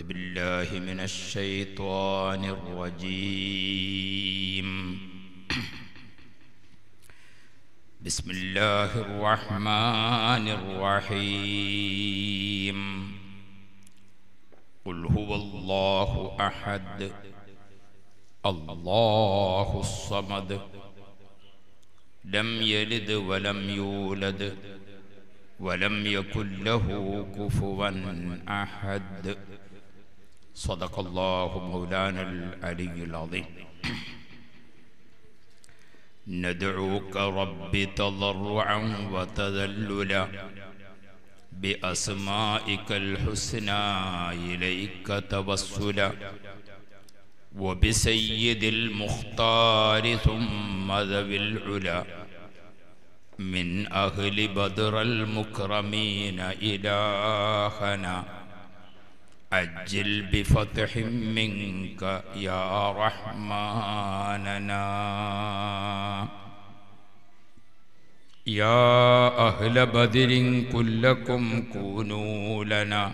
بالله من الشيطان الرجيم بسم الله الرحمن الرحيم قل هو الله احد الله الصمد لم يلد ولم يولد ولم يكن له كفوا احد صدق الله مولانا العلي العظيم ندعوك رب تضرعا وتذللا بأسمائك الحسنى إليك توسلا وبسيد المختار ثم ذوي العلا من أهل بدر المكرمين إلهنا عجل بفتح منك يا رحماننا يا أهل بدر كلكم كونوا لنا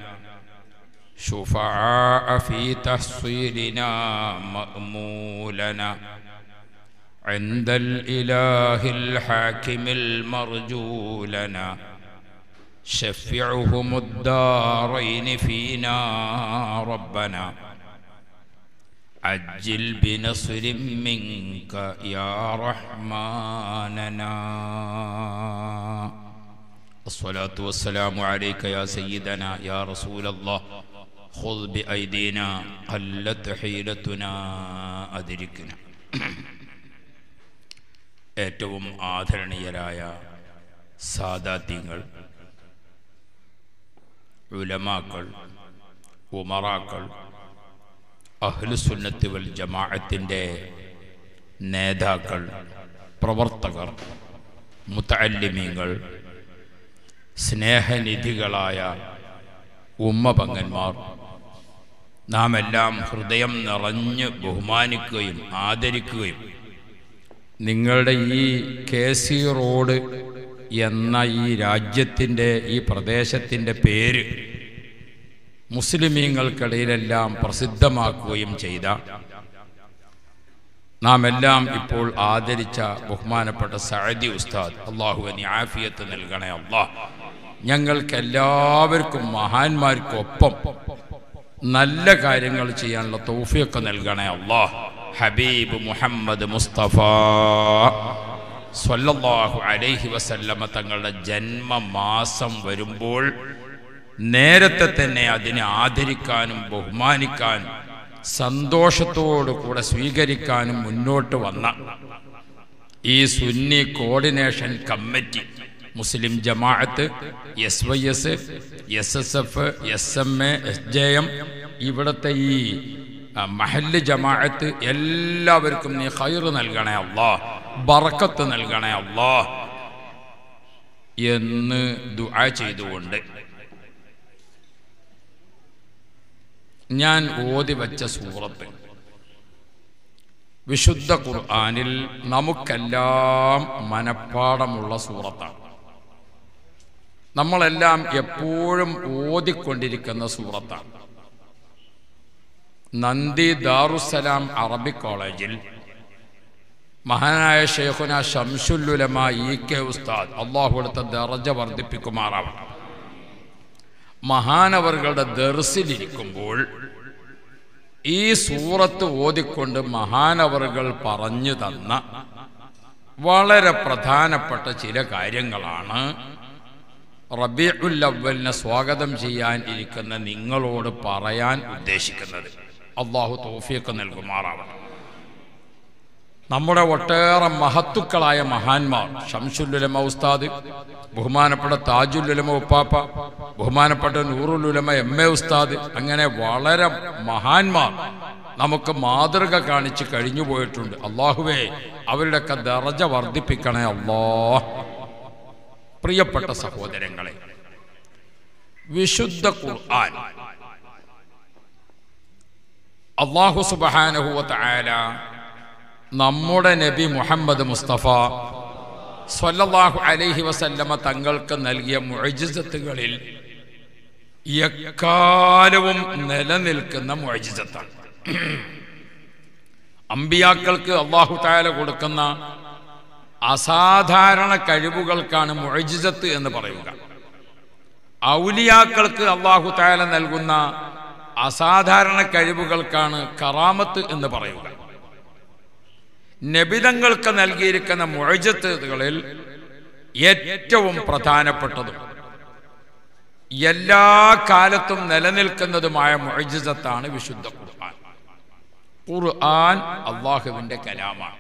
شفعاء في تحصيلنا مأمولنا عند الإله الحاكم المرجو لنا شفعهم الدارين فينا ربنا عجل بنصر منك يا رحماننا الصلاة والسلام عليك يا سيدنا يا رسول الله خذ بأيدينا قلت حيلتنا أدركنا ഏറ്റവും ആദരണീയരായ സാദാത്യങ്ങൾ ഉലമാക്കൾ ഉമറാക്കൾ അഹ്ലുസുന്നത്ത് വൽ ജമാഅത്തിൻ്റെ നേതാക്കൾ പ്രവർത്തകർ മുത്തല്ലിമീങ്ങൾ സ്നേഹനിധികളായ ഉമ്മപങ്ങന്മാർ നാം എല്ലാം ഹൃദയം നിറഞ്ഞ് ബഹുമാനിക്കുകയും ആദരിക്കുകയും നിങ്ങളുടെ ഈ കെ സി റോഡ് എന്ന ഈ രാജ്യത്തിൻ്റെ ഈ പ്രദേശത്തിൻ്റെ പേര് മുസ്ലിമീങ്ങൾക്കിടയിലെല്ലാം പ്രസിദ്ധമാക്കുകയും ചെയ്ത നാം എല്ലാം ഇപ്പോൾ ആദരിച്ച ബഹുമാനപ്പെട്ട സഅദി ഉസ്താദ് അള്ളാഹു അനി ആഫിയത്ത് നൽകണേ അള്ളാഹ് ഞങ്ങൾക്ക് എല്ലാവർക്കും മഹാന്മാർക്കൊപ്പം നല്ല കാര്യങ്ങൾ ചെയ്യാനുള്ള തൗഫിയൊക്കെ നൽകണേ അള്ളാഹ് ഹബീബ് മുഹമ്മദ് മുസ്തഫ സ്വല്ലല്ലാഹു അലൈഹി വസല്ലമ തങ്ങളുടെ ജന്മമാസം വരുമ്പോൾ നേരത്തെ തന്നെ അതിനെ ആദരിക്കാനും ബഹുമാനിക്കാനും സന്തോഷത്തോടു കൂടെ സ്വീകരിക്കാനും മുന്നോട്ട് വന്ന ഈ Sunni coordination committee Muslim Jamaat S Y S S S F S M A S J M ഇവിടുത്തെ ഈ മഹല്ല് ജമാഅത്ത് എല്ലാവർക്കും നീ ഖൈർ നൽകണേ അള്ളാ ബറക്കത്ത് നൽകണേ അള്ളാ എന്ന് ദുആ ചെയ്തുകൊണ്ട് ഞാൻ ഓതി വച്ച സൂറത്ത് വിശുദ്ധ ഖുർആനിൽ നമുക്കെല്ലാം മനപ്പാടമുള്ള സൂറത്താണ് നമ്മളെല്ലാം എപ്പോഴും ഓതിക്കൊണ്ടിരിക്കുന്ന സൂറത്താണ് നന്ദി ദാറുസലാം അറബിക് കോളേജിൽ മഹാനായ ഷെയ്ഖുന ഷംസുല്ലുലമ ഇ കെ ഉസ്താദ് അള്ളാഹു എടുത്ത ദറജ വർദ്ധിപ്പിക്കുമാറാവണം മഹാനവറുകളുടെ ദർസിലിരിക്കുമ്പോൾ ഈ സൂറത്ത് ഓതിക്കൊണ്ട് മഹാനവറുകൾ പറഞ്ഞു തന്ന വളരെ പ്രധാനപ്പെട്ട ചില കാര്യങ്ങളാണ് റബീഉൽ അവലിനെ സ്വാഗതം ചെയ്യാൻ ഇരിക്കുന്ന നിങ്ങളോട് പറയാൻ ഉദ്ദേശിക്കുന്നത് അള്ളാഹു തോഫിയൊക്കെ നൽകുമാറാവണം നമ്മുടെ ഒട്ടേറെ മഹത്തുക്കളായ മഹാന്മാർ ഷംസുല്ലുലമ ഉസ്താദ് ബഹുമാനപ്പെട്ട താജുല്ലുലമ ഉപ്പാപ്പ ബഹുമാനപ്പെട്ട നൂറുലുലമ എം എ ഉസ്താദ് അങ്ങനെ വളരെ മഹാന്മാർ നമുക്ക് മാതൃക കാണിച്ച് കഴിഞ്ഞു പോയിട്ടുണ്ട് അള്ളാഹുവേ അവരുടെയൊക്കെ ദറജ വർദ്ധിപ്പിക്കണേ അള്ളാ പ്രിയപ്പെട്ട സഹോദരങ്ങളെ വിശുദ്ധ ഖുർആൻ അള്ളാഹു സുബാനഹുവ ആല നമ്മുടെ നബി മുഹമ്മദ് മുസ്തഫ സ്വല്ലല്ലാഹു അലൈഹി വസല്ലമ തങ്ങൾക്ക് നൽകിയ മുഅജിസത്തുകളിൽ എക്കാലവും നിലനിൽക്കുന്ന മുഴജിതത്താണ് അമ്പിയാക്കൾക്ക് അള്ളാഹു താല കൊടുക്കുന്ന അസാധാരണ കഴിവുകൾക്കാണ് മുഴജിതത്ത് എന്ന് പറയുക ഔലിയാക്കൾക്ക് അള്ളാഹു താല നൽകുന്ന അസാധാരണ കഴിവുകൾക്കാണ് കറാമത്ത് എന്ന് പറയുക നബിതങ്ങൾക്ക് നൽകിയിരിക്കുന്ന മുഴജത്തുകളിൽ ഏറ്റവും പ്രധാനപ്പെട്ടതും എല്ലാ കാലത്തും നിലനിൽക്കുന്നതുമായ മുഴജിതത്താണ് വിശുദ്ധ ഖുർആൻ ഖുർആൻ അള്ളാഹുവിന്റെ കലാമാണ്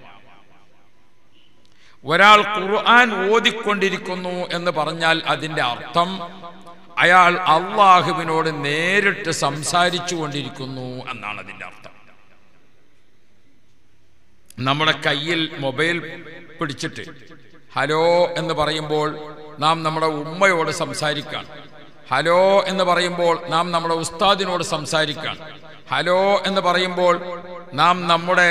ഒരാൾ ഖുർആൻ ഓതിക്കൊണ്ടിരിക്കുന്നു എന്ന് പറഞ്ഞാൽ അതിന്റെ അർത്ഥം അയാൾ അള്ളാഹുവിനോട് നേരിട്ട് സംസാരിച്ചു കൊണ്ടിരിക്കുന്നു എന്നാണ് അതിന്റെ അർത്ഥം നമ്മുടെ കയ്യിൽ മൊബൈൽ പിടിച്ചിട്ട് ഹലോ എന്ന് പറയുമ്പോൾ നാം നമ്മുടെ ഉമ്മയോട് സംസാരിക്കാൻ ഹലോ എന്ന് പറയുമ്പോൾ നാം നമ്മുടെ ഉസ്താദിനോട് സംസാരിക്കാൻ ഹലോ എന്ന് പറയുമ്പോൾ നാം നമ്മുടെ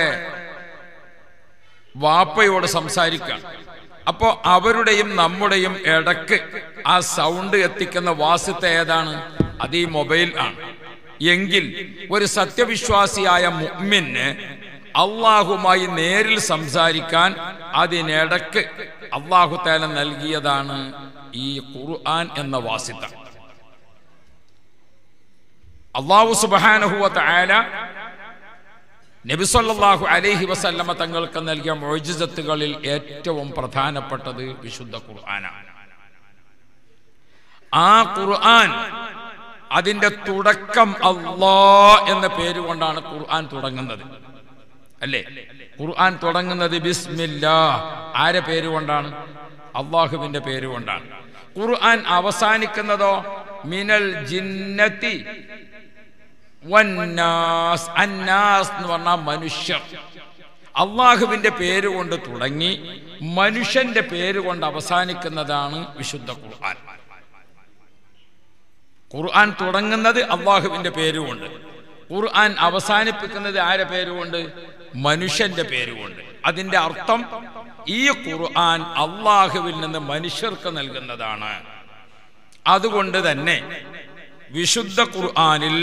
വാപ്പയോട് സംസാരിക്കാൻ അപ്പോൾ അവരുടെയും നമ്മുടെയും ഇടക്ക് ആ സൗണ്ട് എത്തിക്കുന്ന വാസ്യത്തെ ഏതാണ് അത് ഈ മൊബൈൽ ആണ് എങ്കിൽ ഒരു സത്യവിശ്വാസിയായ മുഅ്മിന് അള്ളാഹുമായി നേരിൽ സംസാരിക്കാൻ അതിനിടക്ക് അള്ളാഹു താല നൽകിയതാണ് ഈ ഖുർആൻ എന്ന വാസിത്ത അള്ളാഹു സുബാനഹുവ താല നബിസല്ലാഹു അലൈഹി വസല്ലമ തങ്ങൾക്ക് നൽകിയ മൊഴിജത്തുകളിൽ ഏറ്റവും പ്രധാനപ്പെട്ടത് വിശുദ്ധ ഖുർആനാണ് ആ ഖുർആൻ അതിന്റെ തുടക്കം അള്ളാ എന്ന പേര് കൊണ്ടാണ് ഖുർആൻ തുടങ്ങുന്നത് അല്ലേ ഖുർആൻ തുടങ്ങുന്നത് ബിസ്മില്ലാ ആരെ പേര് കൊണ്ടാണ് അള്ളാഹുവിന്റെ പേര് കൊണ്ടാണ് ഖുർആൻ അവസാനിക്കുന്നതോ മിനൽ ജിന്നത്തി വന്നാസ് അന്നാസ് എന്ന് പറഞ്ഞാൽ മനുഷ്യർ അള്ളാഹുവിന്റെ പേര് കൊണ്ട് തുടങ്ങി മനുഷ്യന്റെ പേര് കൊണ്ട് അവസാനിക്കുന്നതാണ് വിശുദ്ധ ഖുർആൻ ഖുർആൻ തുടങ്ങുന്നത് അള്ളാഹുവിന്റെ പേരുകൊണ്ട് ഖുർആൻ അവസാനിപ്പിക്കുന്നത് ആരെ പേരുകൊണ്ട് മനുഷ്യന്റെ പേരുകൊണ്ട് അതിന്റെ അർത്ഥം ഈ ഖുർആൻ അള്ളാഹുവിൽ നിന്ന് മനുഷ്യർക്ക് നൽകുന്നതാണ് അതുകൊണ്ട് തന്നെ വിശുദ്ധ ഖുർആനിൽ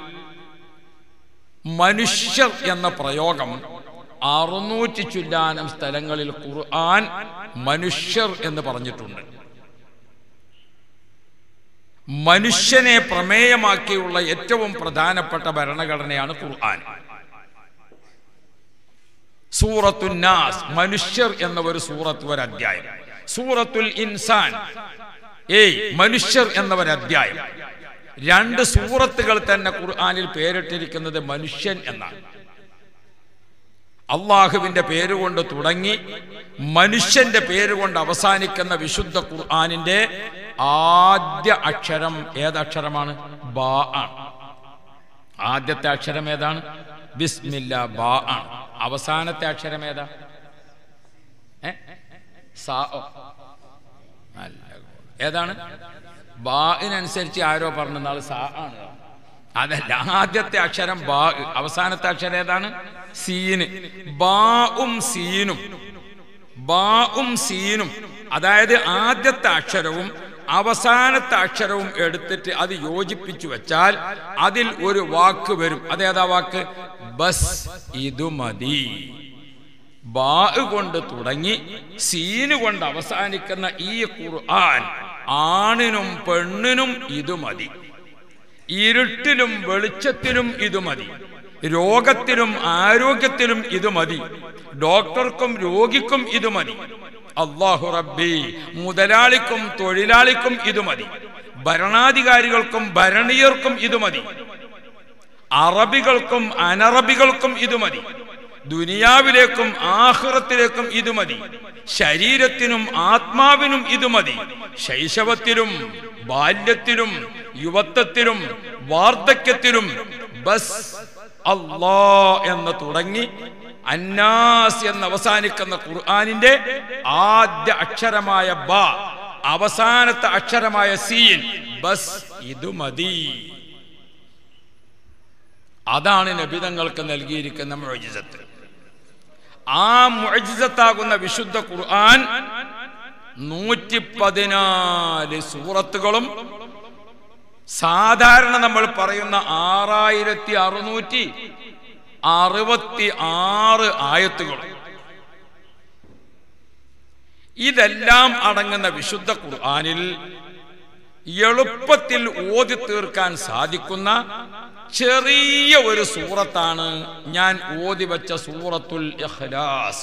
മനുഷ്യർ എന്ന പ്രയോഗം അറുന്നൂറ്റി ചുല്ലാനം സ്ഥലങ്ങളിൽ ഖുർആൻ മനുഷ്യർ എന്ന് പറഞ്ഞിട്ടുണ്ട് മനുഷ്യനെ പ്രമേയമാക്കിയുള്ള ഏറ്റവും പ്രധാനപ്പെട്ട ഭരണഘടനയാണ് ഖുർആൻ സൂറത്തുന്നാസ് മനുഷ്യർ എന്ന ഒരു സൂറത്ത് ഒരു അധ്യായം സൂറത്തുൽ ഇൻസാൻ ഏയ് മനുഷ്യർ എന്ന ഒരു അധ്യായം രണ്ട് സൂറത്തുകൾ തന്നെ ഖുർആനിൽ പേരിട്ടിരിക്കുന്നത് മനുഷ്യൻ എന്നാണ് അള്ളാഹുവിന്റെ പേരുകൊണ്ട് തുടങ്ങി മനുഷ്യന്റെ പേരുകൊണ്ട് അവസാനിക്കുന്ന വിശുദ്ധ ഖുർആാനിന്റെ ആദ്യ അക്ഷരം ഏതക്ഷരമാണ് ബാ ആണ് ആദ്യത്തെ അക്ഷരം ഏതാണ് ബിസ്മില്ല ബാ ആണ് അവസാനത്തെ അക്ഷരം ഏതാ ഏ? സാ ഓ. നല്ല ഏതാണ് ബാഇനനുസരിച്ച് ആരോ പറഞ്ഞ നാൾ സാ ആണ് അതല്ല ആദ്യത്തെ അക്ഷരം ബാ അവസാനത്തെ അക്ഷരം ഏതാണ് സീന് ബാവും സീനും ബാവും സീനും അതായത് ആദ്യത്തെ അക്ഷരവും അവസാനത്തെ അക്ഷരവും എടുത്തിട്ട് അത് യോജിപ്പിച്ചു വെച്ചാൽ അതിൽ ഒരു വാക്ക് വരും അതേതാ വാക്ക് ബസ് ഇതു മതി ബാ കൊണ്ട് തുടങ്ങി സീന് കൊണ്ട് അവസാനിക്കുന്ന ഈ ഖുർആൻ ആണിനും പെണ്ണിനും ഇത് മതി ഇരുട്ടിലും വെളിച്ചത്തിലും ഇത് മതി രോഗത്തിലും ആരോഗ്യത്തിലും ഇത് മതി ഡോക്ടർക്കും രോഗിക്കും ഇത് മതി അള്ളാഹു റബ്ബി മുതലാളിക്കും തൊഴിലാളിക്കും ഇത് മതി ഭരണാധികാരികൾക്കും ഭരണീയർക്കും ഇത് മതി അറബികൾക്കും അനറബികൾക്കും ഇത് മതി ദുനിയാവിലേക്കും ആഹ്റത്തിലേക്കും ഇത് മതി ശരീരത്തിനും ആത്മാവിനും ഇത് മതി ശൈശവത്തിലും ബാല്യത്തിലും യുവത്വത്തിലും വാർദ്ധക്യത്തിലും ബസ് അള്ളാ എന്ന് തുടങ്ങി അന്നാസ് എന്ന് അവസാനിക്കുന്ന ഖുർആാനിന്റെ ആദ്യ അക്ഷരമായ ബ അവസാനത്തെ അക്ഷരമായ സീൻ ബസ് ഇത് മതി അതാണ് നബിതങ്ങൾക്ക് നൽകിയിരിക്കുന്ന മുഴജിസത്ത് ആ മുഴജിസത്താകുന്ന വിശുദ്ധ ഖുർആൻ നൂറ്റി പതിനാല് സൂറത്തുകളും സാധാരണ നമ്മൾ പറയുന്ന ആറായിരത്തി അറുന്നൂറ്റി അറുപത്തി ആറ് ആയത്തുകൾ ഇതെല്ലാം അടങ്ങുന്ന വിശുദ്ധ ഖുർആനിൽ എളുപ്പത്തിൽ ഓതി തീർക്കാൻ സാധിക്കുന്ന ചെറിയ ഒരു സൂറത്താണ് ഞാൻ ഓതി വച്ച സൂറത്തുൽ ഇഖ്ലാസ്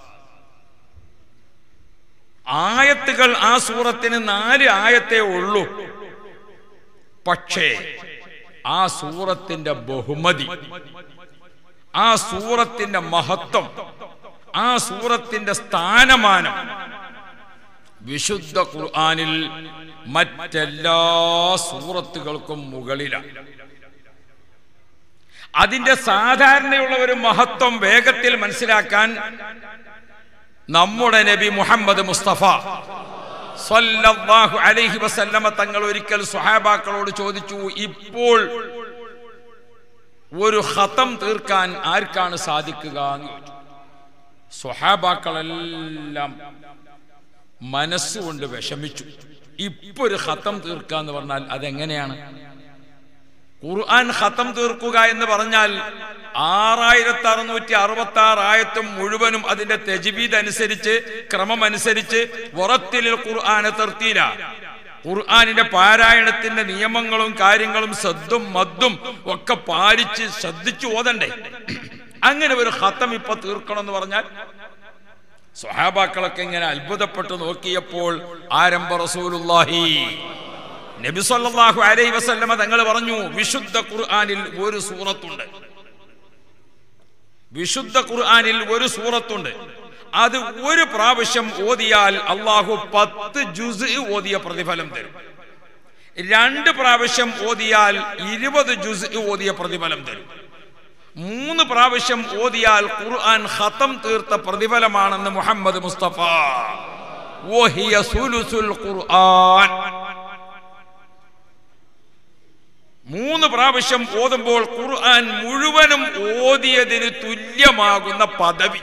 ആയത്തുകൾ ആ സൂറത്തിന് നാല് ആയത്തേ ഉള്ളൂ പക്ഷേ ആ സൂറത്തിന്റെ ബഹുമതി ആ സൂറത്തിന്റെ മഹത്വം ആ സൂറത്തിന്റെ സ്ഥാനമാനം വിശുദ്ധ ഖുർആനിൽ മറ്റെല്ലാ സൂറത്തുകൾക്കും മുകളിലാണ് അതിന്റെ സാധാരണയുള്ള ഒരു മഹത്വം വേഗത്തിൽ മനസ്സിലാക്കാൻ നമ്മുടെ നബി മുഹമ്മദ് മുസ്തഫ സല്ലല്ലാഹു അലൈഹി വസല്ലമ തങ്ങൾ ഒരിക്കൽ സ്വഹാബാക്കളോട് ചോദിച്ചു ഇപ്പോൾ ഒരു ഹതം തീർക്കാൻ ആർക്കാണ് സാധിക്കുക എന്ന് ചോദിച്ചു സ്വഹാബാക്കളെല്ലാം മനസ്സുകൊണ്ട് വിഷമിച്ചു ഇപ്പൊ ഒരു ഹതം തീർക്കുക എന്ന് പറഞ്ഞാൽ അതെങ്ങനെയാണ് ഖുർആൻ ഖത്തം തീർക്കുക എന്ന് പറഞ്ഞാൽ ആറായിരത്തി അറുന്നൂറ്റി അറുപത്തി ആറ് ആയത്തും മുഴുവനും അതിന്റെ തെജിബീദ് അനുസരിച്ച് ക്രമമനുസരിച്ച് വറത്തിൽ ഖുർആനെ തീർത്തിയില്ല ഖുർആാനിന്റെ പാരായണത്തിന്റെ നിയമങ്ങളും കാര്യങ്ങളും സദ്ദും മദ്ദും ഒക്കെ പാലിച്ച് ശ്രദ്ധിച്ചു ഓതണ്ടേ അങ്ങനെ ഒരു ഖത്തം ഇപ്പൊ തീർക്കണം എന്ന് പറഞ്ഞാൽ സ്വഹാബാക്കളൊക്കെ ഇങ്ങനെ അത്ഭുതപ്പെട്ടു നോക്കിയപ്പോൾ ആരംഭ റസൂലുള്ളാഹി നബി സല്ലല്ലാഹു അലൈഹി വസല്ലമ തങ്ങൾ പറഞ്ഞു വിശുദ്ധ ഖുർആനിൽ ഒരു സൂറത്തുണ്ട് വിശുദ്ധ ഖുർആനിൽ ഒരു സൂറത്തുണ്ട് അത് ഒരു പ്രാവശ്യം ഓതിയാൽ അള്ളാഹു പത്ത് ജുസ് ഓതിയ പ്രതിഫലം തരും രണ്ട് പ്രാവശ്യം ഓതിയാൽ ഇരുപത് ജുസ് ഓതിയ പ്രതിഫലം തരും മൂന്ന് പ്രാവശ്യം ഓതിയാൽ ഖുർആൻ ഖത്തം തീർത്ത പ്രതിഫലമാണെന്ന് മുഹമ്മദ് മുസ്തഫ ഓഹിയ സുലുസുൽ ഖുർആൻ മൂന്ന് പ്രാവശ്യം ഓതുമ്പോൾ ഖുർആൻ മുഴുവനും ഓതിയതിന് തുല്യമാകുന്ന പദവി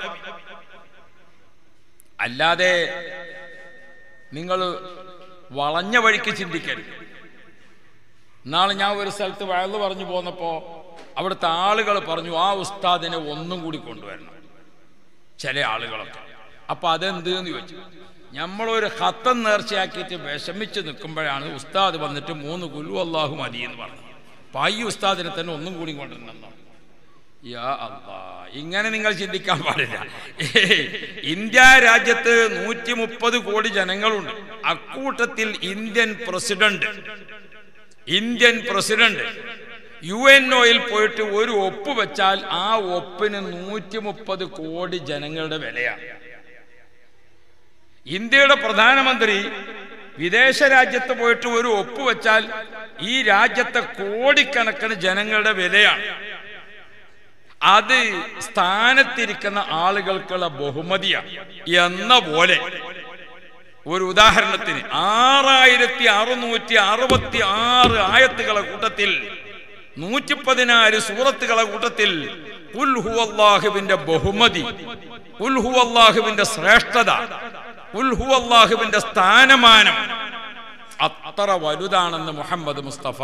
അല്ലാതെ നിങ്ങൾ വളഞ്ഞ വഴിക്ക് ചിന്തിക്കരുത് നാളെ ഞാൻ ഒരു സ്ഥലത്ത് വയല് പറഞ്ഞു പോന്നപ്പോ അവിടുത്തെ ആളുകൾ പറഞ്ഞു ആ ഉസ്താദിനെ ഒന്നും കൂടി കൊണ്ടുവരണം ചില ആളുകളൊക്കെ അപ്പൊ അതെന്ത് എന്ന് ചോദിച്ചു നമ്മളൊരു ഹത്തം നേർച്ചയാക്കിയിട്ട് വിഷമിച്ച് നിൽക്കുമ്പോഴാണ് ഉസ്താദ് വന്നിട്ട് മൂന്ന് കുലു അള്ളാഹു മതി എന്ന് പറഞ്ഞു അപ്പൊ ഈ ഉസ്താദിനെ തന്നെ ഒന്നും കൂടി കൊണ്ടുവരണം യാ അള്ളാ ഇങ്ങനെ നിങ്ങൾ ചിന്തിക്കാൻ പാടില്ല ഏയ്, ഇന്ത്യ രാജ്യത്ത് നൂറ്റി മുപ്പത് കോടി ജനങ്ങളുണ്ട് അക്കൂട്ടത്തിൽ Indian president Indian president U N ഒയിൽ പോയിട്ട് ഒരു ഒപ്പ് വെച്ചാൽ ആ ഒപ്പിന് നൂറ്റി മുപ്പത് കോടി ജനങ്ങളുടെ വിലയാണ് ഇന്ത്യയുടെ പ്രധാനമന്ത്രി വിദേശ രാജ്യത്ത് പോയിട്ട് ഒരു ഒപ്പ് വെച്ചാൽ ഈ രാജ്യത്തെ കോടിക്കണക്കിന് ജനങ്ങളുടെ വിലയാണ് അത് സ്ഥാനത്തിരിക്കുന്ന ആളുകൾക്കുള്ള ബഹുമതിയാണ് എന്ന പോലെ ഒരു ഉദാഹരണത്തിന് ആറായിരത്തി അറുന്നൂറ്റി അറുപത്തി ആറ് ആയത്തുകളെ കൂട്ടത്തിൽ നൂറ്റി പതിനാല് സൂറത്തുകളെ കൂട്ടത്തിൽ ഉൽഹുവല്ലാഹുവിന്റെ ബഹുമതി ഉൽഹുവല്ലാഹുവിന്റെ ശ്രേഷ്ഠത ഉൽഹുവല്ലാഹുവിന്റെ സ്ഥാനമാനം അത്ര വലുതാണെന്ന് മുഹമ്മദ് മുസ്തഫ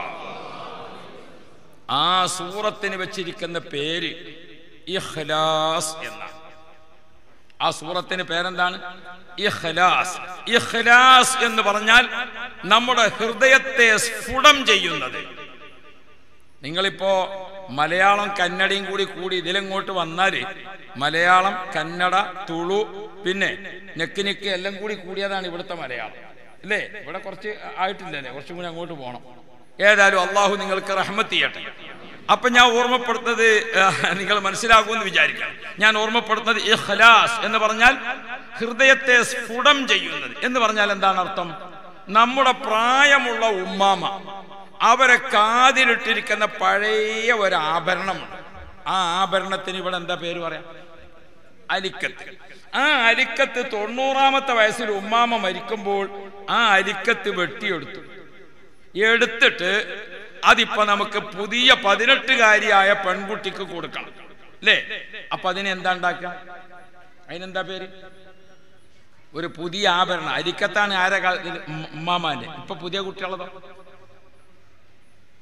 ആ സൂറത്തിന് വെച്ചിരിക്കുന്ന പേര് ഇഖ്ലാസ് എന്നാണ് ആ സൂറത്തിന് പേരെന്താണ് ഇഖ്ലാസ് ഇഖ്ലാസ് എന്ന് പറഞ്ഞാൽ നമ്മുടെ ഹൃദയത്തെ സ്ഫുടം ചെയ്യുന്നത് നിങ്ങളിപ്പോ മലയാളം കന്നഡയും കൂടി കൂടി ഇതിലെങ്ങോട്ട് വന്നാൽ മലയാളം കന്നഡ തുളു പിന്നെ നെക്ക് നെക്ക് എല്ലാം കൂടി കൂടിയതാണ് ഇവിടുത്തെ മലയാളം അല്ലേ ഇവിടെ കുറച്ച് ആയിട്ടില്ലല്ലേ കുറച്ചും കൂടി അങ്ങോട്ട് പോകണം ഏതായാലും അള്ളാഹു നിങ്ങൾക്ക് റഹ്മത്ത് ചെയ്യട്ടെ അപ്പൊ ഞാൻ ഓർമ്മപ്പെടുത്തുന്നത് ഏഹ്, നിങ്ങൾ മനസ്സിലാകുമെന്ന് വിചാരിക്കാം ഞാൻ ഓർമ്മപ്പെടുത്തുന്നത് ഇഖ്ലാസ് എന്ന് പറഞ്ഞാൽ ഹൃദയത്തെ സ്ഫുടം ചെയ്യുന്നത് എന്ന് പറഞ്ഞാൽ എന്താണ് അർത്ഥം നമ്മുടെ പ്രായമുള്ള ഉമ്മാമ അവരെ കാതിലിട്ടിരിക്കുന്ന പഴയ ഒരു ആഭരണമുണ്ട് ആ ആഭരണത്തിന് ഇവിടെ എന്താ പേര് പറയാം അലിക്കത്ത് ആ അലിക്കത്ത് തൊണ്ണൂറാമത്തെ വയസ്സിൽ ഉമ്മാമ മരിക്കുമ്പോൾ ആ അലിക്കത്ത് വെട്ടിയെടുത്തു എടുത്തിട്ട് അതിപ്പോ നമുക്ക് പുതിയ പതിനെട്ടുകാരിയായ പെൺകുട്ടിക്ക് കൊടുക്കണം അല്ലേ അപ്പൊ അതിന് എന്താ ഉണ്ടാക്കുക അതിനെന്താ പേര് ഒരു പുതിയ ആഭരണം അരിക്കത്താണ് ആരെ കാലത്തിൽ ഉമ്മാമാന്റെ ഇപ്പൊ പുതിയ കുട്ടികളതോ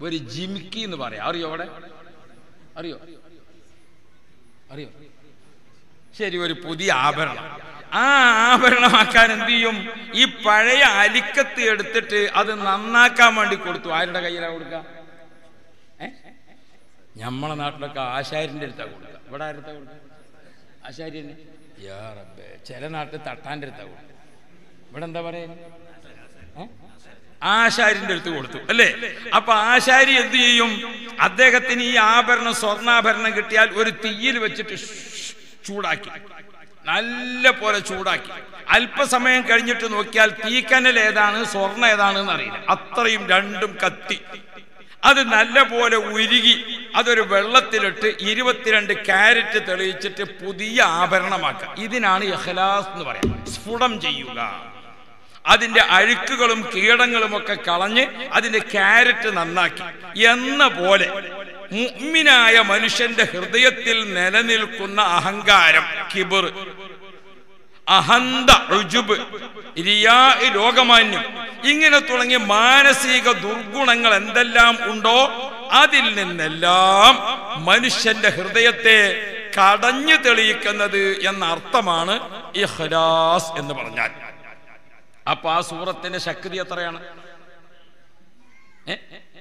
ഒരു ജിമിക്കി എന്ന് പറയാം അറിയോ അവിടെ അറിയോ അറിയോ ശരി ഒരു പുതിയ ആഭരണം ആ ആഭരണമാക്കാൻ എന്ത് ചെയ്യും ഈ പഴയ അലിക്കത്ത് എടുത്തിട്ട് അത് നന്നാക്കാൻ വേണ്ടി കൊടുത്തു ആരുടെ കയ്യിലാണ് കൊടുക്കുക ഏ നമ്മളെ നാട്ടിലൊക്കെ ആശാരിന്റെ അടുത്താ കൊടുക്കുക ഇവിടെ ആരുടെ കൊടുക്കുക ആശാരി തന്നെ യാ റബ്ബേ ചില നാട്ടിൽ തട്ടാന്റെ അടുത്താ കൊടുക്കുക ഇവിടെ എന്താ പറയുന്നത് ഏ? ആശാരിന്റെ അടുത്ത് കൊടുത്തു അല്ലേ അപ്പൊ ആശാരി എന്ത് ചെയ്യും അദ്ദേഹത്തിന് ഈ ആഭരണം സ്വർണ്ണാഭരണം കിട്ടിയാൽ ഒരു തീയിൽ വെച്ചിട്ട് ചൂടാക്കി നല്ല പോലെ ചൂടാക്കി അല്പസമയം കഴിഞ്ഞിട്ട് നോക്കിയാൽ തീക്കനൽ ഏതാണ് സ്വർണ്ണ ഏതാണെന്ന് അറിയില്ല അത്രയും രണ്ടും കത്തി അത് നല്ല പോലെ ഉരുകി അതൊരു വെള്ളത്തിലിട്ട് ഇരുപത്തിരണ്ട് ക്യാരറ്റ് തെളിയിച്ചിട്ട് പുതിയ ആഭരണമാക്കുക ഇതിനാണ് ഇഖ്ലാസ് എന്ന് പറയാം സ്ഫുടം ചെയ്യുക അതിന്റെ അഴുക്കുകളും കീടങ്ങളും ഒക്കെ കളഞ്ഞ് അതിന്റെ ക്യാരറ്റ് നന്നാക്കി എന്ന പോലെ മുഅ്മിനായ മനുഷ്യന്റെ ഹൃദയത്തിൽ നിലനിൽക്കുന്ന അഹങ്കാരം കിബർ അഹന്ത ഉജുബ് റിയാ ലോകമാന്യം ഇങ്ങനെ തുടങ്ങിയ മാനസിക ദുർഗുണങ്ങൾ എന്തെല്ലാം ഉണ്ടോ അതിൽ നിന്നെല്ലാം മനുഷ്യന്റെ ഹൃദയത്തെ കടഞ്ഞു തെളിയിക്കുന്നത് എന്ന അർത്ഥമാണ് ഇഖ്ലാസ് എന്ന് പറഞ്ഞാൽ അപ്പൊ ആ സൂറത്തിന്റെ ശക്തി എത്രയാണ് ഏ?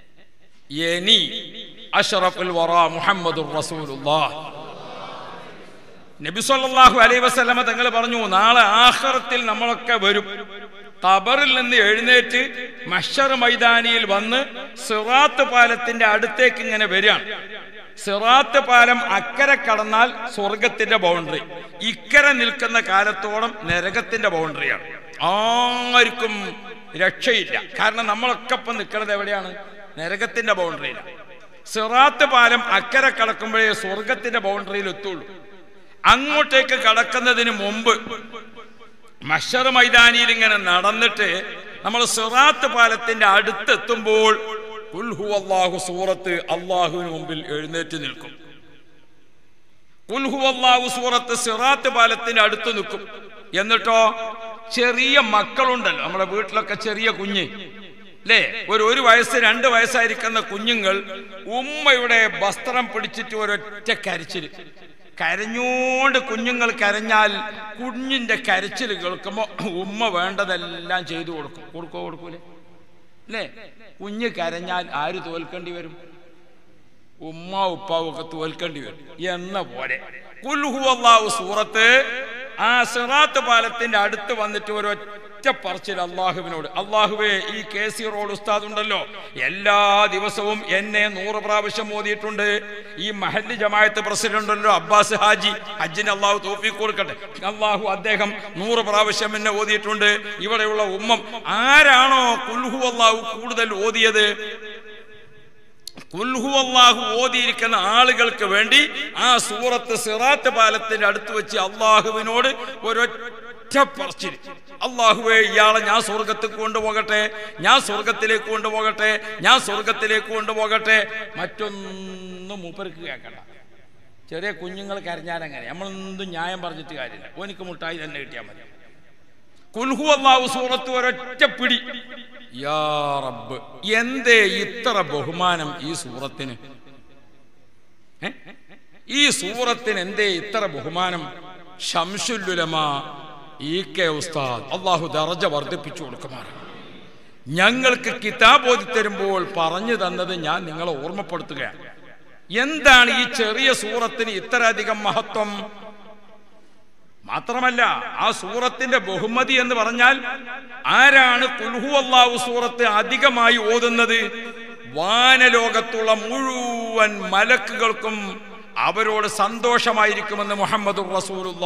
എനി അഷറഫുൽ വറ മുഹമ്മദുർ റസൂലുള്ളാഹ് നബി സല്ലല്ലാഹു അലൈഹി വസല്ലമ തങ്ങൾ പറഞ്ഞു നാളെ ആഖിറത്തിൽ നമ്മളൊക്കെ വരും ഖബറിൽ നിന്ന് എഴുന്നേറ്റ് മഷർ മൈതാനിയിൽ വന്ന് സിറാത്ത് പാലത്തിന്റെ അടുത്തേക്ക് ഇങ്ങനെ വരികയാണ് സിറാത്ത് പാലം അക്കരെ കടന്നാൽ സ്വർഗത്തിന്റെ ബൗണ്ടറി ഇക്കരെ നിൽക്കുന്ന കാലത്തോളം നരകത്തിന്റെ ബൗണ്ടറിയാണ് ആർക്കും രക്ഷയില്ല കാരണം നമ്മളൊക്കെ ഇപ്പം നിൽക്കുന്നത് എവിടെയാണ് നരകത്തിന്റെ ബൗണ്ടറിയിലാണ് സിറാത്ത് പാലം അക്കരെ കടക്കുമ്പോഴേ സ്വർഗത്തിന്റെ ബൗണ്ടറിയിൽ എത്തുള്ളൂ അങ്ങോട്ടേക്ക് കടക്കുന്നതിന് മുമ്പ് മഷർ മൈതാനിയിൽ ഇങ്ങനെ നടന്നിട്ട് നമ്മൾ സിറാത്ത് പാലത്തിന്റെ അടുത്തെത്തുമ്പോൾ കുൽഹു അള്ളാഹു സൂറത്ത് അള്ളാഹുവിന് മുമ്പിൽ എഴുന്നേറ്റ് നിൽക്കും കുൽഹു അള്ളാഹു സൂറത്ത് സിറാത്ത് പാലത്തിന്റെ അടുത്ത് നിൽക്കും എന്നിട്ടോ ചെറിയ മക്കളുണ്ടല്ലോ നമ്മുടെ വീട്ടിലൊക്കെ ചെറിയ കുഞ്ഞ് അല്ലേ ഒരു ഒരു വയസ്സ് രണ്ട് വയസ്സായിരിക്കുന്ന കുഞ്ഞുങ്ങൾ ഉമ്മയുടെ വസ്ത്രം പിടിച്ചിട്ട് ഒരൊറ്റ കരച്ചിൽ കരഞ്ഞോണ്ട് കുഞ്ഞുങ്ങൾ കരഞ്ഞാൽ കുഞ്ഞിന്റെ കരച്ചിൽ കേൾക്കുമ്പോൾ ഉമ്മ വേണ്ടതെല്ലാം ചെയ്തു കൊടുക്കും കൊടുക്കോ കൊടുക്കൂലേ അല്ലേ കുഞ്ഞ് കരഞ്ഞാൽ ആര് തോൽക്കേണ്ടി വരും ഉമ്മ ഉപ്പാവും ഒക്കെ തോൽക്കേണ്ടി വരും എന്ന പോലെ കുൽഹു അള്ളാഹു സൂറത്ത് ആ സിറാത്ത് പാലത്തിന്റെ അടുത്ത് വന്നിട്ട് ഒരു ഒറ്റ പറച്ചിൽ അള്ളാഹുവിനോട് അള്ളാഹുവേ ഈ കെ സി റോഡ് ഉസ്താദ് ഉണ്ടല്ലോ എല്ലാ ദിവസവും എന്നെ നൂറ് പ്രാവശ്യം ഓതിയിട്ടുണ്ട് ഈ മഹല്ലി ജമായത്ത് പ്രസിഡന്റ് ഉണ്ടല്ലോ അബ്ബാസ് ഹാജി ഹജ്ജിന് അള്ളാഹു തോഫിക്ക് കൊടുക്കട്ടെ അള്ളാഹു അദ്ദേഹം നൂറ് പ്രാവശ്യം എന്നെ ഓതിയിട്ടുണ്ട് ഇവിടെയുള്ള ഉമ്മം ആരാണോ കുൽഹു അള്ളാഹു കൂടുതൽ ഓതിയത് കുൽഹു അള്ളാഹു ഓതിയിരിക്കുന്ന ആളുകൾക്ക് വേണ്ടി ആ സൂറത്ത് സിറാത്ത് പാലത്തിന്റെ അടുത്ത് വെച്ച് അള്ളാഹുവിനോട് ഒരൊറ്റ പറച്ചിൽ അള്ളാഹുവേ ഇയാളെ ഞാൻ സ്വർഗത്തേക്ക് കൊണ്ടുപോകട്ടെ ഞാൻ സ്വർഗത്തിലേക്ക് കൊണ്ടുപോകട്ടെ ഞാൻ സ്വർഗത്തിലേക്ക് കൊണ്ടുപോകട്ടെ മറ്റൊന്നും മൂപ്പർക്ക് കേൾക്കണ്ട ചെറിയ കുഞ്ഞുങ്ങൾ കരഞ്ഞാലങ്ങനെ നമ്മളെന്തും ന്യായം പറഞ്ഞിട്ട് കാര്യമില്ല ഓനിക്ക് മുട്ടായി തന്നെ കിട്ടിയാൽ മതി കുൽഹു അള്ളാഹു സൂറത്ത് ഒരൊറ്റ പിടി യാ റബ്ബ് എന്തേ ഇത്ര ബഹുമാനം ഈ സൂറത്തിന് ഏ? ഈ സൂറത്തിന് എന്തേ ഇത്ര ബഹുമാനം ഷംസുല്ലുലമ ഈ കെ ഉസ്താദ് അള്ളാഹു ദറജ വർദ്ധിപ്പിച്ചു കൊടുക്കുമാറാണ് ഞങ്ങൾക്ക് കിതാബ് ഓതി തരുമ്പോൾ പറഞ്ഞു തന്നത് ഞാൻ നിങ്ങളെ ഓർമ്മപ്പെടുത്തുകയാണ് എന്താണ് ഈ ചെറിയ സൂറത്തിന് ഇത്രയധികം മഹത്വം മാത്രമല്ല ആ സൂറത്തിന്റെ ബഹുമതി എന്ന് പറഞ്ഞാൽ ആരാണ് കുൽഹു അള്ളാഹു സൂറത്ത് അധികമായി ഓതുന്നത് വാനലോകത്തുള്ള മുഴുവൻ മലക്കുകൾക്കും അവരോട് സന്തോഷമായിരിക്കുമെന്ന് മുഹമ്മദ് റസൂലുള്ള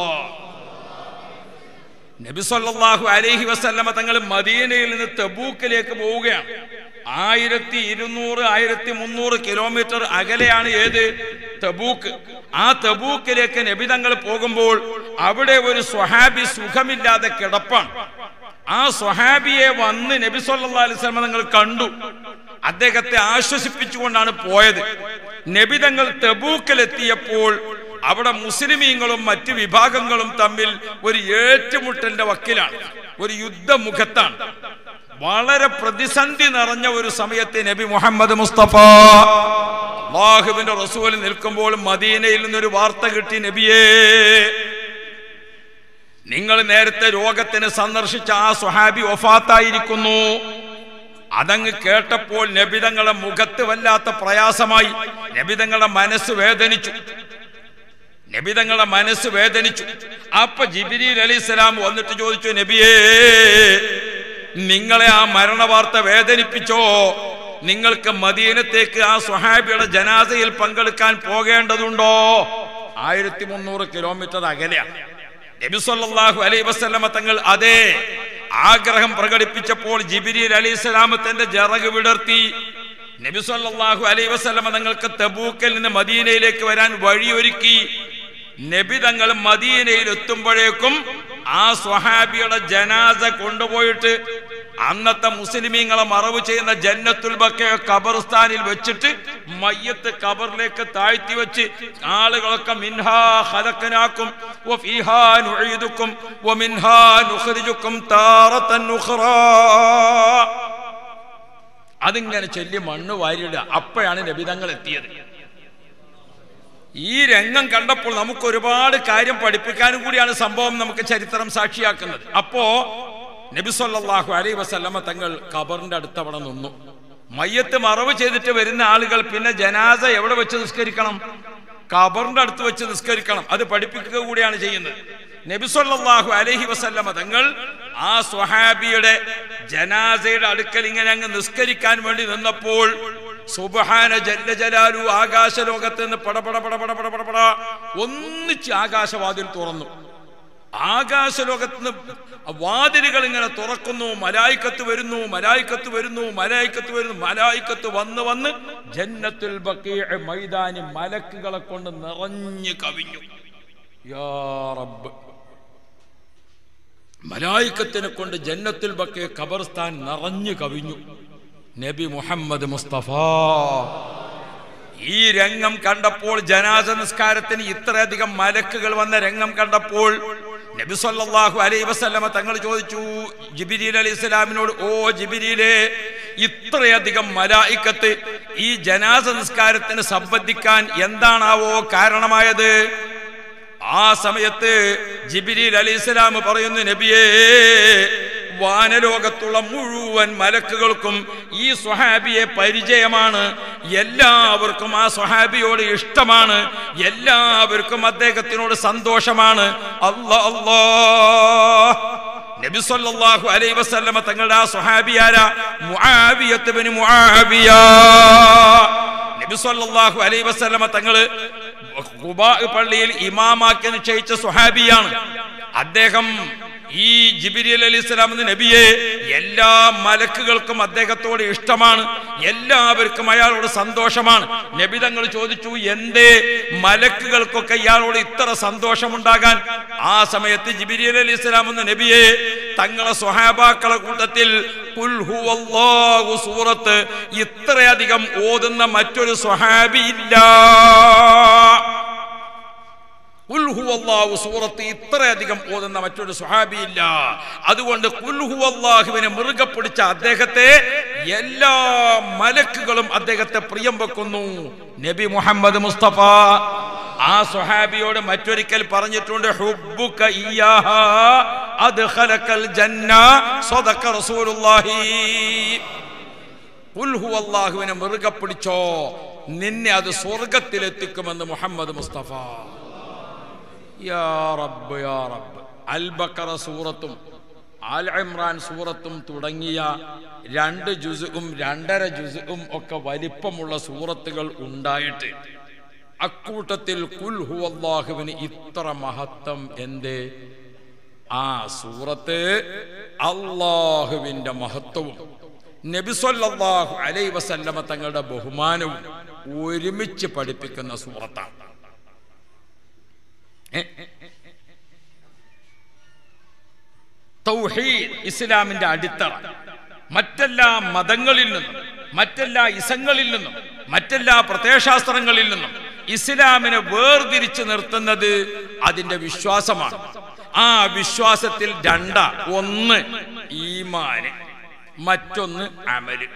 നബി സല്ലല്ലാഹു അലൈഹി വസല്ലമ തങ്ങൾ മദീനയിൽ നിന്ന് തബൂക്കിലേക്ക് പോവുകയാണ് ആയിരത്തി ഇരുന്നൂറ് ആയിരത്തി മുന്നൂറ് കിലോമീറ്റർ അകലെയാണ് ഏത് തബൂക്ക് ആ തബൂക്കിലേക്ക് നബി തങ്ങൾ പോകുമ്പോൾ അവിടെ ഒരു സ്വഹാബി സുഖമില്ലാതെ കിടപ്പാണ് ആ സ്വഹാബിയെ വന്ന് നബി സല്ലല്ലാഹു അലൈഹി വസല്ലമ തങ്ങൾ കണ്ടു അദ്ദേഹത്തെ ആശ്വസിപ്പിച്ചുകൊണ്ടാണ് പോയത് നബി തങ്ങൾ തബൂക്കിലെത്തിയപ്പോൾ അവിടെ മുസ്ലിമീങ്ങളും മറ്റ് വിഭാഗങ്ങളും തമ്മിൽ ഒരു ഏറ്റുമുട്ടലിന്റെ വക്കിലാണ് ഒരു യുദ്ധമുഖത്താണ് വളരെ പ്രതിസന്ധി നിറഞ്ഞ ഒരു സമയത്ത് നബി മുഹമ്മദ് മുസ്തഫ അള്ളാഹുവിന്റെ റസൂൽ നിൽക്കുമ്പോൾ മദീനയിൽ നിന്നൊരു വാർത്ത കിട്ടി നബിയേ നിങ്ങൾ നേരത്തെ രോഗത്തിന് സന്ദർശിച്ച ആ സുഹാബി ഒഫാത്തായിരിക്കുന്നു അതങ്ങ് കേട്ടപ്പോൾ നബിതങ്ങളുടെ മുഖത്ത് വല്ലാത്ത പ്രയാസമായി നബിതങ്ങളുടെ മനസ്സ് വേദനിച്ചു നബിതങ്ങളുടെ മനസ്സ് വേദനിച്ചു അപ്പൊ ജിബിരിൽ അലി ഇസ്ലാം വന്നിട്ട് ചോദിച്ചു നബിയേ നിങ്ങളെ ആ മരണ വാർത്ത വേദനിപ്പിച്ചോ നിങ്ങൾക്ക് മദീനത്തേക്ക് ആ സുഹാബിയുടെ ജനാസയിൽ പങ്കെടുക്കാൻ പോകേണ്ടതുണ്ടോ ആയിരത്തി മുന്നൂറ് കിലോമീറ്റർ അകലെയാണ് നബി സല്ലല്ലാഹു അലൈഹി വസല്ലമ തങ്ങൾ അതേ ആഗ്രഹം പ്രകടിപ്പിച്ചപ്പോൾ ജിബിരിൽ അലി ഇസ്ലാം തന്റെ ജറക് വിടർത്തി നബി സല്ലല്ലാഹു അലൈഹി വസല്ലമ തങ്ങൾക്ക് തബൂക്കിൽ നിന്ന് മദീനയിലേക്ക് വരാൻ വഴിയൊരുക്കി നബി തങ്ങൾ മദീനയിൽ എത്തുമ്പോഴേക്കും ആ സ്വഹാബിയുടെ ജനാസ കൊണ്ടുപോയിട്ട് അന്നത്തെ മുസ്ലിമീങ്ങളെ മറവ് ചെയ്യുന്ന ജന്നത്തുൽ ബക്ക ഖബർസ്ഥാനിൽ വെച്ചിട്ട് മയ്യത്ത് ഖബറിലേക്ക് താഴ്ത്തി വെച്ച് ആളുകളൊക്കെ മിൻഹാ ഖലഖനാക്കും വഫീഹാ നുഈദുക്കും വമിൻഹാ നുഖ്രിജുക്കും താറത്തൻ ഉഖ്റാ അതിങ്ങനെ ചൊല്ലി മണ്ണ് വാരിയിടുക അപ്പോഴാണ് നബിതങ്ങൾ എത്തിയത് ഈ രംഗം കണ്ടപ്പോൾ നമുക്ക് ഒരുപാട് കാര്യം പഠിപ്പിക്കാനും കൂടിയാണ് സംഭവം നമുക്ക് ചരിത്രം സാക്ഷിയാക്കുന്നത് അപ്പോ നബി സല്ലല്ലാഹു അലൈഹി വസല്ലമ തങ്ങൾ ഖബറിന്റെ അടുത്ത് അവിടെ നിന്നു മയ്യത്ത് മറവ് ചെയ്തിട്ട് വരുന്ന ആളുകൾ പിന്നെ ജനാസ എവിടെ വെച്ച് നിസ്കരിക്കണം ഖബറിന്റെ അടുത്ത് വെച്ച് നിസ്കരിക്കണം അത് പഠിപ്പിക്കുക കൂടിയാണ് ചെയ്യുന്നത് നബി സല്ലല്ലാഹു അലൈഹി വസല്ലമ തങ്ങൾ ആ സ്വഹാബിയുടെ ജനാസയുടെ അടുക്കൽ ഇങ്ങനെ അങ്ങ് നിസ്കരിക്കാൻ വേണ്ടി നിന്നപ്പോൾ സുബഹാന ജല്ല ജലാലു ആകാശലോകത്ത് നിന്ന് പടപട പടപട പടപട പട ഒന്നിച്ച് ആകാശവാതിൽ തുറന്നു ആകാശലോകത്ത് നിന്ന് വാതിലുകൾ ഇങ്ങനെ തുറക്കുന്നു മലായിക്കത്ത് വരുന്നു മലായിക്കത്ത് വരുന്നു മലായിക്കത്ത് വരുന്നു മലായിക്കത്ത് വന്ന് വന്ന് ജന്നത്തുൽ ബക്കീഅ മൈതാനി മലക്കുകളെ കൊണ്ട് നിറഞ്ഞു കവിഞ്ഞു യാ റബ്ബ് മലായിക്കത്തിനെ കൊണ്ട് ജന്നത്തുൽ ബക്കീഅ ഖബർസ്ഥാൻ നിറഞ്ഞു കവിഞ്ഞു നബി മുഹമ്മദ് മുസ്തഫ ഈ രംഗം കണ്ടപ്പോൾ ജനാസ നിസ്കാരത്തിന് ഇത്രയധികം മലക്കുകൾ വന്ന രംഗം കണ്ടപ്പോൾ നബി സല്ലല്ലാഹു അലൈഹി വസല്ലമ തങ്ങൾ ചോദിച്ചു ജിബിരിൽ അലി ഇസ്ലാമിനോട് ഓ ജിബിരിയിലെ ഇത്രയധികം മലായിക്കത്ത് ഈ ജനാസ നിസ്കാരത്തിന് സംബന്ധിക്കാൻ എന്താണാവോ കാരണമായത് ആ സമയത്ത് ജിബിരിൽ അലി ഇസ്ലാം പറയുന്നു നബിയേ വാനലോകത്തുള്ള മുഴുവൻ മലക്കുകൾക്കും ഈ സ്വഹാബിയെ പരിചയമാണ് എല്ലാവർക്കും ആ സ്വഹാബിയോട് ഇഷ്ടമാണ് എല്ലാവർക്കും അദ്ദേഹത്തിനോട് സന്തോഷമാണ് അല്ലാ അല്ലാ നബി സല്ലല്ലാഹു അലൈഹി വസല്ലമ തങ്ങളുടെ ആ സ്വഹാബിയാര മുആവിയത്ത് ബിൻ മുആവിയ നബി സല്ലല്ലാഹു അലൈഹി വസല്ലമ തങ്ങള് ഖുബാ പള്ളിയിൽ ഇമാമാക്കി നിശ്ചയിച്ച സ്വഹാബിയാണ് അദ്ദേഹം ഈ ജിബിരിൽ അലി ഇസ്ലാം നബിയെ എല്ലാ മലക്കുകൾക്കും അദ്ദേഹത്തോട് ഇഷ്ടമാണ് എല്ലാവർക്കും അയാളോട് സന്തോഷമാണ് നബി തങ്ങൾ ചോദിച്ചു എന്തേ മലക്കുകൾക്കൊക്കെ ഇയാളോട് ഇത്ര സന്തോഷമുണ്ടാകാൻ ആ സമയത്ത് ജിബിരിൽ അലി ഇസ്ലാം നബിയെ തങ്ങളെ സ്വഹാബാക്കളെ കൂട്ടത്തിൽ ഖുൽ ഹുവല്ലാഹു സൂറത്ത് ഇത്രയധികം ഓതുന്ന മറ്റൊരു സ്വഹാബി ഇല്ല കുൽഹുവല്ലാഹു സൂറത്ത് ഇത്രയധികം ഓതുന്ന മറ്റൊരു സ്വഹാബിയില്ല അതുകൊണ്ട് കുൽഹുവല്ലാഹുവിനെ മുറുകെ പിടിച്ച അദ്ദേഹത്തെ എല്ലാ മലക്കുകളും അദ്ദേഹത്തെ പ്രിയം വെക്കുന്നു നബി മുഹമ്മദ് മുസ്തഫ ആ സ്വഹാബിയോട് മറ്റൊരിക്കൽ പറഞ്ഞിട്ടുണ്ട് ഹുബ്ബുക ഇയ്യാഹ അദ്ഖലകൽ ജന്ന സദഖ റസൂലുള്ളാഹി കുൽഹുവല്ലാഹുവിനെ മുറുകെ പിടിച്ചോ നിന്നെ അത് സ്വർഗത്തിലെത്തിക്കുമെന്ന് മുഹമ്മദ് മുസ്തഫ യാ റബ്ബ് യാ റബ്ബ് അൽ ബക്കറ സൂറത്തും ആൽ ഇമ്രാൻ സൂറത്തും തുടങ്ങിയ രണ്ട് ജുസും രണ്ടര ജുസും ഒക്കെ വലിപ്പമുള്ള സൂറത്തുകൾ ഉണ്ടായിട്ട് അക്കൂട്ടത്തിൽ കുൽ ഹുവല്ലാഹുവിന് ഇത്ര മഹത്വം എന്തേ ആ സൂറത്ത് അള്ളാഹുവിന്റെ മഹത്വവും നബിസൊല്ലാഹു അലൈ വസല്ലമ തങ്ങളുടെ ബഹുമാനവും ഒരുമിച്ച് പഠിപ്പിക്കുന്ന സൂറത്താണ് തൗഹീദ് ഇസ്ലാമിന്റെ അടിത്തറ മറ്റെല്ലാ മതങ്ങളിൽ നിന്നും മറ്റെല്ലാ ഇസങ്ങളിൽ നിന്നും മറ്റെല്ലാ പ്രത്യയശാസ്ത്രങ്ങളിൽ നിന്നും ഇസ്ലാമിനെ വേർതിരിച്ചു നിർത്തുന്നത് അതിന്റെ വിശ്വാസമാണ് ആ വിശ്വാസത്തിൽ രണ്ട ഒന്ന് ഈമാന് മറ്റൊന്ന് അമല്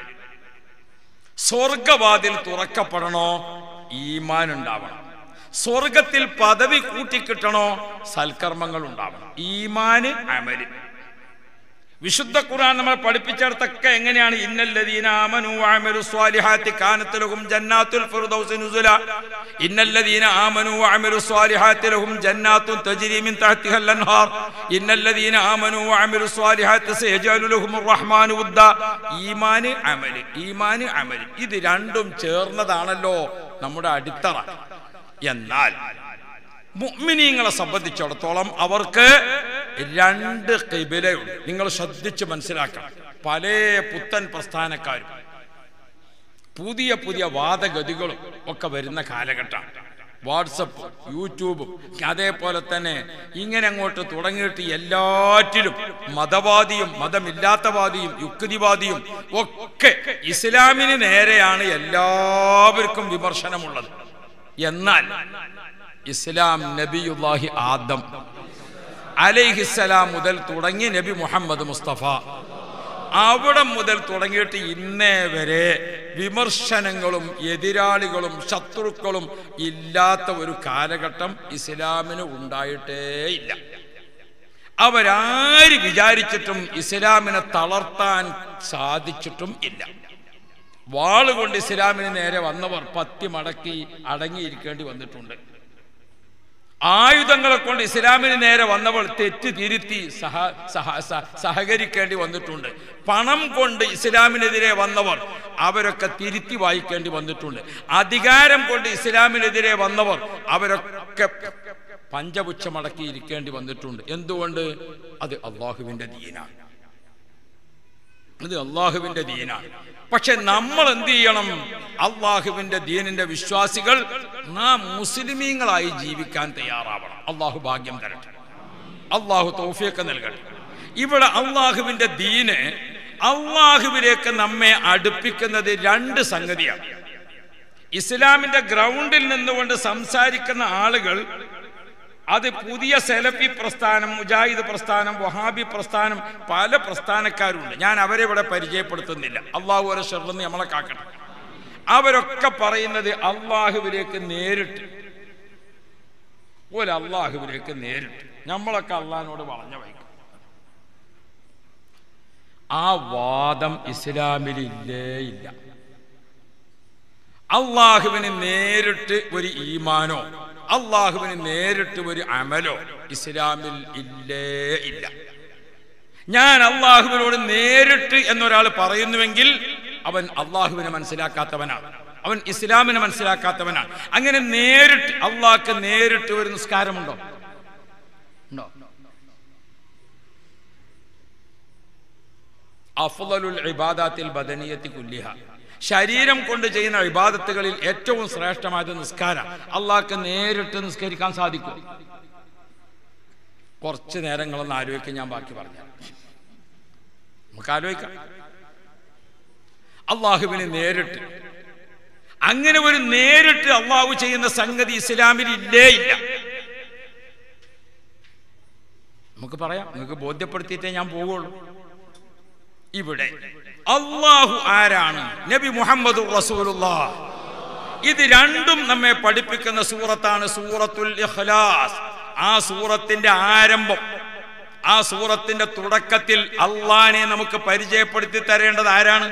സ്വർഗവാതിൽ തുറക്കപ്പെടണോ ഈമാൻ ഉണ്ടാവണം സ്വർഗത്തിൽ പദവി കൂട്ടിക്കിട്ടണോ സൽക്കർമ്മങ്ങൾ ഉണ്ടാവണം ഈമാന് അമല് വിശുദ്ധ ഖുർആൻ നമ്മൾ പഠിപ്പിച്ചിടത്തൊക്കെ എങ്ങനെയാണ് ഇന്നല്ലദീന ആമനു വഅമിലു സ്വാലിഹാത്തി കാനത്ത് ലഹും ജന്നാത്തുൽ ഫിർദൗസി നുസുല ഇന്നല്ലദീന ആമനു വഅമിലു സ്വാലിഹാത്തി ലഹും ജന്നാത്തുൻ തജ്രി മിൻ തഹ്തിഹൽ അൻഹാർ ഇന്നല്ലദീന ആമനു വഅമിലു സ്വാലിഹാത്തി സയജഅലു ലഹുമുർ റഹ്മാനു വുദ്ദ ഈമാന് അമല് ഈമാന് അമല് ഇത് രണ്ടും ചേർന്നതാണല്ലോ നമ്മുടെ അടിത്തറ എന്നാൽ മുഅ്മിനീങ്ങളെ സംബന്ധിച്ചിടത്തോളം അവർക്ക് രണ്ട് കിബിലയുണ്ട് നിങ്ങൾ ശ്രദ്ധിച്ച് മനസ്സിലാക്കണം പല പുത്തൻ പ്രസ്ഥാനക്കാരും പുതിയ പുതിയ വാദഗതികളും ഒക്കെ വരുന്ന കാലഘട്ടമാണ് വാട്സപ്പും യൂട്യൂബും അതേപോലെ തന്നെ ഇങ്ങനെ അങ്ങോട്ട് തുടങ്ങിയിട്ട് എല്ലാറ്റിലും മതവാദിയും മതമില്ലാത്തവാദിയും യുക്തിവാദിയും ഒക്കെ ഇസ്ലാമിന് നേരെയാണ് എല്ലാവർക്കും വിമർശനമുള്ളത് എന്നാൽ ഇസ്ലാം നബിയുല്ലാഹി ആദം അലൈഹിസ്സലാം മുതൽ തുടങ്ങി നബി മുഹമ്മദ് മുസ്തഫ അവിടെ മുതൽ തുടങ്ങിയിട്ട് ഇന്നേ വരെ വിമർശനങ്ങളും എതിരാളികളും ശത്രുക്കളും ഇല്ലാത്ത ഒരു കാലഘട്ടം ഇസ്ലാമിന് ഉണ്ടായിട്ടേ ഇല്ല അവരാര് വിചാരിച്ചിട്ടും ഇസ്ലാമിനെ തളർത്താൻ സാധിച്ചിട്ടും ഇല്ല വാളുകൊണ്ട് ഇസ്ലാമിന് നേരെ വന്നവർ പത്തി മടക്കി അടങ്ങിയിരിക്കേണ്ടി വന്നിട്ടുണ്ട് ആയുധങ്ങളെ കൊണ്ട് ഇസ്ലാമിന് നേരെ വന്നവൾ തെറ്റ് തിരുത്തി സഹ സഹ സ- സഹകരിക്കേണ്ടി വന്നിട്ടുണ്ട് പണം കൊണ്ട് ഇസ്ലാമിനെതിരെ വന്നവർ അവരൊക്കെ തിരുത്തി വായിക്കേണ്ടി വന്നിട്ടുണ്ട് അധികാരം കൊണ്ട് ഇസ്ലാമിനെതിരെ വന്നവർ അവരൊക്കെ പഞ്ചപുച്ഛമടക്കി ഇരിക്കേണ്ടി വന്നിട്ടുണ്ട് എന്തുകൊണ്ട് അത് അള്ളാഹുവിന്റെ ദീനാണ് ഇത് അള്ളാഹുവിന്റെ ദീനാണ് പക്ഷെ നമ്മൾ എന്ത് ചെയ്യണം അള്ളാഹുവിന്റെ ദീനിന്റെ വിശ്വാസികൾ നാം മുസ്ലിമീങ്ങളായി ജീവിക്കാൻ തയ്യാറാവണം അള്ളാഹു ഭാഗ്യം തരട്ടെ അള്ളാഹു തൗഫിയൊക്കെ നൽകട്ടെ ഇവിടെ അള്ളാഹുവിന്റെ ദീന് അള്ളാഹുവിലേക്ക് നമ്മെ അടുപ്പിക്കുന്നത് രണ്ട് സംഗതിയാണ് ഇസ്ലാമിന്റെ ഗ്രൗണ്ടിൽ നിന്നുകൊണ്ട് സംസാരിക്കുന്ന ആളുകൾ അത് പുതിയ സെലഫി പ്രസ്ഥാനം മുജാഹിദ് പ്രസ്ഥാനം വഹാബി പ്രസ്ഥാനം പല പ്രസ്ഥാനക്കാരുണ്ട് ഞാൻ അവരെ ഇവിടെ പരിചയപ്പെടുത്തുന്നില്ല അള്ളാഹു ഒരു ഷെറന്ന് നമ്മളെ കാക്കട്ടെ അവരൊക്കെ പറയുന്നത് അള്ളാഹുവിലേക്ക് നേരിട്ട് പോലെ അള്ളാഹുവിലേക്ക് നേരിട്ട് നമ്മളൊക്കെ അള്ളഹാനോട് വളഞ്ഞ വയ്ക്കും ആ വാദം ഇസ്ലാമിലില്ലേ ഇല്ല അള്ളാഹുവിന് നേരിട്ട് ഒരു ഈമാനോ അള്ളാഹുവിന് നേരിട്ട് ഒരു അമലോ ഇസ്ലാമിൽ ഇല്ലേ ഇല്ല ഞാൻ അള്ളാഹുവിനോട് നേരിട്ട് എന്നൊരാൾ പറയുന്നുവെങ്കിൽ അവൻ അള്ളാഹുവിനെ മനസ്സിലാക്കാത്തവനാണ് അവൻ ഇസ്ലാമിനെ മനസ്സിലാക്കാത്തവനാണ് അങ്ങനെ നേരിട്ട് അള്ളാഹ്ക്ക് നേരിട്ട് ഒരു നിസ്കാരമുണ്ടോ ഉണ്ടോ അഫ്ളലുൽ ഇബാദാത്തിൽ ബദനിയത്തി കുല്ലിഹ ശരീരം കൊണ്ട് ചെയ്യുന്ന ഇബാദത്തുകളിൽ ഏറ്റവും ശ്രേഷ്ഠമായത് നിസ്കാരം അള്ളാഹ്ക്ക് നേരിട്ട് നിസ്കരിക്കാൻ സാധിക്കും കുറച്ച് നേരങ്ങളൊന്ന് ആലോചിക്കാൻ ഞാൻ ബാക്കി പറഞ്ഞു നമുക്ക് ആലോചിക്കാം അള്ളാഹുവിന് നേരിട്ട് അങ്ങനെ ഒരു നേരിട്ട് അള്ളാഹു ചെയ്യുന്ന സംഗതി ഇസ്ലാമിൽ ഇല്ലേ ഇല്ല നമുക്ക് പറയാം നിങ്ങൾക്ക് ബോധ്യപ്പെടുത്തിയിട്ടേ ഞാൻ പോവുള്ളൂ ഇവിടെ അള്ളാഹു ആരാണ് നബി മുഹമ്മദ് റസൂലുള്ള ഇത് രണ്ടും നമ്മെ പഠിപ്പിക്കുന്ന സൂറത്താണ് സൂറത്തുൽ ഇഖ്ലാസ് ആ സൂറത്തിന്റെ ആരംഭം ആ സൂറത്തിന്റെ തുടക്കത്തിൽ അള്ളാനെ നമുക്ക് പരിചയപ്പെടുത്തി തരേണ്ടത് ആരാണ്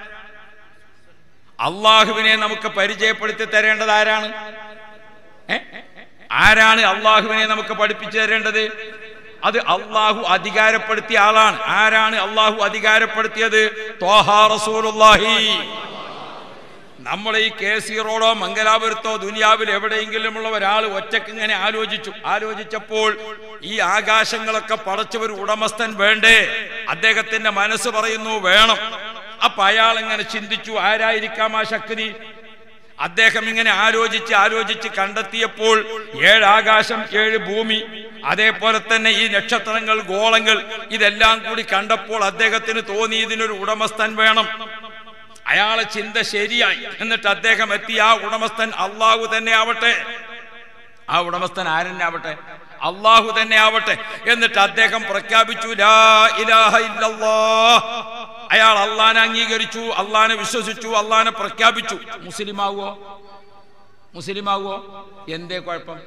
അള്ളാഹുവിനെ നമുക്ക് പരിചയപ്പെടുത്തി തരേണ്ടത് ആരാണ് ഏ? ആരാണ് അള്ളാഹുവിനെ നമുക്ക് പഠിപ്പിച്ചു തരേണ്ടത് അത് അള്ളാഹു അധികാരപ്പെടുത്തിയ ആളാണ് ആരാണ് അള്ളാഹു അധികാരപ്പെടുത്തിയത് ത്വാഹാ റസൂലുള്ളാഹി നമ്മൾ ഈ കെ സി റോഡോ മംഗലാപുരത്തോ ദുനിയാവിൽ എവിടെയെങ്കിലുമുള്ള ഒരാൾ ഒറ്റക്ക് ഇങ്ങനെ ആലോചിച്ചു ആലോചിച്ചപ്പോൾ ഈ ആകാശങ്ങളൊക്കെ പടച്ചവർ ഉടമസ്ഥൻ വേണ്ടേ അദ്ദേഹത്തിന്റെ മനസ്സ് പറയുന്നു വേണം അപ്പൊ അയാൾ ഇങ്ങനെ ചിന്തിച്ചു ആരായിരിക്കാം ആ ശക്തി അദ്ദേഹം ഇങ്ങനെ ആലോചിച്ച് ആലോചിച്ച് കണ്ടെത്തിയപ്പോൾ ഏഴ് ആകാശം ഏഴ് ഭൂമി അതേപോലെ തന്നെ ഈ നക്ഷത്രങ്ങൾ ഗോളങ്ങൾ ഇതെല്ലാം കൂടി കണ്ടപ്പോൾ അദ്ദേഹത്തിന് തോന്നി ഇതിനൊരു ഉടമസ്ഥൻ വേണം അയാളെ ചിന്ത ശരിയായി എന്നിട്ട് അദ്ദേഹം എത്തി ആ ഉടമസ്ഥൻ അള്ളാഹു തന്നെ ആവട്ടെ ആ ഉടമസ്ഥൻ ആരെന്നെ ആവട്ടെ അള്ളാഹു തന്നെ ആവട്ടെ എന്നിട്ട് അദ്ദേഹം പ്രഖ്യാപിച്ചു ലാ ഇലാഹ ഇല്ലല്ലാഹ് അയാൾ അള്ളാനെ അംഗീകരിച്ചു അള്ളാനെ വിശ്വസിച്ചു അള്ളാനെ പ്രഖ്യാപിച്ചു മുസ്ലിം ആവുമോ മുസ്ലിം ആവുമോ എന്തേ കുഴപ്പം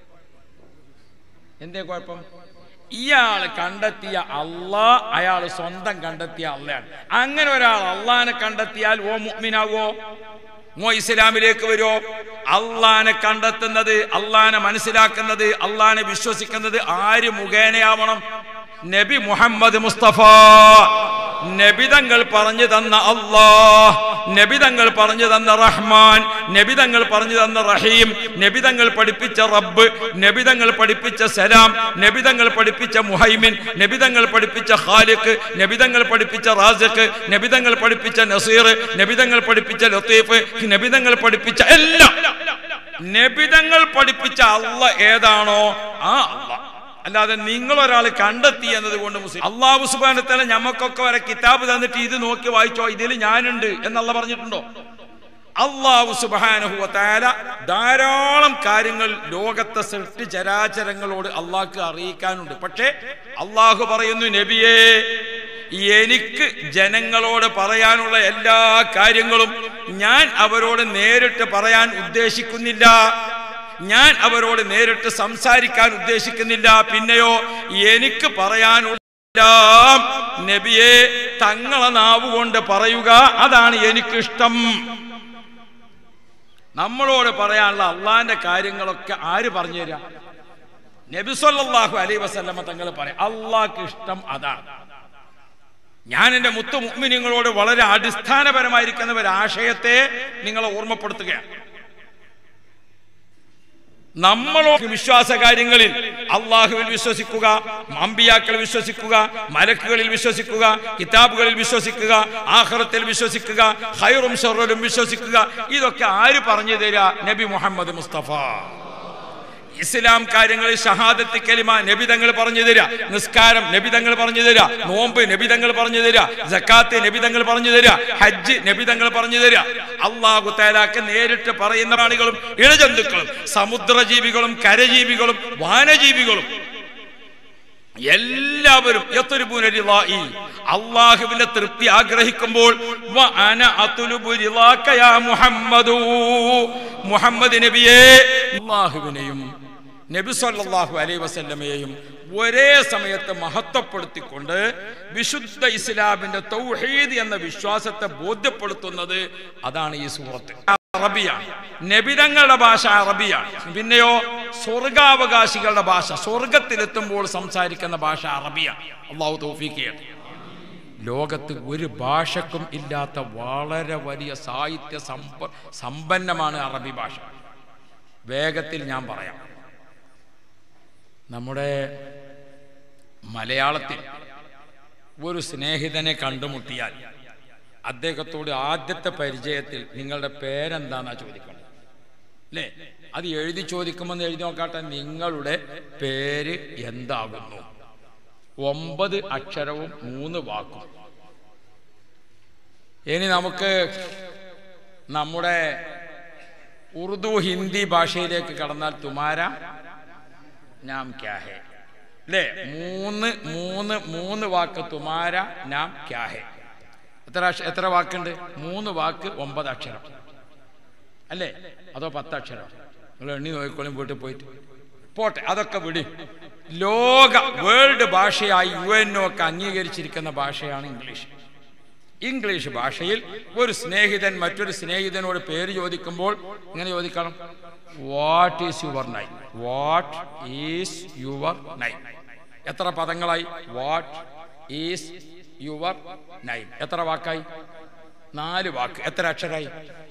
എന്തേ കുഴപ്പം ഇയാൾ കണ്ടെത്തിയ അള്ളാ അയാൾ സ്വന്തം കണ്ടെത്തിയ അള്ളയാണ് അങ്ങനെ ഒരാൾ അള്ളാനെ കണ്ടെത്തിയാൽ ഓ മുഅ്മിനാവോ മോ ഇസ്ലാമിലേക്ക് വരുമോ അള്ളാനെ കണ്ടെത്തുന്നത് അള്ളാനെ മനസ്സിലാക്കുന്നത് അള്ളാനെ വിശ്വസിക്കുന്നത് ആര് മുഖേനയാവണം നബി മുഹമ്മദ് മുസ്തഫ നബിതങ്ങൾ പറഞ്ഞു തന്ന അള്ളാഹ് നബിതങ്ങൾ പറഞ്ഞു തന്ന റഹ്മാൻ നബിതങ്ങൾ പറഞ്ഞു തന്ന റഹീം നബിതങ്ങൾ പഠിപ്പിച്ച റബ്ബ് നബിതങ്ങൾ പഠിപ്പിച്ച സലാം നബിതങ്ങൾ പഠിപ്പിച്ച മുഹൈമിൻ നബിതങ്ങൾ പഠിപ്പിച്ച ഖാലിഖ് നബിതങ്ങൾ പഠിപ്പിച്ച റാസിഖ് നബിതങ്ങൾ പഠിപ്പിച്ച നസീർ നബിതങ്ങൾ പഠിപ്പിച്ച ലത്തീഫ് നബിതങ്ങൾ പഠിപ്പിച്ച എല്ലാം നബിതങ്ങൾ പഠിപ്പിച്ച അല്ല ഏതാണോ ആ അല്ല അല്ലാതെ നിങ്ങൾ ഒരാൾ കണ്ടെത്തി എന്നത് കൊണ്ട് മുസ്ലിം അള്ളാഹു സുബാനത്തല ഞമ്മക്കൊക്കെ വരെ കിതാബ് തന്നിട്ട് ഇത് നോക്കി വായിച്ചോ ഇതിൽ ഞാനുണ്ട് എന്നുള്ള പറഞ്ഞിട്ടുണ്ടോ അള്ളാഹു സുബാനഹുവത്തായ ധാരാളം കാര്യങ്ങൾ ലോകത്തെ സൃഷ്ടി ചരാചരങ്ങളോട് അള്ളാഹ്ക്ക് അറിയിക്കാനുണ്ട് പക്ഷേ അള്ളാഹു പറയുന്നു നബിയേ എനിക്ക് ജനങ്ങളോട് പറയാനുള്ള എല്ലാ കാര്യങ്ങളും ഞാൻ അവരോട് നേരിട്ട് പറയാൻ ഉദ്ദേശിക്കുന്നില്ല ഞാൻ അവരോട് നേരിട്ട് സംസാരിക്കാൻ ഉദ്ദേശിക്കുന്നില്ല പിന്നെയോ എനിക്ക് പറയാനെല്ലാം നബിയെ തങ്ങളെ നാവ് കൊണ്ട് പറയുക അതാണ് എനിക്കിഷ്ടം നമ്മളോട് പറയാനുള്ള അള്ളാന്റെ കാര്യങ്ങളൊക്കെ ആര് പറഞ്ഞു തരാ നബി സല്ലല്ലാഹു അലൈഹി വസല്ലമ തങ്ങൾ പറയാം അള്ളാഹ്ക്ക് ഇഷ്ടം അതാണ് ഞാൻ എൻ്റെ മുത്തു മുഅ്മിനീങ്ങളോട് വളരെ അടിസ്ഥാനപരമായിരിക്കുന്ന ഒരു ആശയത്തെ നിങ്ങളെ ഓർമ്മപ്പെടുത്തുകയാണ് നമ്മളോ വിശ്വാസ കാര്യങ്ങളിൽ അള്ളാഹുവിൽ വിശ്വസിക്കുക അമ്പിയാക്കൾ വിശ്വസിക്കുക മലക്കുകളിൽ വിശ്വസിക്കുക കിതാബുകളിൽ വിശ്വസിക്കുക ആഹ്റത്തിൽ വിശ്വസിക്കുക ഹൈറും ഷെറും വിശ്വസിക്കുക ഇതൊക്കെ ആര് പറഞ്ഞു തരാ നബി മുഹമ്മദ് മുസ്തഫ ഇസ്ലാം കാര്യങ്ങളിൽ ഷഹാദത്ത് കലിമ നബിതങ്ങൾ പറഞ്ഞു തരാ നിസ്കാരം നബിതങ്ങൾ പറഞ്ഞു തരാ നോമ്പ് നബിതങ്ങൾ പറഞ്ഞു തരാ ജക്കാത്ത് നബിതങ്ങൾ പറഞ്ഞു തരാ ഹജ്ജ് നബിതങ്ങൾ പറഞ്ഞു തരാ അള്ളാഹു താലാക്ക് നേരിട്ട് പറയുന്ന പ്രാണികളും ഇഴജന്തുക്കളും സമുദ്രജീവികളും കരജീവികളും വാനജീവികളും എല്ലാവരും യത്രുബുനരിളായി അള്ളാഹുവിന്റെ തൃപ്തി ആഗ്രഹിക്കുമ്പോൾ വ അന അത്ലുബു റിളാക യാ മുഹമ്മദു മുഹമ്മദ് നബിയെ അള്ളാഹുവിനെയും നബി സല്ലല്ലാഹു അലൈഹി വസല്ലമയെയും ഒരേ സമയത്ത് മഹത്വപ്പെടുത്തിക്കൊണ്ട് വിശുദ്ധ ഇസ്ലാമിന്റെ തൗഹീദ് എന്ന വിശ്വാസത്തെ ബോധ്യപ്പെടുത്തുന്നത് അതാണ് ഈ സൂറത്ത് അറബിയാണ് നബിതങ്ങളുടെ ഭാഷ അറബിയാണ് പിന്നെയോ സ്വർഗാവകാശികളുടെ ഭാഷ സ്വർഗത്തിലെത്തുമ്പോൾ സംസാരിക്കുന്ന ഭാഷ അറബിയാണ് അള്ളാഹു തൗഫീഖ് ചെയ്യട്ടെ ലോകത്ത് ഒരു ഭാഷക്കും ഇല്ലാത്ത വളരെ വലിയ സാഹിത്യ സമ്പ സമ്പന്നമാണ് അറബി ഭാഷ വേഗത്തിൽ ഞാൻ പറയാം നമ്മുടെ മലയാളത്തിൽ ഒരു സ്നേഹിതനെ കണ്ടുമുട്ടിയാൽ അദ്ദേഹത്തോട് ആദ്യത്തെ പരിചയത്തിൽ നിങ്ങളുടെ പേരെന്താന്നാ ചോദിക്കണം അല്ലേ അത് എഴുതി ചോദിക്കുമെന്ന് എഴുതി നോക്കാട്ടെ നിങ്ങളുടെ പേര് എന്താകുന്നു ഒമ്പത് അക്ഷരവും മൂന്ന് വാക്കും ഇനി നമുക്ക് നമ്മുടെ ഉറുദു ഹിന്ദി ഭാഷയിലേക്ക് കടന്നാൽ തുമാര നാം ക്യാഹെ അല്ലേ മൂന്ന് മൂന്ന് മൂന്ന് വാക്ക് തുമാര നാം ക്യാഹെ എത്ര അക്ഷ- എത്ര വാക്കുണ്ട് മൂന്ന് വാക്ക് ഒമ്പത് അക്ഷരം അല്ലേ അതോ പത്ത് അക്ഷരം നിങ്ങൾ എണ്ണി നോക്കിക്കോളും വീട്ടിൽ പോയിട്ട് പോട്ടെ അതൊക്കെ വിടി ലോക വേൾഡ് ഭാഷയായി യു എൻ ഒക്കെ അംഗീകരിച്ചിരിക്കുന്ന ഭാഷയാണ് ഇംഗ്ലീഷ് ഇംഗ്ലീഷ് ഭാഷയിൽ ഒരു സ്നേഹിതൻ മറ്റൊരു സ്നേഹിതനോട് പേര് ചോദിക്കുമ്പോൾ ഇങ്ങനെ ചോദിക്കണം what is your name what is your name എത്ര പദങ്ങളായി വാട്ട് ഈസ് യുവർ നൈം എത്ര വാക്കായി നാല് വാക്ക് എത്ര അക്ഷരായി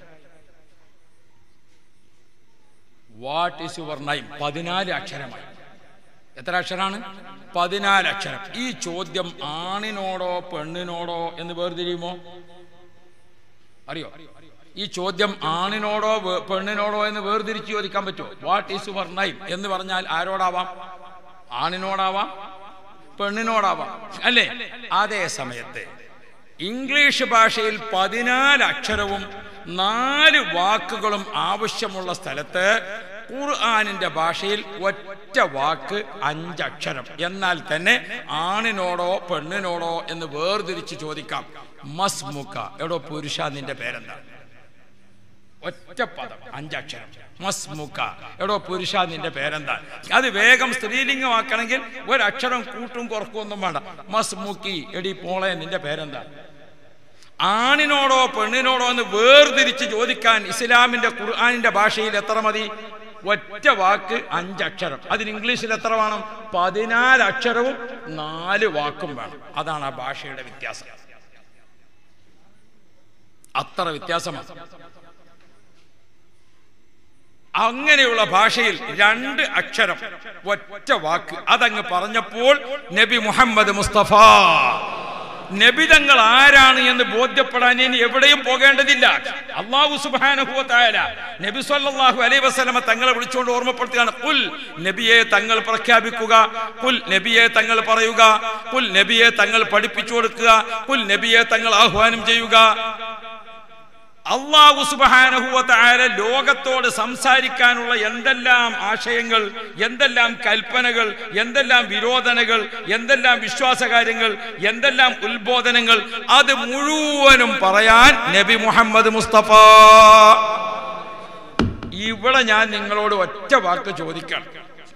വാട്ട് ഈസ് യുവർ നൈം പതിനാല് അക്ഷരമായി എത്ര അക്ഷരാണ് പതിനാല് അക്ഷരം ഈ ചോദ്യം ആണിനോടോ പെണ്ണിനോടോ എന്ന് വേർതിരിയുമോ അറിയോ ഈ ചോദ്യം ആണിനോടോ വേ- പെണ്ണിനോടോ എന്ന് വേർതിരിച്ച് ചോദിക്കാൻ പറ്റുമോ വാട്ട് ഈസ് യുവർ നൈം എന്ന് പറഞ്ഞാൽ ആരോടാവാം ആണിനോടാവാം പെണ്ണിനോടാവാം അല്ലേ അതേ സമയത്ത് ഇംഗ്ലീഷ് ഭാഷയിൽ പതിനാല് അക്ഷരവും നാല് വാക്കുകളും ആവശ്യമുള്ള സ്ഥലത്ത് ഖുർആാനിന്റെ ഭാഷയിൽ ഒറ്റ വാക്ക് അഞ്ചക്ഷരം എന്നാൽ തന്നെ ആണിനോടോ പെണ്ണിനോടോ എന്ന് വേർതിരിച്ച് ചോദിക്കാം മസ്മുക്ക എടോ പുരുഷ നിന്റെ പേരെന്താ ഒറ്റ പദം അഞ്ചക്ഷരം മസ്മുക്ക എടോ പുരുഷ നിന്റെ പേരെന്താ അത് വേഗം സ്ത്രീലിംഗമാക്കണമെങ്കിൽ ഒരക്ഷരം കൂട്ടും കുറക്കും ഒന്നും വേണ്ട മസ്മുക്കി എടി പോളെ നിന്റെ പേരെന്താ ആണിനോടോ പെണ്ണിനോടോ എന്ന് വേർതിരിച്ച് ചോദിക്കാൻ ഇസ്ലാമിന്റെ ഖുർആാനിന്റെ ഭാഷയിൽ എത്ര മതി ഒറ്റ വാക്ക് അഞ്ചക്ഷരം അതിന് ഇംഗ്ലീഷിൽ എത്ര വേണം പതിനാല് അക്ഷരവും നാല് വാക്കും വേണം അതാണ് ആ ഭാഷയുടെ വ്യത്യാസം അത്ര വ്യത്യാസമാണ് അങ്ങനെയുള്ള ഭാഷയിൽ രണ്ട് അക്ഷരം ഒറ്റ വാക്ക് അതങ്ങ് പറഞ്ഞപ്പോൾ നബി മുഹമ്മദ് മുസ്തഫ നബിതങ്ങൾ ആരാണ് എന്ന് ബോധ്യപ്പെടാൻ ഇനി എവിടെയും പോകേണ്ടതില്ല അള്ളാഹു സുബാനുഭവത്തായ നബി സല്ലല്ലാഹു അലൈഹി വസല്ലമ തങ്ങളെ വിളിച്ചുകൊണ്ട് ഓർമ്മപ്പെടുത്തുകയാണ് കുൽ നബിയെ തങ്ങൾ പ്രഖ്യാപിക്കുക കുൽ നബിയെ തങ്ങൾ പറയുക കുൽ നബിയെ തങ്ങൾ പഠിപ്പിച്ചു കൊടുക്കുക കുൽ നബിയെ തങ്ങൾ ആഹ്വാനം ചെയ്യുക അള്ളാഹു സുബാനഹുവല ലോകത്തോട് സംസാരിക്കാനുള്ള എന്തെല്ലാം ആശയങ്ങൾ എന്തെല്ലാം കൽപ്പനകൾ എന്തെല്ലാം വിരോധനകൾ എന്തെല്ലാം വിശ്വാസകാര്യങ്ങൾ എന്തെല്ലാം ഉത്ബോധനങ്ങൾ അത് മുഴുവനും പറയാൻ നബി മുഹമ്മദ് മുസ്തഫ ഇവിടെ ഞാൻ നിങ്ങളോട് ഒറ്റ വാക്ക് ചോദിക്കണം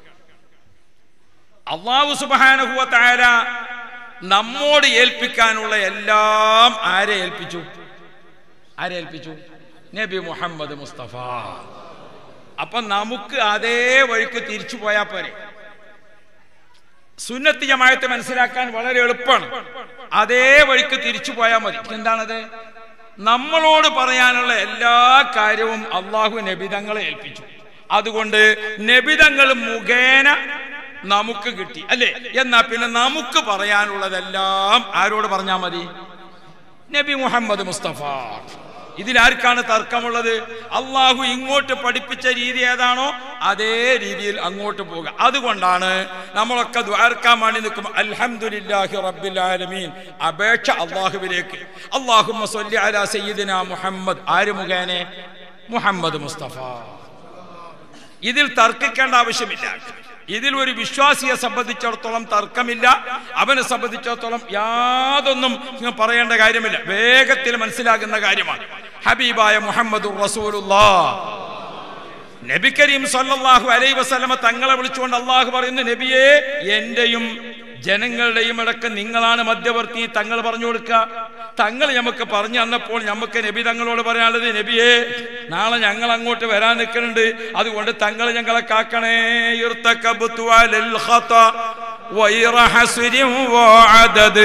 അള്ളാഹു സുബാനഹുവല നമ്മോട് ഏൽപ്പിക്കാനുള്ള എല്ലാം ആരെ ഏൽപ്പിച്ചു ആരെ ഏൽപ്പിച്ചു നബി മുഹമ്മദ് മുസ്തഫ അപ്പൊ നമുക്ക് അതേ വഴിക്ക് തിരിച്ചു പോയാൽ പോരെ സുന്നത്തി ജമായത്തെ മനസ്സിലാക്കാൻ വളരെ എളുപ്പമാണ് അതേ വഴിക്ക് തിരിച്ചു പോയാൽ മതി എന്താണത് നമ്മളോട് പറയാനുള്ള എല്ലാ കാര്യവും അള്ളാഹു നബിതങ്ങളെ ഏൽപ്പിച്ചു അതുകൊണ്ട് നബിതങ്ങൾ മുഖേന നമുക്ക് കിട്ടി അല്ലേ എന്നാ പിന്നെ നമുക്ക് പറയാനുള്ളതെല്ലാം ആരോട് പറഞ്ഞാൽ മതി നബി മുഹമ്മദ് മുസ്തഫ ഇതിലാർക്കാണ് തർക്കമുള്ളത് അള്ളാഹു ഇങ്ങോട്ട് പഠിപ്പിച്ച രീതി ഏതാണോ അതേ രീതിയിൽ അങ്ങോട്ട് പോകുക അതുകൊണ്ടാണ് നമ്മളൊക്കെ ദ്വാരക്കാൻ വേണ്ടി നിൽക്കും അൽഹംദുലില്ലാഹി റബ്ബിൽ ആലമീൻ അപേക്ഷ അള്ളാഹുവിലേക്ക് അള്ളാഹുമ്മ സ്വല്ലി അലാ സയ്യിദിന മുഹമ്മദ് ആര് മുഖേനെ മുഹമ്മദ് മുസ്തഫ ഇതിൽ തർക്കിക്കേണ്ട ആവശ്യമില്ല ഇതിൽ ഒരു വിശ്വാസിയെ സംബന്ധിച്ചിടത്തോളം തർക്കമില്ല അവനെ സംബന്ധിച്ചിടത്തോളം യാതൊന്നും ഇങ്ങ് പറയേണ്ട കാര്യമില്ല വേഗത്തിൽ മനസ്സിലാകുന്ന കാര്യമാണ് ഹബീബായ മുഹമ്മദ് റസൂലുള്ളാ നബി കരീം സല്ലല്ലാഹു അലൈഹി വസല്ലമ തങ്ങളെ വിളിച്ചുകൊണ്ട് അള്ളാഹു പറയുന്നു നബിയെ എന്റെയും ജനങ്ങളുടെയും ഇടക്ക് നിങ്ങളാണ് മധ്യവർത്തി തങ്ങൾ പറഞ്ഞു കൊടുക്കുക തങ്ങൾ നമുക്ക് പറഞ്ഞു തന്നപ്പോൾ നമുക്ക് നബി തങ്ങളോട് പറയാനുള്ളത് നബിയെ നാളെ ഞങ്ങൾ അങ്ങോട്ട് വരാൻ നിൽക്കുന്നുണ്ട് അതുകൊണ്ട് തങ്ങൾ ഞങ്ങളെ കാക്കണേ ഇർത്തക്കബ്തു അലൽ ഖത വൈറ ഹസ്രിൻ വഅദദ്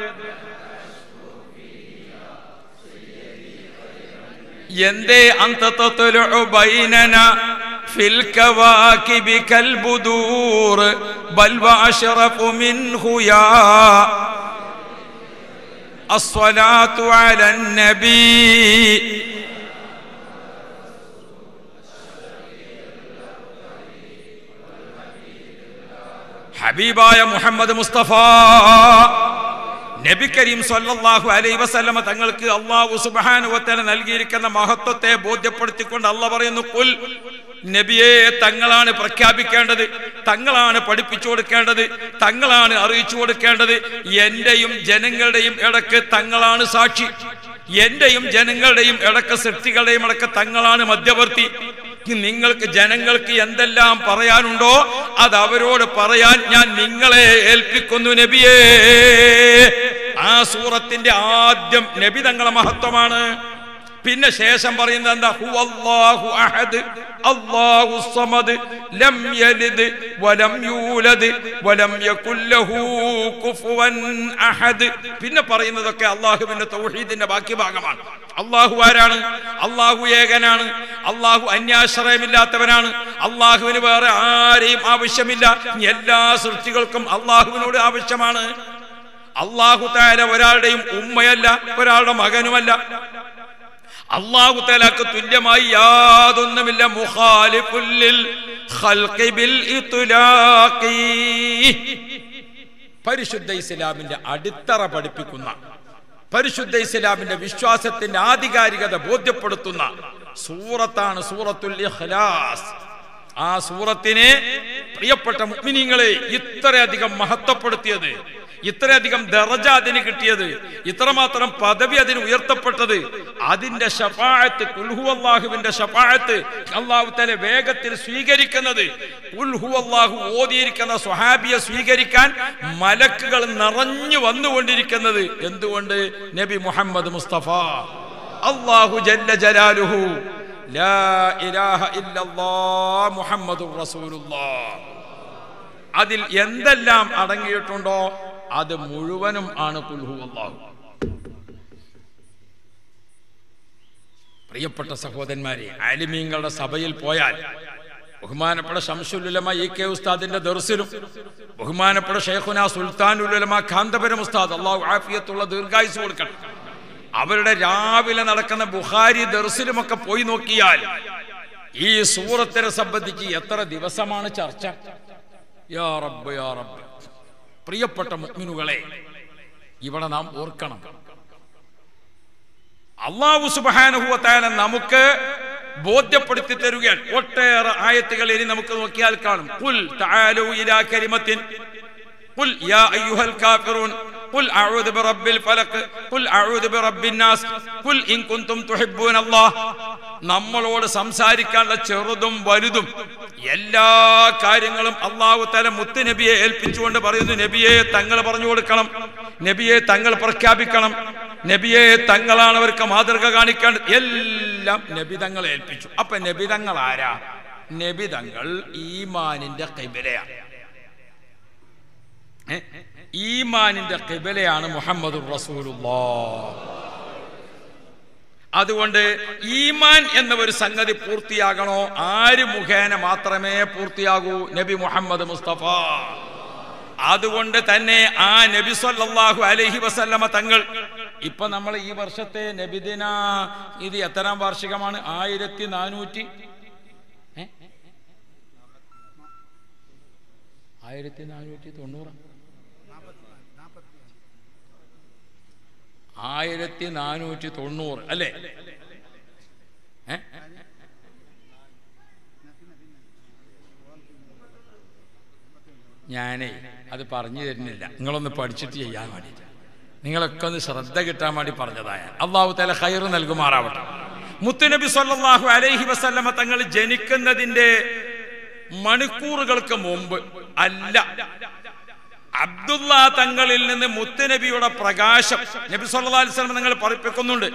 എന്തേ അന്തത്തലു ബൈനന في الكواكب كالبدور بل وأشرف منه يا الصلاة على النبي ഹബീബായ മുഹമ്മദ് മുസ്തഫ നബി കരീം സല്ലല്ലാഹു അലൈഹി വസല്ലമ തങ്ങൾക്ക് അള്ളാഹു സുബ്ഹാനഹു നൽകിയിരിക്കുന്ന മഹത്വത്തെ ബോധ്യപ്പെടുത്തിക്കൊണ്ട് അല്ല പറയുന്നു കുൽ നബിയെ തങ്ങളാണ് പ്രഖ്യാപിക്കേണ്ടത് തങ്ങളാണ് പഠിപ്പിച്ചു കൊടുക്കേണ്ടത് തങ്ങളാണ് അറിയിച്ചു കൊടുക്കേണ്ടത് എന്റെയും ജനങ്ങളുടെയും ഇടക്ക് തങ്ങളാണ് സാക്ഷി എന്റെയും ജനങ്ങളുടെയും ഇടക്ക് സൃഷ്ടികളുടെയും ഇടക്ക് തങ്ങളാണ് മധ്യവർത്തി നിങ്ങൾക്ക് ജനങ്ങൾക്ക് എന്തെല്ലാം പറയാനുണ്ടോ അത് അവരോട് പറയാൻ ഞാൻ നിങ്ങളെ ഏൽപ്പിക്കുന്നു നബിയേ ആ സൂറത്തിന്റെ ആദ്യം നബി തങ്ങളെ മഹത്വമാണ് പിന്നെ ശേഷം പറയുന്നത് എന്താ ഹുവല്ലാഹു അഹദ് അല്ലാഹു സമദ് ലം യലിദ് വലം യൂലദ് വലം യകുൽ ലഹു കുഫുവൻ അഹദ് പിന്നെ പറയുന്നതൊക്കെ അള്ളാഹുവിന്റെ തൗഹീദിന്റെ ബാക്കി ഭാഗമാണ് അള്ളാഹു ആരാണ് അള്ളാഹു ഏകനാണ് അള്ളാഹു അന്യാശ്രയമില്ലാത്തവനാണ് അള്ളാഹുവിന് വേറെ ആരെയും ആവശ്യമില്ല എല്ലാ സൃഷ്ടികൾക്കും അള്ളാഹുവിനോട് ആവശ്യമാണ് അള്ളാഹു താര ഒരാളുടെയും ഉമ്മയല്ല ഒരാളുടെ മകനുമല്ല അള്ളാഹു തലാക്ക് തുല്യമായി യാതൊന്നുമില്ല മുഖാലിഫുല്ലിൽ ഖൽഖി ബിൽ ഇത്ലാഖി പരിശുദ്ധ ഇസ്ലാമിന്റെ അടിത്തറ പഠിപ്പിക്കുന്ന പരിശുദ്ധ ഇസ്ലാമിന്റെ വിശ്വാസത്തിന്റെ ആധികാരികത ബോധ്യപ്പെടുത്തുന്ന സൂറത്താണ് സൂറത്തുൽ ഇഖ്ലാസ് ആ സൂറത്തിനെ പ്രിയപ്പെട്ട മുഅ്മിനീങ്ങളെ ഇത്രയധികം മഹത്വപ്പെടുത്തിയത് ഇത്രയധികം ദറജ അതിന് കിട്ടിയത് ഇത്രമാത്രം പദവി അതിന് ഉയർത്തപ്പെട്ടത് അതിന്റെ ഷഫായത്ത് കുൽഹു അള്ളാഹുവിന്റെ ഷഫായത്ത് അള്ളാഹു തല വേഗത്തിൽ സ്വീകരിക്കുന്നത് കുൽഹു അള്ളാഹു ഓതിയിരിക്കുന്ന സ്വഹാബിയെ സ്വീകരിക്കാൻ മലക്കുകൾ നിറഞ്ഞു വന്നുകൊണ്ടിരിക്കുന്നത് എന്തുകൊണ്ട് നബി മുഹമ്മദ് മുസ്തഫ അള്ളാഹു ജല്ല ജലാലുഹു ലാ ഇലാഹ ഇല്ലല്ലാഹ് മുഹമ്മദുർ റസൂലുള്ളാഹ് അതിൽ എന്തെല്ലാം അടങ്ങിയിട്ടുണ്ടോ അത് മുഴുവനും ആണ് കുൽഹു അള്ളാഹു പ്രിയപ്പെട്ട സഹോദരന്മാരെ ആലിമീങ്ങളുടെ സഭയിൽ പോയാൽ ബഹുമാനപ്പെട്ട ഷംസുലുലമ ഇ കെ ഉസ്താദിന്റെ ദർസിലും ബഹുമാനപ്പെട്ട ഷെയ്ഖുന സുൽത്താനുലമ കാന്തപുരം ഉസ്താദ് അള്ളാഹു ആഫിയത്തുള്ള ദീർഘായുസ് കൊടുക്കണം അവരുടെ രാവിലെ നടക്കുന്ന ബുഹാരി ദർസിലുമൊക്കെ പോയി നോക്കിയാൽ ഈ സൂറത്തിനെ സംബന്ധിച്ച് എത്ര ദിവസമാണ് ചർച്ച യാ റബ്ബ് യാ റബ്ബ് പ്രിയപ്പെട്ട മുഅ്മിനുകളെ ഇവിടെ നാം ഓർക്കണം അള്ളാഹു സുബാനുഭവത്തായ നമുക്ക് ബോധ്യപ്പെടുത്തി തരുകയാണ് ഒട്ടേറെ ആയത്തുകൾ ഇനി നമുക്ക് നോക്കിയാൽ കാണും കുൽ തആലു ഇലാ കലിമത്തിൻ قل يا أيها الكافرون قل أعوذ برب الفلق قل أعوذ برب الناس قل إن كنتم تحبون الله നമ്മളോട് സംസാരിക്കാനുള്ള ചെറുതും വലുതും എല്ലാ കാര്യങ്ങളും അള്ളാഹു തല മുത്ത് നബിയെ ഏൽപ്പിച്ചുകൊണ്ട് പറയുന്നു നബിയെ തങ്ങൾ പറഞ്ഞു കൊടുക്കണം നബിയെ തങ്ങൾ പ്രഖ്യാപിക്കണം നബിയെ തങ്ങളാണ് അവർക്ക് മാതൃക കാണിക്കാൻ എല്ലാം നബി തങ്ങളെ ഏൽപ്പിച്ചു അപ്പൊ നബി തങ്ങൾ ആരാ നബി തങ്ങൾ ഈമാനിന്റെ കൈബലയാണ് ഏ? ഈമാനിന്റെ കിബലയാണ് മുഹമ്മദ് അതുകൊണ്ട് ഈമാൻ എന്ന ഒരു സംഗതി പൂർത്തിയാകണോ ആര് മുഖേന മാത്രമേ പൂർത്തിയാകൂ നബി മുഹമ്മദ് മുസ്തഫ അതുകൊണ്ട് തന്നെ ആ നബി സല്ലല്ലാഹു അലൈഹി വസല്ലമ തങ്ങൾ ഇപ്പൊ നമ്മൾ ഈ വർഷത്തെ നബിദിന ഇത് എത്രാം വാർഷികമാണ് ആയിരത്തി നാനൂറ്റി ഏ? ആയിരത്തി നാനൂറ്റി തൊണ്ണൂറ് ആയിരത്തി നാനൂറ്റി തൊണ്ണൂറ് അല്ലേ ഏ? ഞാനേ അത് പറഞ്ഞു തരുന്നില്ല നിങ്ങളൊന്ന് പഠിച്ചിട്ട് ചെയ്യാൻ വേണ്ടിയിട്ട് നിങ്ങളൊക്കെ ഒന്ന് ശ്രദ്ധ കിട്ടാൻ വേണ്ടി പറഞ്ഞതായ അള്ളാഹു തല ഹൈർ നൽകുമാറാവട്ടെ മുത്തുനബി സല്ലല്ലാഹു അലൈഹി വസല്ലമ തങ്ങൾ ജനിക്കുന്നതിന്റെ മണിക്കൂറുകൾക്ക് മുമ്പ് അല്ല അബ്ദുള്ള തങ്ങളിൽ നിന്ന് മുത്തുനബിയുടെ പ്രകാശം നബി സല്ലല്ലാഹു അലൈഹി വസല്ലം നിങ്ങൾ പഠിപ്പിക്കുന്നുണ്ട്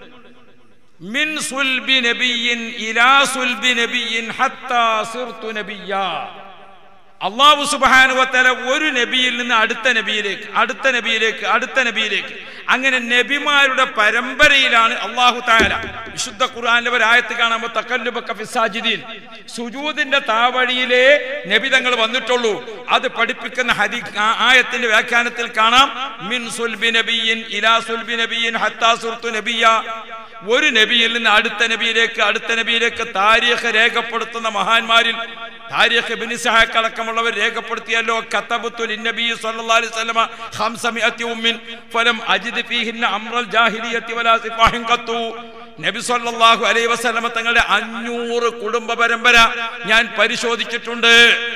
മിൻ സുൽബി നബിയിൻ ഇലാ സുൽബി നബിയിൻ ഹത്താ സിർതു നബിയ്യാ അള്ളാഹു സുബാനുവത്തല ഒരു നബിയിൽ നിന്ന് അടുത്ത നബിയിലേക്ക് അടുത്ത നബിയിലേക്ക് അടുത്ത നബിയിലേക്ക് അങ്ങനെ നബിമാരുടെ പരമ്പരയിലാണ് അള്ളാഹു താല വിശുദ്ധ ഖുർആാനിലെ ഒരു ആയത്ത് കാണുമ്പോൾ തക്കല്ലുബക്ക ഫിസാജിദീൻ സുജൂദിന്റെ താവഴിയിലേ നബി തങ്ങൾ വന്നിട്ടുള്ളൂ അത് പഠിപ്പിക്കുന്ന ഹരി ആ- ആയത്തിന്റെ വ്യാഖ്യാനത്തിൽ കാണാം മിൻ സുൽബി നബിയിൻ ഇലാ സുൽബി നബിയിൻ ഹത്താ സുർതു നബിയ ഒരു നബിയിൽ നിന്ന് അടുത്ത നബിയിലേക്ക് അടുത്ത നബിയിലേക്ക് താരീഖ് രേഖപ്പെടുത്തുന്ന മഹാന്മാരിൽ താരിഖ് ഇബ്നു ഇസ്ഹാഖ് അടക്കമുള്ളവർ രേഖപ്പെടുത്തിയല്ലോ കതബത്തു ലിന്നബി സ്വല്ലല്ലാഹു അലൈഹി വസല്ലമ ഖംസമിഅത്തി ഉമ്മിൻ ഫലം അജിദ് ഫീഹിന്ന അംറൽ ജാഹിലിയത്തി വലാ സിഫാഹിൻ ഖത്തു നബി സല്ലല്ലാഹു അലൈഹി വസല്ലമ തങ്ങളുടെ അഞ്ഞൂറ് കുടുംബ പരമ്പര ഞാൻ പരിശോധിച്ചിട്ടുണ്ട്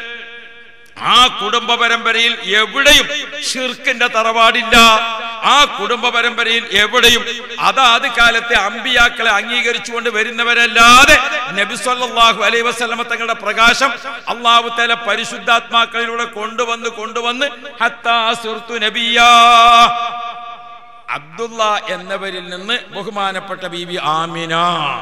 ആ കുടുംബ പരമ്പരയിൽ എവിടെയും ഷിർക്കിന്റെ തറവാടില്ല ആ കുടുംബ പരമ്പരയിൽ എവിടെയും അതാത് കാലത്തെ അമ്പിയാക്കളെ അംഗീകരിച്ചുകൊണ്ട് വരുന്നവരല്ലാതെ നബി സല്ലല്ലാഹു അലൈഹി വസല്ലമ തങ്ങളുടെ പ്രകാശം അള്ളാഹു തആല പരിശുദ്ധാത്മാക്കളിലൂടെ കൊണ്ടുവന്ന് കൊണ്ടുവന്ന് ഹത്താ സിർതു നബിയാ അബ്ദുള്ള എന്നവരിൽ നിന്ന് ബഹുമാനപ്പെട്ട ബീവി ആമിന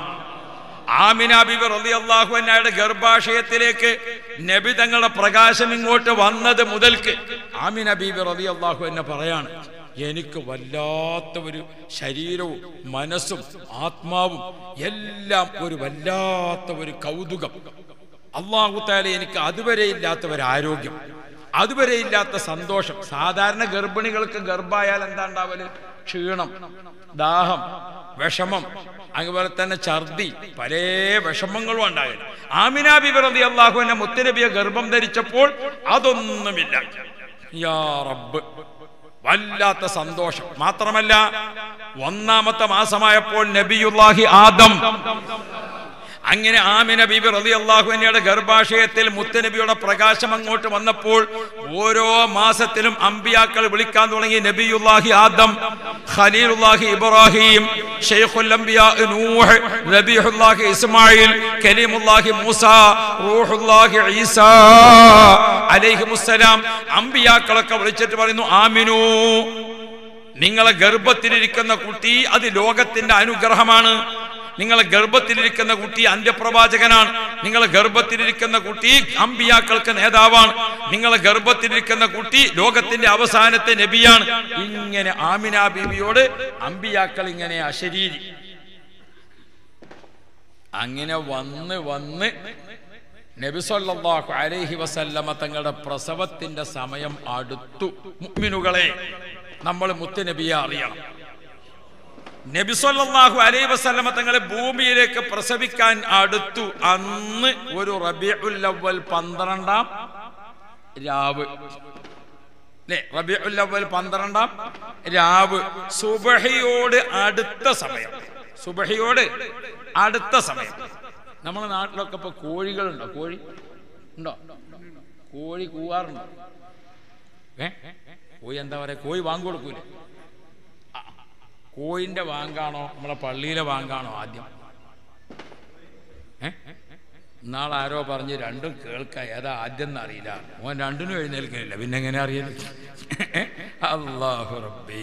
ആമിന ബിബി റളിയല്ലാഹു അൻഹയുടെ ഗർഭാശയത്തിലേക്ക് നബി തങ്ങളുടെ പ്രകാശം ഇങ്ങോട്ട് വന്നത് മുതൽക്ക് ആമിന ബിബി റളിയല്ലാഹു അൻഹ പറയാണ് എനിക്ക് വല്ലാത്ത ഒരു ശരീരവും മനസ്സും ആത്മാവും എല്ലാം ഒരു വല്ലാത്ത ഒരു കൗതുകം അള്ളാഹു താല എനിക്ക് അതുവരെ ഇല്ലാത്ത ഒരു ആരോഗ്യം അതുവരെ ഇല്ലാത്ത സന്തോഷം സാധാരണ ഗർഭിണികൾക്ക് ഗർഭായാൽ എന്താ ഉണ്ടാവല് ക്ഷീണം ദാഹം വിഷമം അതുപോലെ തന്നെ ഛർദി പല വിഷമങ്ങളും ഉണ്ടാകില്ല ആമിന ബിബി അള്ളാഹു എന്നെ മുത്തനബിയെ ഗർഭം ധരിച്ചപ്പോൾ അതൊന്നുമില്ല യാ റബ്ബ് വല്ലാത്ത സന്തോഷം മാത്രമല്ല ഒന്നാമത്തെ മാസമായപ്പോൾ നബിയുല്ലാഹി ആദം അങ്ങനെ ആമിന ബീബി റലി അള്ളാഹുവിനയുടെ ഗർഭാശയത്തിൽ മുത്തനബിയുടെ പ്രകാശം അങ്ങോട്ട് വന്നപ്പോൾ ഓരോ മാസത്തിലും അമ്പിയാക്കൾ വിളിക്കാൻ തുടങ്ങി നബിയുല്ലാഹി ആദം ഖലീലുല്ലാഹി ഇബ്രാഹിം ഷെയ്ഖുൽ അംബിയാ നൂഹ് നബിയുല്ലാഹി ഇസ്മായിൽ കലീമുല്ലാഹി മൂസ റൂഹുല്ലാഹി ഈസ അലൈഹിമുസ്സലാം അമ്പിയാക്കളൊക്കെ വിളിച്ചിട്ട് പറയുന്നു ആമിനു നിങ്ങളെ ഗർഭത്തിലിരിക്കുന്ന കുട്ടി അത് ലോകത്തിന്റെ അനുഗ്രഹമാണ് നിങ്ങളെ ഗർഭത്തിലിരിക്കുന്ന കുട്ടി അന്ത്യപ്രവാചകനാണ് നിങ്ങളെ ഗർഭത്തിലിരിക്കുന്ന കുട്ടി അമ്പിയാക്കൾക്ക് നേതാവാണ് നിങ്ങളെ ഗർഭത്തിലിരിക്കുന്ന കുട്ടി ലോകത്തിന്റെ അവസാനത്തെ നബിയാണ് ഇങ്ങനെ ആമിന ബീവിയോട് അമ്പിയാക്കൾ ഇങ്ങനെ അശരീരി അങ്ങനെ വന്ന് വന്ന് നബിസൊല്ലാഹു അലൈഹി വസല്ലമ തങ്ങളുടെ പ്രസവത്തിന്റെ സമയം അടുത്തു മുഅ്മിനുകളെ നമ്മൾ മുത്തുനബിയെ അറിയണം നബിസൊല്ലാഹു അലൈ വസല്ലമ തങ്ങളെ ഭൂമിയിലേക്ക് പ്രസവിക്കാൻ അടുത്തു അന്ന് ഒരു റബിഉൽ അവ്വൽ പന്ത്രണ്ടാം രാവ് അല്ലേ റബിഉൽ അവ്വൽ പന്ത്രണ്ടാം രാവ് സുബഹിയോട് അടുത്ത സമയം സുബഹിയോട് അടുത്ത സമയം നമ്മുടെ നാട്ടിലൊക്കെ ഇപ്പൊ കോഴികളുണ്ടോ കോഴി ഉണ്ടോ കോഴി കൂവാറുണ്ടോ ഏ കോഴി എന്താ പറയാ കോഴി വാങ്ങി കൊടുക്കൂലേ ആ, കോഴിന്റെ വാങ്കാണോ നമ്മളെ പള്ളിയിലെ വാങ്കാണോ ആദ്യം ഏ നാളെ ആരോ പറഞ്ഞ് രണ്ടും കേൾക്ക ഏതാ ആദ്യം എന്നറിയില്ല ഓൻ രണ്ടിനും എഴുന്നേൽക്കുന്നില്ല പിന്നെ എങ്ങനെ അറിയുന്നത് അള്ളാഹു റബ്ബേ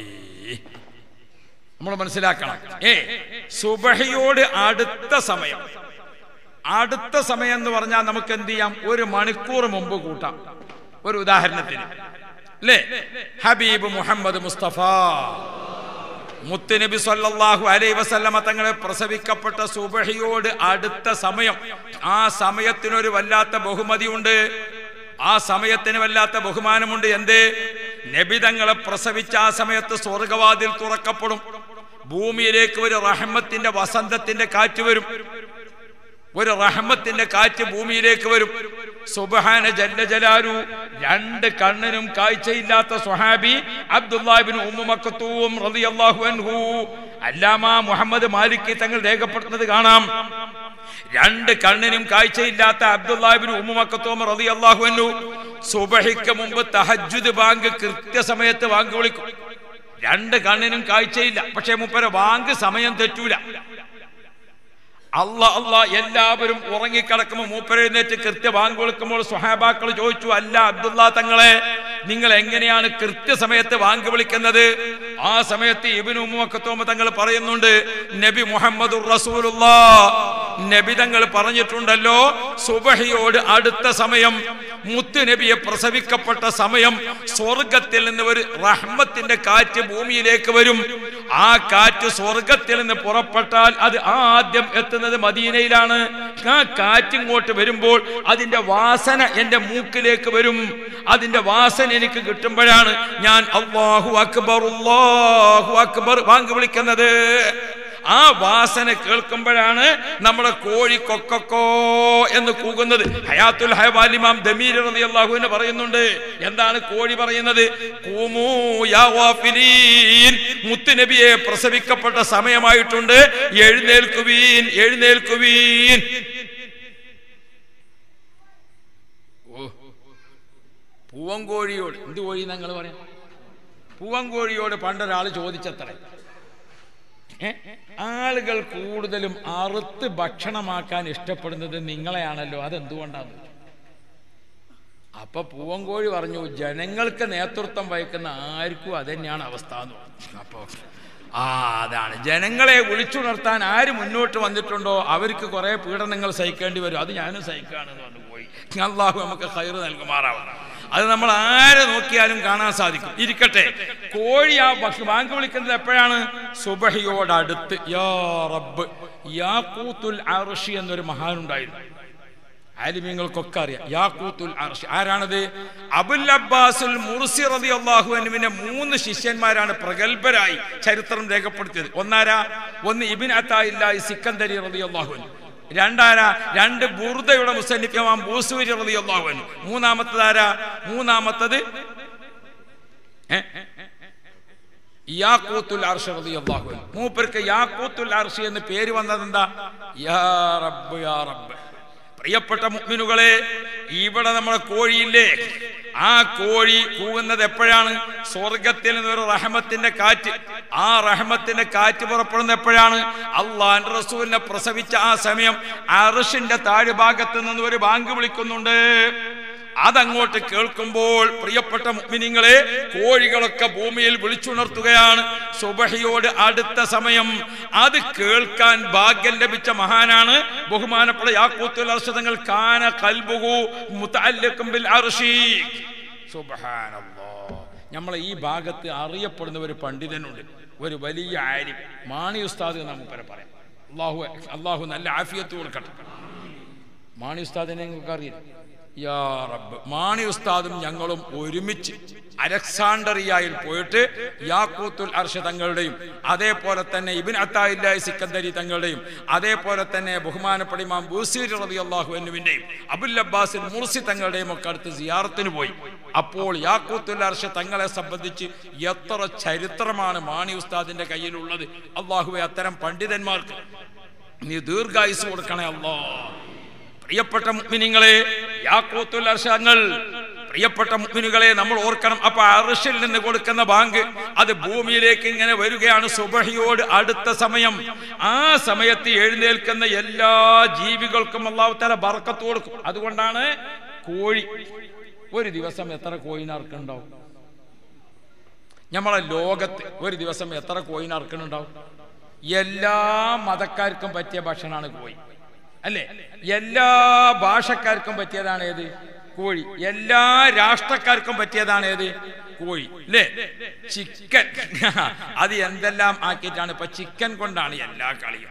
നമ്മൾ മനസ്സിലാക്കണം ഏ സുബഹയോട് അടുത്ത സമയം അടുത്ത സമയം എന്ന് പറഞ്ഞാൽ നമുക്ക് എന്ത് ചെയ്യാം ഒരു മണിക്കൂർ മുമ്പ് കൂട്ടാം ഒരു ഉദാഹരണത്തിന് അല്ലേ ഹബീബ് മുഹമ്മദ് മുസ്തഫ മുത്തുനബി സല്ലല്ലാഹു അലൈ വസല്ലമ തങ്ങളെ പ്രസവിക്കപ്പെട്ട സുബഹിയോട് അടുത്ത സമയം ആ സമയത്തിനൊരു വല്ലാത്ത ബഹുമതിയുണ്ട് ആ സമയത്തിന് വല്ലാത്ത ബഹുമാനമുണ്ട് എന്തേ നബി തങ്ങളെ പ്രസവിച്ച ആ സമയത്ത് സ്വർഗവാതിൽ തുറക്കപ്പെടും ഭൂമിയിലേക്ക് ഒരു റഹ്മത്തിന്റെ വസന്തത്തിന്റെ കാറ്റ് വരും ഒരു റഹ്മത്തിന്റെ കാറ്റ് ഭൂമിയിലേക്ക് വരും സുബഹാന ജല്ല ജലാലു രണ്ട് കണ്ണിനും കാഴ്ചയില്ലാത്ത സ്വഹാബി അബ്ദുല്ലാഹിബിൻ ഉമ്മു മക്കത്തൂം റളിയല്ലാഹു അൻഹു അല്ലാമ മുഹമ്മദ് മാലിക്കി തങ്ങൾ രേഖപ്പെടുത്തുന്നത് കാണാം രണ്ട് കണ്ണിനും കാഴ്ചയില്ലാത്ത അബ്ദുല്ലാഹിബിൻ ഉമ്മു മക്കത്തൂം റളിയല്ലാഹു അൻഹു സുബഹിക്ക് മുമ്പ് തഹജ്ജുദ് ബാങ്ക് കൃത്യസമയത്ത് ബാങ്ക് വിളിക്കും രണ്ട് കണ്ണിനും കാഴ്ചയില്ല പക്ഷേ മുപ്പര ബാങ്ക് സമയം തെറ്റൂല അല്ല അല്ല എല്ലാവരും ഉറങ്ങിക്കിടക്കുമ്പോൾ മൂപ്പരെഴുന്നേറ്റ് കൃത്യ ബാങ്ക് വിളിക്കുമ്പോൾ സുഹാബാക്കൾ ചോദിച്ചു അല്ല അബ്ദുള്ള തങ്ങളെ നിങ്ങൾ എങ്ങനെയാണ് കൃത്യസമയത്ത് ബാങ്ക് വിളിക്കുന്നത് ആ സമയത്ത് ഇബിനു മുക്കത്തോമ തങ്ങൾ പറയുന്നുണ്ട് നബി മുഹമ്മദ് റസൂലുള്ള നബി തങ്ങൾ പറഞ്ഞിട്ടുണ്ടല്ലോ സുബഹിയോട് അടുത്ത സമയം മുത്തു നബിയെ പ്രസവിക്കപ്പെട്ട സമയം സ്വർഗത്തിൽ നിന്ന് ഒരു റഹ്മത്തിന്റെ കാറ്റ് ഭൂമിയിലേക്ക് വരും ആ കാറ്റ് സ്വർഗത്തിൽ നിന്ന് പുറപ്പെട്ടാൽ അത് ആദ്യം എത്തുന്നത് മദീനയിലാണ് ആ കാറ്റ് ഇങ്ങോട്ട് വരുമ്പോൾ അതിന്റെ വാസന എന്റെ മൂക്കിലേക്ക് വരും അതിന്റെ വാസന എനിക്ക് കിട്ടുമ്പോഴാണ് ഞാൻ അള്ളാഹു അക്ബർ അള്ളാഹു അക്ബർ വാങ്ങി വിളിക്കുന്നത് ആ വാസന കേൾക്കുമ്പോഴാണ് നമ്മുടെ കോഴി കൊക്കക്കോ എന്ന് കൂകുന്നത് ഹയാത്തുൽ ഹയവാലിമാം ദമീർ റളിയല്ലാഹുവിനെ പറയുന്നുണ്ട് എന്താണ് കോഴി പറയുന്നത് കൂമൂ യാ വാഫിലീൻ മുത്തുനബിയെ പ്രസവിക്കപ്പെട്ട സമയമായിട്ടുണ്ട് എഴുന്നേൽക്കുവീൻ എഴുന്നേൽക്കുവീൻ ഓ പൂവങ്കോഴിയോട് എന്ത് കോഴി ഞങ്ങൾ പറയാം പൂവങ്കോഴിയോട് പണ്ടൊരാൾ ചോദിച്ചത്രേ ഏ? ആളുകൾ കൂടുതലും അറുത്ത് ഭക്ഷണമാക്കാൻ ഇഷ്ടപ്പെടുന്നത് നിങ്ങളെയാണല്ലോ അതെന്തുകൊണ്ടാണ് അപ്പൊ പൂവങ്കോഴി പറഞ്ഞു ജനങ്ങൾക്ക് നേതൃത്വം വഹിക്കുന്ന ആർക്കും അതന്നെയാണ് അവസ്ഥ എന്ന് പറഞ്ഞു അപ്പോ ആ അതാണ് ജനങ്ങളെ വിളിച്ചുണർത്താൻ ആര് മുന്നോട്ട് വന്നിട്ടുണ്ടോ അവർക്ക് കുറെ പീഡനങ്ങൾ സഹിക്കേണ്ടി വരും അത് ഞാനും സഹിക്കുകയാണെന്ന് പറഞ്ഞു പോയി അള്ളാഹു നമുക്ക് ഹൈറ് നൽകുമാറാവണം അത് നമ്മൾ ആരെ നോക്കിയാലും കാണാൻ സാധിക്കും ഇരിക്കട്ടെ കോഴി ആ ഭക്ഷ- ബാങ്ക് വിളിക്കുന്നത് എപ്പോഴാണ് സുബഹിയോടടുത്ത് യാ റബ്ബ് യാക്കൂത്തുൽ അർഷി എന്നൊരു മഹാനുണ്ടായിരുന്നു ആലിമ്യങ്ങൾക്കൊക്കെ അറിയാം യാക്കൂത്തുൽ അർഷി ആരാണത് അബുൽ അബ്ബാസുൽ മുർസി റതി അള്ളാഹുവിന്റെ മൂന്ന് ശിഷ്യന്മാരാണ് പ്രഗത്ഭരായി ചരിത്രം രേഖപ്പെടുത്തിയത് ഒന്നാരാ ഒന്ന് ഇബിൻ അത്തായില്ലായി സിക്കന്ദരി റതി അള്ളാഹുവിൻ രണ്ടാരാ രണ്ട് ബുർദയുടെ മുസന്നിഫിമാം ബൂസൂരി റതി അള്ളാഹുവിൻ മൂന്നാമത്തതാരാ മൂന്നാമത്തത് ഏ? യാക്കൂത്തുൽ അർഷ് റളിയല്ലാഹു അൻഹു മൂപ്പർക്ക് യാക്കൂത്തുൽ അർഷ് എന്ന് പേര് വന്നത് എന്താ യാ റബ്ബ് യാ റബ്ബ് പ്രിയപ്പെട്ട മുഅ്മിനുകളെ ഇവിടെ നമ്മുടെ കോഴിയില്ലേ ആ കോഴി കൂവുന്നത് എപ്പോഴാണ് സ്വർഗത്തിൽ നിന്നൊരു റഹമത്തിന്റെ കാറ്റ് ആ റഹമത്തിന്റെ കാറ്റ് പുറപ്പെടുന്ന എപ്പോഴാണ് അള്ളാന്റെ റസൂലിനെ പ്രസവിച്ച ആ സമയം അർഷിന്റെ താഴ്ഭാഗത്ത് നിന്ന് ഒരു ബാങ്ക് വിളിക്കുന്നുണ്ട് അതങ്ങോട്ട് കേൾക്കുമ്പോൾ പ്രിയപ്പെട്ട മുഅ്മിനീങ്ങളെ കോഴികളൊക്കെ ഭൂമിയിൽ വിളിച്ചുണർത്തുകയാണ് സുബഹിയോട് അടുത്ത സമയം അത് കേൾക്കാൻ ഭാഗ്യം ലഭിച്ച മഹാനാണ് ബഹുമാനപ്പെട്ട യാക്കൂത്തുൽ അർഷതങ്ങൾ കാന കൽബുഹു മുതഅല്ലിഖും ബിൽ അർശി സുബ്ഹാനല്ലാഹ് നമ്മളെ ഈ ഭാഗത്ത് അറിയപ്പെടുന്ന ഒരു പണ്ഡിതനുണ്ട് ഒരു വലിയ ആര്യം മാണി ഉസ്താദ് എന്ന് നമുക്ക് പറയാം അള്ളാഹു അള്ളാഹു നല്ല ആഫിയത്ത് കൊടുക്കട്ടെ മാണി ഉസ്താദിനെ നിങ്ങൾക്ക് അറിയില്ല യാ റബ്ബ് മാണി ഉസ്താദും ഞങ്ങളും ഒരുമിച്ച് അലക്സാണ്ടറിയയിൽ പോയിട്ട് യാക്കൂത്തുൽ അർഷ തങ്ങളുടെയും അതേപോലെ തന്നെ ഇബിൻ അത്തായില്ലായി സിക്കന്ദരി തങ്ങളുടെയും അതേപോലെ തന്നെ ബഹുമാനപ്പെട്ട ഇമാം ബൂസീർ റബി അള്ളാഹു എന്നുവിൻ്റെയും അബുൽ അബ്ബാസിൽ മുർസി തങ്ങളുടെയും ഒക്കെ അടുത്ത് സിയാറത്തിന് പോയി അപ്പോൾ യാക്കൂത്തുൽ അർഷ തങ്ങളെ സംബന്ധിച്ച് എത്ര ചരിത്രമാണ് മാണി ഉസ്താദിന്റെ കയ്യിലുള്ളത് അള്ളാഹുവെ അത്തരം പണ്ഡിതന്മാർക്ക് നീ ദീർഘായുസ് കൊടുക്കണേ അല്ലാ പ്രിയപ്പെട്ട മുഅ്മിനീങ്ങളെ യാക്കൂത്തുൽ അർഷങ്ങൾ പ്രിയപ്പെട്ട മുഅ്മിനുകളെ നമ്മൾ ഓർക്കണം അപ്പൊ അർഷിൽ നിന്ന് കൊടുക്കുന്ന ബാങ്ക് അത് ഭൂമിയിലേക്ക് ഇങ്ങനെ വരികയാണ് സുബഹിയോട് അടുത്ത സമയം ആ സമയത്ത് എഴുന്നേൽക്കുന്ന എല്ലാ ജീവികൾക്കും അള്ളാഹു തല ബർക്കത്ത് കൊടുക്കും അതുകൊണ്ടാണ് കോഴി ഒരു ദിവസം എത്ര കോയിനർക്കുണ്ടാവും നമ്മളെ ലോകത്ത് ഒരു ദിവസം എത്ര കോയിനർക്കുന്നുണ്ടാവും എല്ലാ മതക്കാർക്കും പറ്റിയ ഭക്ഷണമാണ് കോഴി അല്ലേ എല്ലാ ഭാഷക്കാർക്കും പറ്റിയതാണ് ഏത് കോഴി എല്ലാ രാഷ്ട്രക്കാർക്കും പറ്റിയതാണ് ഏത് കോഴി അല്ലേ ചിക്കൻ അത് എന്തെല്ലാം ആക്കിയിട്ടാണ് ഇപ്പൊ ചിക്കൻ കൊണ്ടാണ് എല്ലാ കളിയും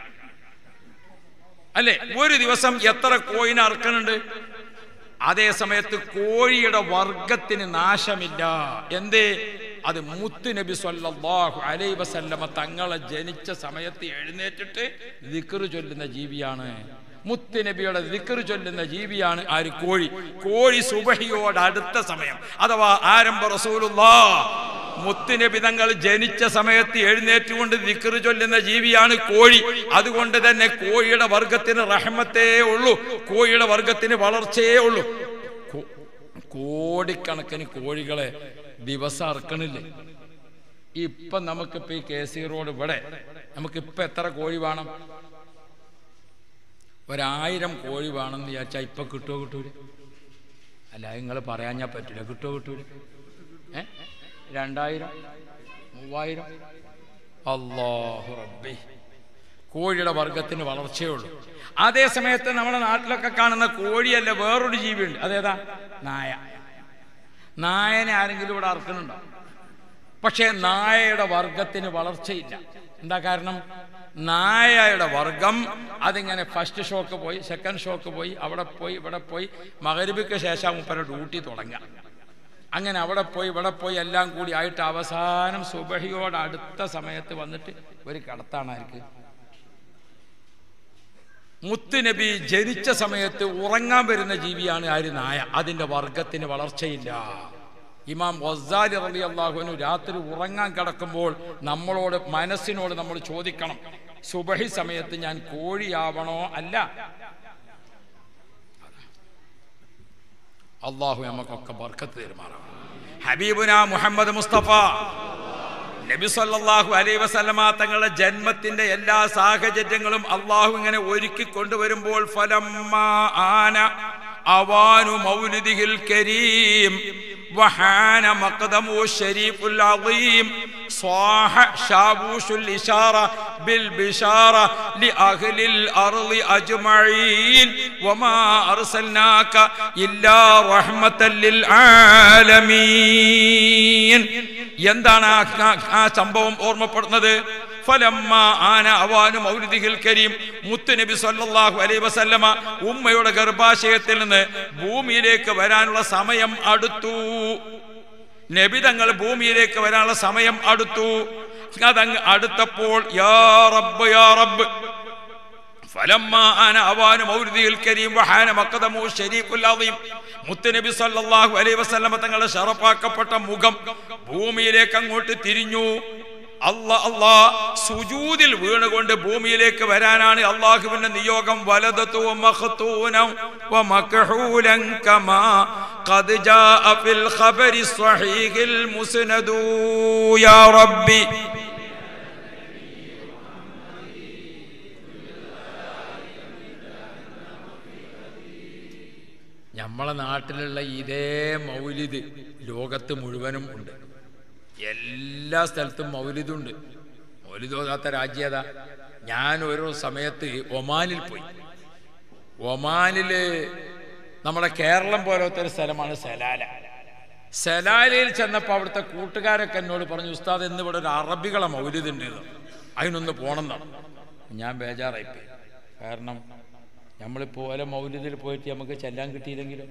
അല്ലേ ഒരു ദിവസം എത്ര കോയിന് അറക്കണുണ്ട് അതേ സമയത്ത് കോഴിയുടെ വർഗത്തിന് നാശമില്ല എന്തേ അത് മുത്ത് നബി സല്ലല്ലാഹു അലൈഹി വസല്ലമ തങ്ങളെ ജനിച്ച സമയത്ത് എഴുന്നേറ്റിട്ട് ദിക്റ് ചൊല്ലുന്ന ജീവിയാണ് മുത്ത് നബിയുടെ ദിക്റ് ചൊല്ലുന്ന ജീവിയാണ് ആര് കോഴി കോഴി സുബഹിയോട് അടുത്ത സമയം അഥവാ ആരംഭ റസൂലുള്ളാ മുത്തുനബി തങ്ങൾ ജനിച്ച സമയത്ത് എഴുന്നേറ്റുകൊണ്ട് ദിക്റ് ചൊല്ലുന്ന ജീവിയാണ് കോഴി അതുകൊണ്ട് തന്നെ കോഴിയുടെ വർഗത്തിന് റഹ്മത്തേ ഉള്ളൂ കോഴിയുടെ വർഗത്തിന് വളർച്ചയേ ഉള്ളൂ കോ- കോടിക്കണക്കിന് കോഴികളെ ദിവസം അറക്കണില്ലേ ഇപ്പൊ നമുക്കിപ്പോ ഈ കെ സി റോഡ് ഇവിടെ നമുക്കിപ്പൊ എത്ര കോഴി വേണം ഒരായിരം കോഴി വേണമെന്ന് വിചാരിച്ചാൽ ഇപ്പൊ കിട്ടുമോ കിട്ടൂല അല്ല നിങ്ങൾ പറയാൻ ഞാൻ പറ്റൂല കിട്ടുമോ കിട്ടൂല ഏ രണ്ടായിരം മൂവായിരം അള്ളാഹു റബ്ബി കോഴിയുടെ വർഗത്തിന് വളർച്ചയേ ഉള്ളൂ അതേ സമയത്ത് നമ്മുടെ നാട്ടിലൊക്കെ കാണുന്ന കോഴിയല്ല വേറൊരു ജീവിയുണ്ട് അതേതാ നായ നായനെ ആരെങ്കിലും ഇവിടെ അറക്കുന്നുണ്ടോ പക്ഷേ നായയുടെ വർഗത്തിന് വളർച്ചയില്ല എന്താ കാരണം നായയുടെ വർഗം അതിങ്ങനെ ഫസ്റ്റ് ഷോക്ക് പോയി സെക്കൻഡ് ഷോക്ക് പോയി അവിടെ പോയി ഇവിടെ പോയി മകരിബിക്ക് ശേഷം മുപ്പര ഡ്യൂട്ടി തുടങ്ങുക അങ്ങനെ അവിടെ പോയി ഇവിടെ പോയി എല്ലാം കൂടി ആയിട്ട് അവസാനം സുബഹിയോട് അടുത്ത സമയത്ത് വന്നിട്ട് ഒരു കടത്താണ് ആർക്ക് മുത്തുനബി ജനിച്ച സമയത്ത് ഉറങ്ങാൻ വരുന്ന ജീവിയാണ് ആര് നായ അതിന്റെ വർഗത്തിന് വളർച്ചയില്ല ഇമാം വസാലി റലി അള്ളാഹുവിന് രാത്രി ഉറങ്ങാൻ കിടക്കുമ്പോൾ നമ്മളോട് മനസ്സിനോട് നമ്മൾ ചോദിക്കണം സുബഹി സമയത്ത് ഞാൻ കോഴിയാവണോ അല്ല അള്ളാഹു നമുക്കൊക്കെ ബർക്കത്ത് തരുമാറാണ് ഹബീബുന മുഹമ്മദ് മുസ്തഫ നബി സല്ലല്ലാഹു അലൈഹി വസല്ലമ തങ്ങളുടെ ജന്മത്തിന്റെ എല്ലാ സാഹചര്യങ്ങളും അള്ളാഹു ഇങ്ങനെ ഒരുക്കി കൊണ്ടുവരുമ്പോൾ ഫലമ്മ ആന അവാനു മൗലിദിഹിൽ കരീം وحان مقدمه الشريف العظيم صاح شابوش الإشارة بالبشارة لأهل الأرض أجمعين وما أرسلناك إلا رحمة للعالمين എന്താണ് ആ- ആ- ആ സംഭവം ഓർമ്മപ്പെടുന്നത് ഫലമ്മ ആന അവാനു മൗലിദിഹിൽ കരീം മുത്തുനബി സല്ലല്ലാഹു അലൈഹി വസല്ലമ ഉമ്മയുടെ ഗർഭാശയത്തിൽ നിന്ന് ഭൂമിയിലേക്ക് വരാനുള്ള സമയം അടുത്തു നബി തങ്ങൾ ഭൂമിയിലേക്ക് വരാനുള്ള സമയം അടുത്തു അതങ്ങ് അടുത്തപ്പോൾ യാ റബ്ബ് യാ റബ്ബ് فلما انا اوان مولده الكريم وحان مقدمه الشريف العظيم മുത്തുനബി സല്ലല്ലാഹു അലൈഹി വസല്ലമ തങ്ങളുടെ ഷറഫാക്കപ്പെട്ട മുഖം ഭൂമിയിലേക്ക് അങ്ങോട്ട് തിരിഞ്ഞു അല്ല അല്ലാ സുജൂദിൽ വീണുകൊണ്ട് ഭൂമിയിലേക്ക് വരാനാണ് അള്ളാഹുവിന്റെ നിയോഗം വലതത്തു മഖ്തൂനം വമക്ഹൂലൻ കമാ ഖദ് ജാഅ ഫിൽ ഖബരി സ്വഹീഹിൽ മുസ്നദു യാ റബ്ബി നമ്മളെ നാട്ടിലുള്ള ഇതേ മൗലിദ് ലോകത്ത് മുഴുവനും ഉണ്ട് എല്ലാ സ്ഥലത്തും മൗലിദുണ്ട് മൗലിദ് ഓതാത്ത രാജ്യത ഞാൻ ഓരോ സമയത്ത് ഒമാനിൽ പോയി ഒമാനില് നമ്മുടെ കേരളം പോലത്തെ ഒരു സ്ഥലമാണ് സലാല സലാലയിൽ ചെന്നപ്പോൾ അവിടുത്തെ കൂട്ടുകാരൊക്കെ എന്നോട് പറഞ്ഞു ഉസ്താദ് എന്ന് ഇവിടെ ഒരു അറബികളെ മൗലിദുണ്ട് എന്ന്. അതിനൊന്ന് പോണം എന്നാണ് ഞാൻ ബേജാറായിപ്പോയി കാരണം നമ്മളിപ്പോൾ ഓരോ മൗലിദിൽ പോയിട്ട് നമുക്ക് ചെല്ലാൻ കിട്ടിയില്ലെങ്കിലോ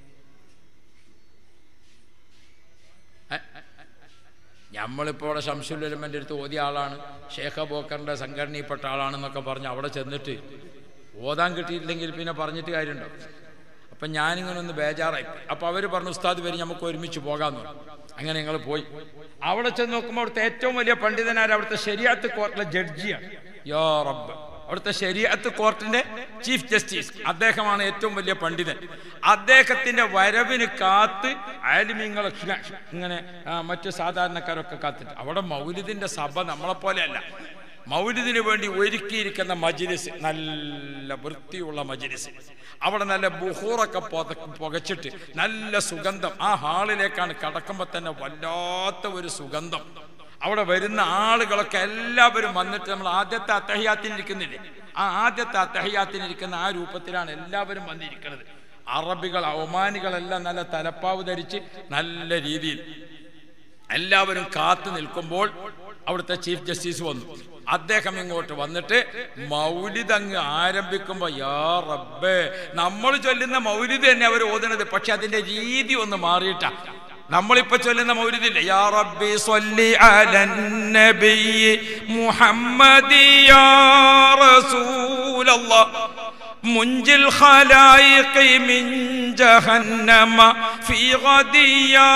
നമ്മളിപ്പോൾ അവിടെ ഷംസുലുലമൻ്റെ അടുത്ത് ഓതിയ ആളാണ് ഷേഖ ബോക്കറിൻ്റെ സംഘടനയിൽപ്പെട്ട ആളാണെന്നൊക്കെ പറഞ്ഞ് അവിടെ ചെന്നിട്ട് ഓതാൻ കിട്ടിയില്ലെങ്കിൽ പിന്നെ പറഞ്ഞിട്ട് കാര്യമുണ്ടോ അപ്പം ഞാനിങ്ങനെ ഒന്ന് ബേജാറായി അപ്പം അവർ പറഞ്ഞു ഉസ്താദ് വരും നമുക്ക് ഒരുമിച്ച് പോകാമെന്ന് പറഞ്ഞു അങ്ങനെ ഞങ്ങൾ പോയി അവിടെ ചെന്ന് നോക്കുമ്പോൾ അവിടുത്തെ ഏറ്റവും വലിയ പണ്ഡിതനായ അവിടുത്തെ ശരിയാത്ത് കോർട്ടിലെ ജഡ്ജിയാണ് യോ റബ്ബ് അവിടുത്തെ ശരിയത്ത് കോർട്ടിന്റെ ചീഫ് ജസ്റ്റിസ് അദ്ദേഹമാണ് ഏറ്റവും വലിയ പണ്ഡിതൻ അദ്ദേഹത്തിന്റെ വരവിന് കാത്ത് ആലിമീങ്ങൾ ഇങ്ങനെ ആ, മറ്റു സാധാരണക്കാരൊക്കെ കാത്തിട്ട് അവിടെ മൗലിദിന്റെ സഭ നമ്മളെ പോലെയല്ല മൗലിദിന് വേണ്ടി ഒരുക്കിയിരിക്കുന്ന മജിലിസ് നല്ല വൃത്തിയുള്ള മജിലിസ് അവിടെ നല്ല ബുഹൂറൊക്കെ പുത പുകച്ചിട്ട് നല്ല സുഗന്ധം ആ ഹാളിലേക്കാണ് കടക്കുമ്പോൾ തന്നെ വല്ലാത്ത ഒരു സുഗന്ധം അവിടെ വരുന്ന ആളുകളൊക്കെ എല്ലാവരും വന്നിട്ട് നമ്മൾ ആദ്യത്തെ അത്തഹ്യാത്തിനിരിക്കുന്നില്ലേ ആ ആദ്യത്തെ അത്തഹ്യാത്തിനിരിക്കുന്ന ആ രൂപത്തിലാണ് എല്ലാവരും വന്നിരിക്കുന്നത് അറബികൾ ഒമാനികളെല്ലാം നല്ല തലപ്പാവ് ധരിച്ച് നല്ല രീതിയിൽ എല്ലാവരും കാത്തു നിൽക്കുമ്പോൾ അവിടുത്തെ ചീഫ് ജസ്റ്റിസ് വന്നു അദ്ദേഹം ഇങ്ങോട്ട് വന്നിട്ട് മൗലിദ് അങ്ങ് ആരംഭിക്കുമ്പോ യാ റബ്ബേ നമ്മൾ ചൊല്ലുന്ന മൗലിദ് തന്നെ അവർ ഓതുന്നത് പക്ഷെ അതിന്റെ രീതി ഒന്ന് മാറിയിട്ടാ നമ്മളിപ്പോ ചൊല്ലുന്ന മൗലിദില്ലേ യാ റബ്ബി സ്വല്ലി അലൻ നബി മുഹമ്മദി യാ റസൂലല്ലാഹ് منجي الخلائق من جهنم في غد يا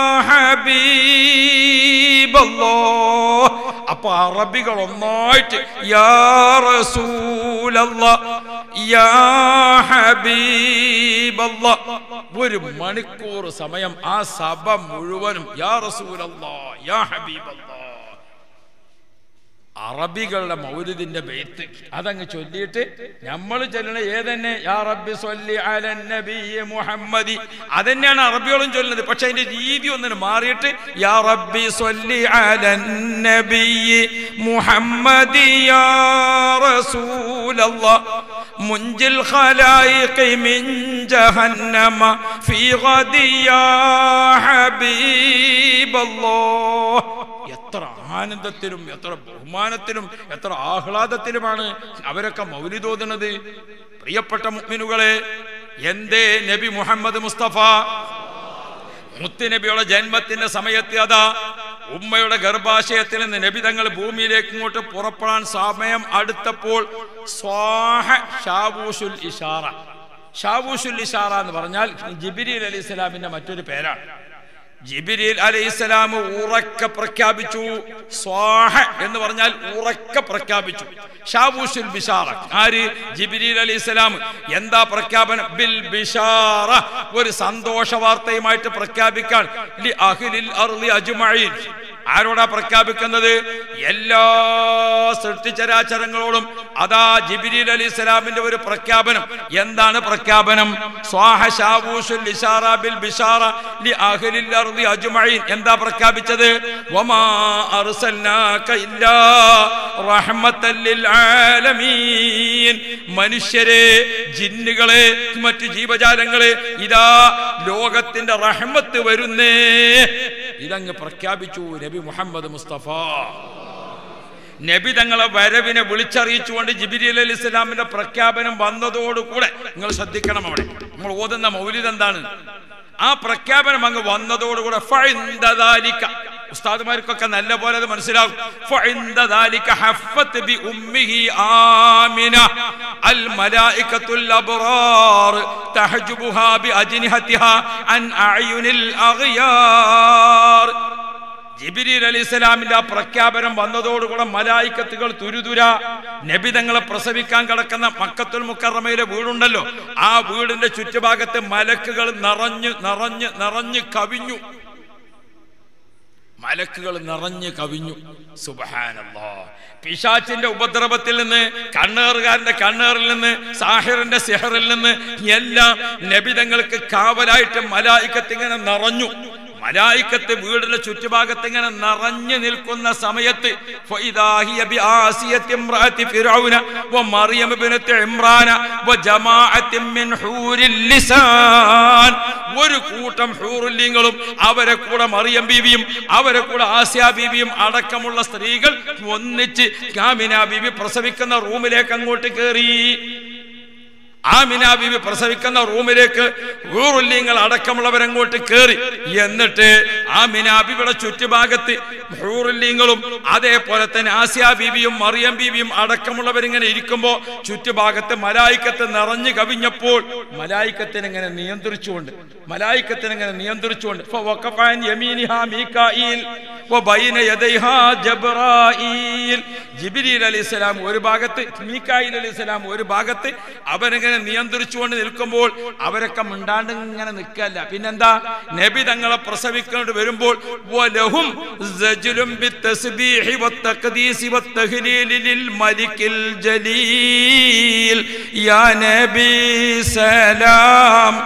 حبيب الله അപ്പൊ അറബികൾ ഒന്നായിട്ട് യാ റസൂലല്ലാ യാ ഹബീബല്ലാ ഒരു മണിക്കൂർ സമയം ആ സഭ മുഴുവനും യാ റസൂലല്ലാ യാ ഹബീബല്ലാ അറബികളുടെ മൗലിദിന്റെ ബെയ്ത്ത് അതങ്ങ് ചൊല്ലിയിട്ട് നമ്മൾ ചൊല്ലണ ഏതന്നെ യാ റബ്ബി സ്വല്ലി അലൻ നബിയ്യ മുഹമ്മദി അതന്നെയാണ് അറബികളും ചൊല്ലുന്നത് പക്ഷെ അതിന്റെ രീതി ഒന്നിന് മാറിയിട്ട് യാ റബ്ബി സ്വല്ലി അലൻ നബിയ്യ മുഹമ്മദി യാ റസൂലല്ലാഹ് മുൻജിൽ ഖലായിഖി മിൻ ജഹന്നമ ഫീ ഗദി യാ ഹബീബല്ലാഹ് എത്ര ആനന്ദത്തിലും എത്ര ബഹുമാനത്തിലും എത്ര ആഹ്ലാദത്തിലുമാണ് അവരൊക്കെ മൗലിതോതുന്നത് പ്രിയപ്പെട്ട മുഅ്മിനുകളെ എന്തേ നബി മുഹമ്മദ് മുസ്തഫ മുത്തുനബിയുടെ ജന്മത്തിന്റെ സമയത്ത് അതാ ഉമ്മയുടെ ഗർഭാശയത്തിൽ നിന്ന് നബി തങ്ങൾ ഭൂമിയിലേക്ക് ഇങ്ങോട്ട് പുറപ്പെടാൻ സമയം അടുത്തപ്പോൾ സ്വാഹ ഷാബൂഷുൽ ഇഷാറ ഷാബൂഷുൽ ഇഷാറ എന്ന് പറഞ്ഞാൽ ജിബിരി അലി ഇസ്ലാമിന്റെ മറ്റൊരു പേരാണ് ജിബിരിൽ അലൈഹിസ്സലാം ഉറക്കെ പ്രഖ്യാപിച്ചു സ്വാഹ എന്ന് പറഞ്ഞാൽ ഉറക്കെ പ്രഖ്യാപിച്ചു ഷാബൂഷുൽ ബിഷാറ ആര് ജിബിരിൽ അലൈഹിസ്സലാം എന്താ പ്രഖ്യാപനം ബിൽ ബിഷാറ ഒരു സന്തോഷ വാർത്തയുമായിട്ട് പ്രഖ്യാപിക്കാൻ ലി അഹ്ലിൽ അർളി അജ്മഈൻ ആരോടാ പ്രഖ്യാപിക്കുന്നത് എല്ലാ സൃഷ്ടിചരാചരങ്ങളോടും അതാ ജിബിരിൽ അലി ഇസ്ലാമിന്റെ ഒരു പ്രഖ്യാപനം എന്താണ് പ്രഖ്യാപനം സ്വാഹ ഷാബൂഷുൽ ഇഷാറ ബിൽ ബിഷാറ ലി അഹ്ലിൽ അർളി അജ്മഈൻ എന്താ പ്രഖ്യാപിച്ചത് വമാ അർസൽനാക ഇല്ലാ റഹ്മത്തൽ ലിൽ ആലമീൻ മനുഷ്യരെ ജിന്നുകളെ മറ്റു ജീവജാലങ്ങളെ ഇതാ ലോകത്തിന്റെ റഹ്മത്ത് വരുന്നേ ഇതങ്ങ് പ്രഖ്യാപിച്ചു നബി മുഹമ്മദ് മുസ്തഫ നബി തങ്ങളെ വരവിനെ വിളിച്ചറിയിച്ചുകൊണ്ട് ജിബിരി അലി ഇസ്ലാമിന്റെ പ്രഖ്യാപനം വന്നതോടുകൂടെ നിങ്ങൾ ശ്രദ്ധിക്കണം അവിടെ നമ്മൾ ഓതുന്ന മൗലിദ് എന്താണ് ആ പ്രഖ്യാപനം അങ്ങ് വന്നതോടുകൂടെ ഫഇന്ദദാലിക ഉസ്താദുമാർക്കൊക്കെ നല്ല പോലെ അത് മനസ്സിലാകും ഫഇന്ദദാലിക ഹഫത്ത് ബി ഉമ്മിഹി ആമിന അൽ മലായികത്തുൽ അബ്റാർ തഹജുബുഹാ ബി അജ്നിഹതിഹാ അൻ അഅയുനിൽ അഗ്യാർ ജിബിരിൽ അലി ഇസ്ലാമിന്റെ ആ പ്രഖ്യാപനം വന്നതോടുകൂടെ മലായിക്കത്തുകൾ തുരുതുര നബിതങ്ങളെ പ്രസവിക്കാൻ കിടക്കുന്ന മക്കത്തുൽ മുക്കറമയിലെ വീടുണ്ടല്ലോ ആ വീടിന്റെ ചുറ്റുഭാഗത്ത് മലക്കുകൾ നിറഞ്ഞ് നിറഞ്ഞ് നിറഞ്ഞ് കവിഞ്ഞു മലക്കുകൾ നിറഞ്ഞു കവിഞ്ഞു സുബഹാനല്ലാ പിശാച്ചിന്റെ ഉപദ്രവത്തിൽ നിന്ന് കണ്ണേറുകാരന്റെ കണ്ണേറിൽ നിന്ന് സാഹിറിന്റെ സിഹറിൽ നിന്ന് എല്ലാം നബിതങ്ങൾക്ക് കാവലായിട്ട് മലായിക്കത്ത് ഇങ്ങനെ നിറഞ്ഞു മലായിക്കത്ത് വീടിന്റെ ചുറ്റുഭാഗത്ത് ഇങ്ങനെ നിറഞ്ഞു നിൽക്കുന്ന സമയത്ത് فإذا هي بآسية امرأة فرعون ومريم بنت عمران وجماعة من حور اللسان ഒരു കൂട്ടം ഹൂറുല്യങ്ങളും അവരെ കൂടെ മറിയം ബീവിയും അവരെ കൂടെ ആസ്യ ബീവിയും അടക്കമുള്ള സ്ത്രീകൾ ഒന്നിച്ച് കാമിന ബീവി പ്രസവിക്കുന്ന റൂമിലേക്ക് അങ്ങോട്ട് കയറി ആമിന ബീവി പ്രസവിക്കുന്ന റൂമിലേക്ക് ഹൂറുല്യങ്ങൾ അടക്കമുള്ളവരങ്ങോട്ട് കയറി എന്നിട്ട് ആമിന ബീവിയുടെ ചുറ്റുഭാഗത്ത് ഹൂറുല്യങ്ങളും അതേപോലെ തന്നെ ആസിയ ബീവിയും മറിയം ബീവിയും അടക്കമുള്ളവരിങ്ങനെ ഇരിക്കുമ്പോ ചുറ്റുഭാഗത്ത് മലായിക്കത്ത് നിറഞ്ഞു കവിഞ്ഞപ്പോൾ മലായിക്കത്തിനെ ഇങ്ങനെ നിയന്ത്രിച്ചുകൊണ്ട് മലായിക്കത്തിനെ ഇങ്ങനെ നിയന്ത്രിച്ചുകൊണ്ട് فوقف عن يمينها ميكائيل وبين يديها جبرائيل ജിബിരിൽ അലൈഹി സ്വലാം ഒരു ഭാഗത്ത് മീക്കായിൽ അലൈഹി സ്വലാം ഒരു ഭാഗത്ത് അവരിങ്ങനെ നിയന്ത്രിച്ചുകൊണ്ട് നിൽക്കുമ്പോൾ അവരൊക്കെ മിണ്ടാണ്ട് ഇങ്ങനെ നിൽക്കല്ല പിന്നെന്താ നബി തങ്ങളെ പ്രസവിക്കൊണ്ട് വരുമ്പോൾ വലഹും സജ്ലും ബിത്തസ്ബീഹി വത്തഖദീസി വത്തഹ്ലീലി ലിൽ മലിക്കിൽ ജലീൽ യാ നബി സലാം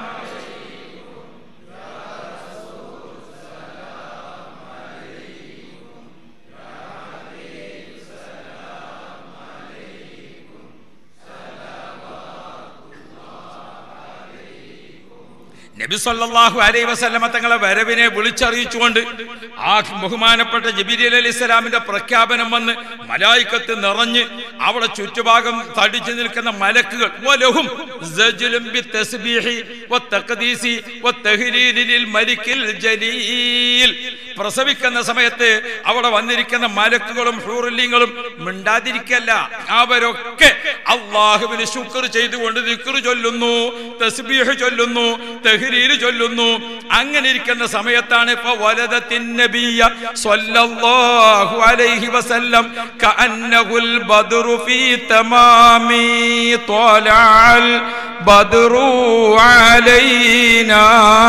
നബി സല്ലല്ലാഹു അലൈഹി വസല്ലമ തങ്ങളെ വരവിനെ വിളിച്ചറിയിച്ചുകൊണ്ട് ആ ബഹുമാനപ്പെട്ട ജബീരി അലൈഹി സ്വലാമിന്റെ പ്രഖ്യാപനം വന്ന് മലായിക്കത്ത് നിറഞ്ഞ് അവിടെ ചുറ്റുഭാഗം തടിച്ചു നിൽക്കുന്ന മലക്കുകൾ വലഹും സജ്ലും ബിത്തസ്ബീഹി വത്തഖദീസി വത്തഹ്ലീലി ലിൽ മലിക്കിൽ ജലീൽ പ്രസവിക്കുന്ന സമയത്ത് അവിടെ വന്നിരിക്കുന്ന മലക്കുകളും ഹൂറുല്യങ്ങളും മിണ്ടാതിരിക്കല്ല അവരൊക്കെ അള്ളാഹുവിന് ശുക്ർ ചെയ്തുകൊണ്ട് ദിക്ർ ചൊല്ലുന്നു തസ്ബീഹ് ചൊല്ലുന്നു തഹ്ലീൽ ചൊല്ലുന്നു അങ്ങനെ ഇരിക്കുന്ന സമയത്താണ് ഇപ്പൊ വലദത്തിൻ നബിയ സ്വല്ലല്ലാഹു അലൈഹി വസല്ലം കഅന്നഹുൽ ബദ്റു ഫീ തമാമി ത്വലഅൽ ബദ്റു അലൈനാ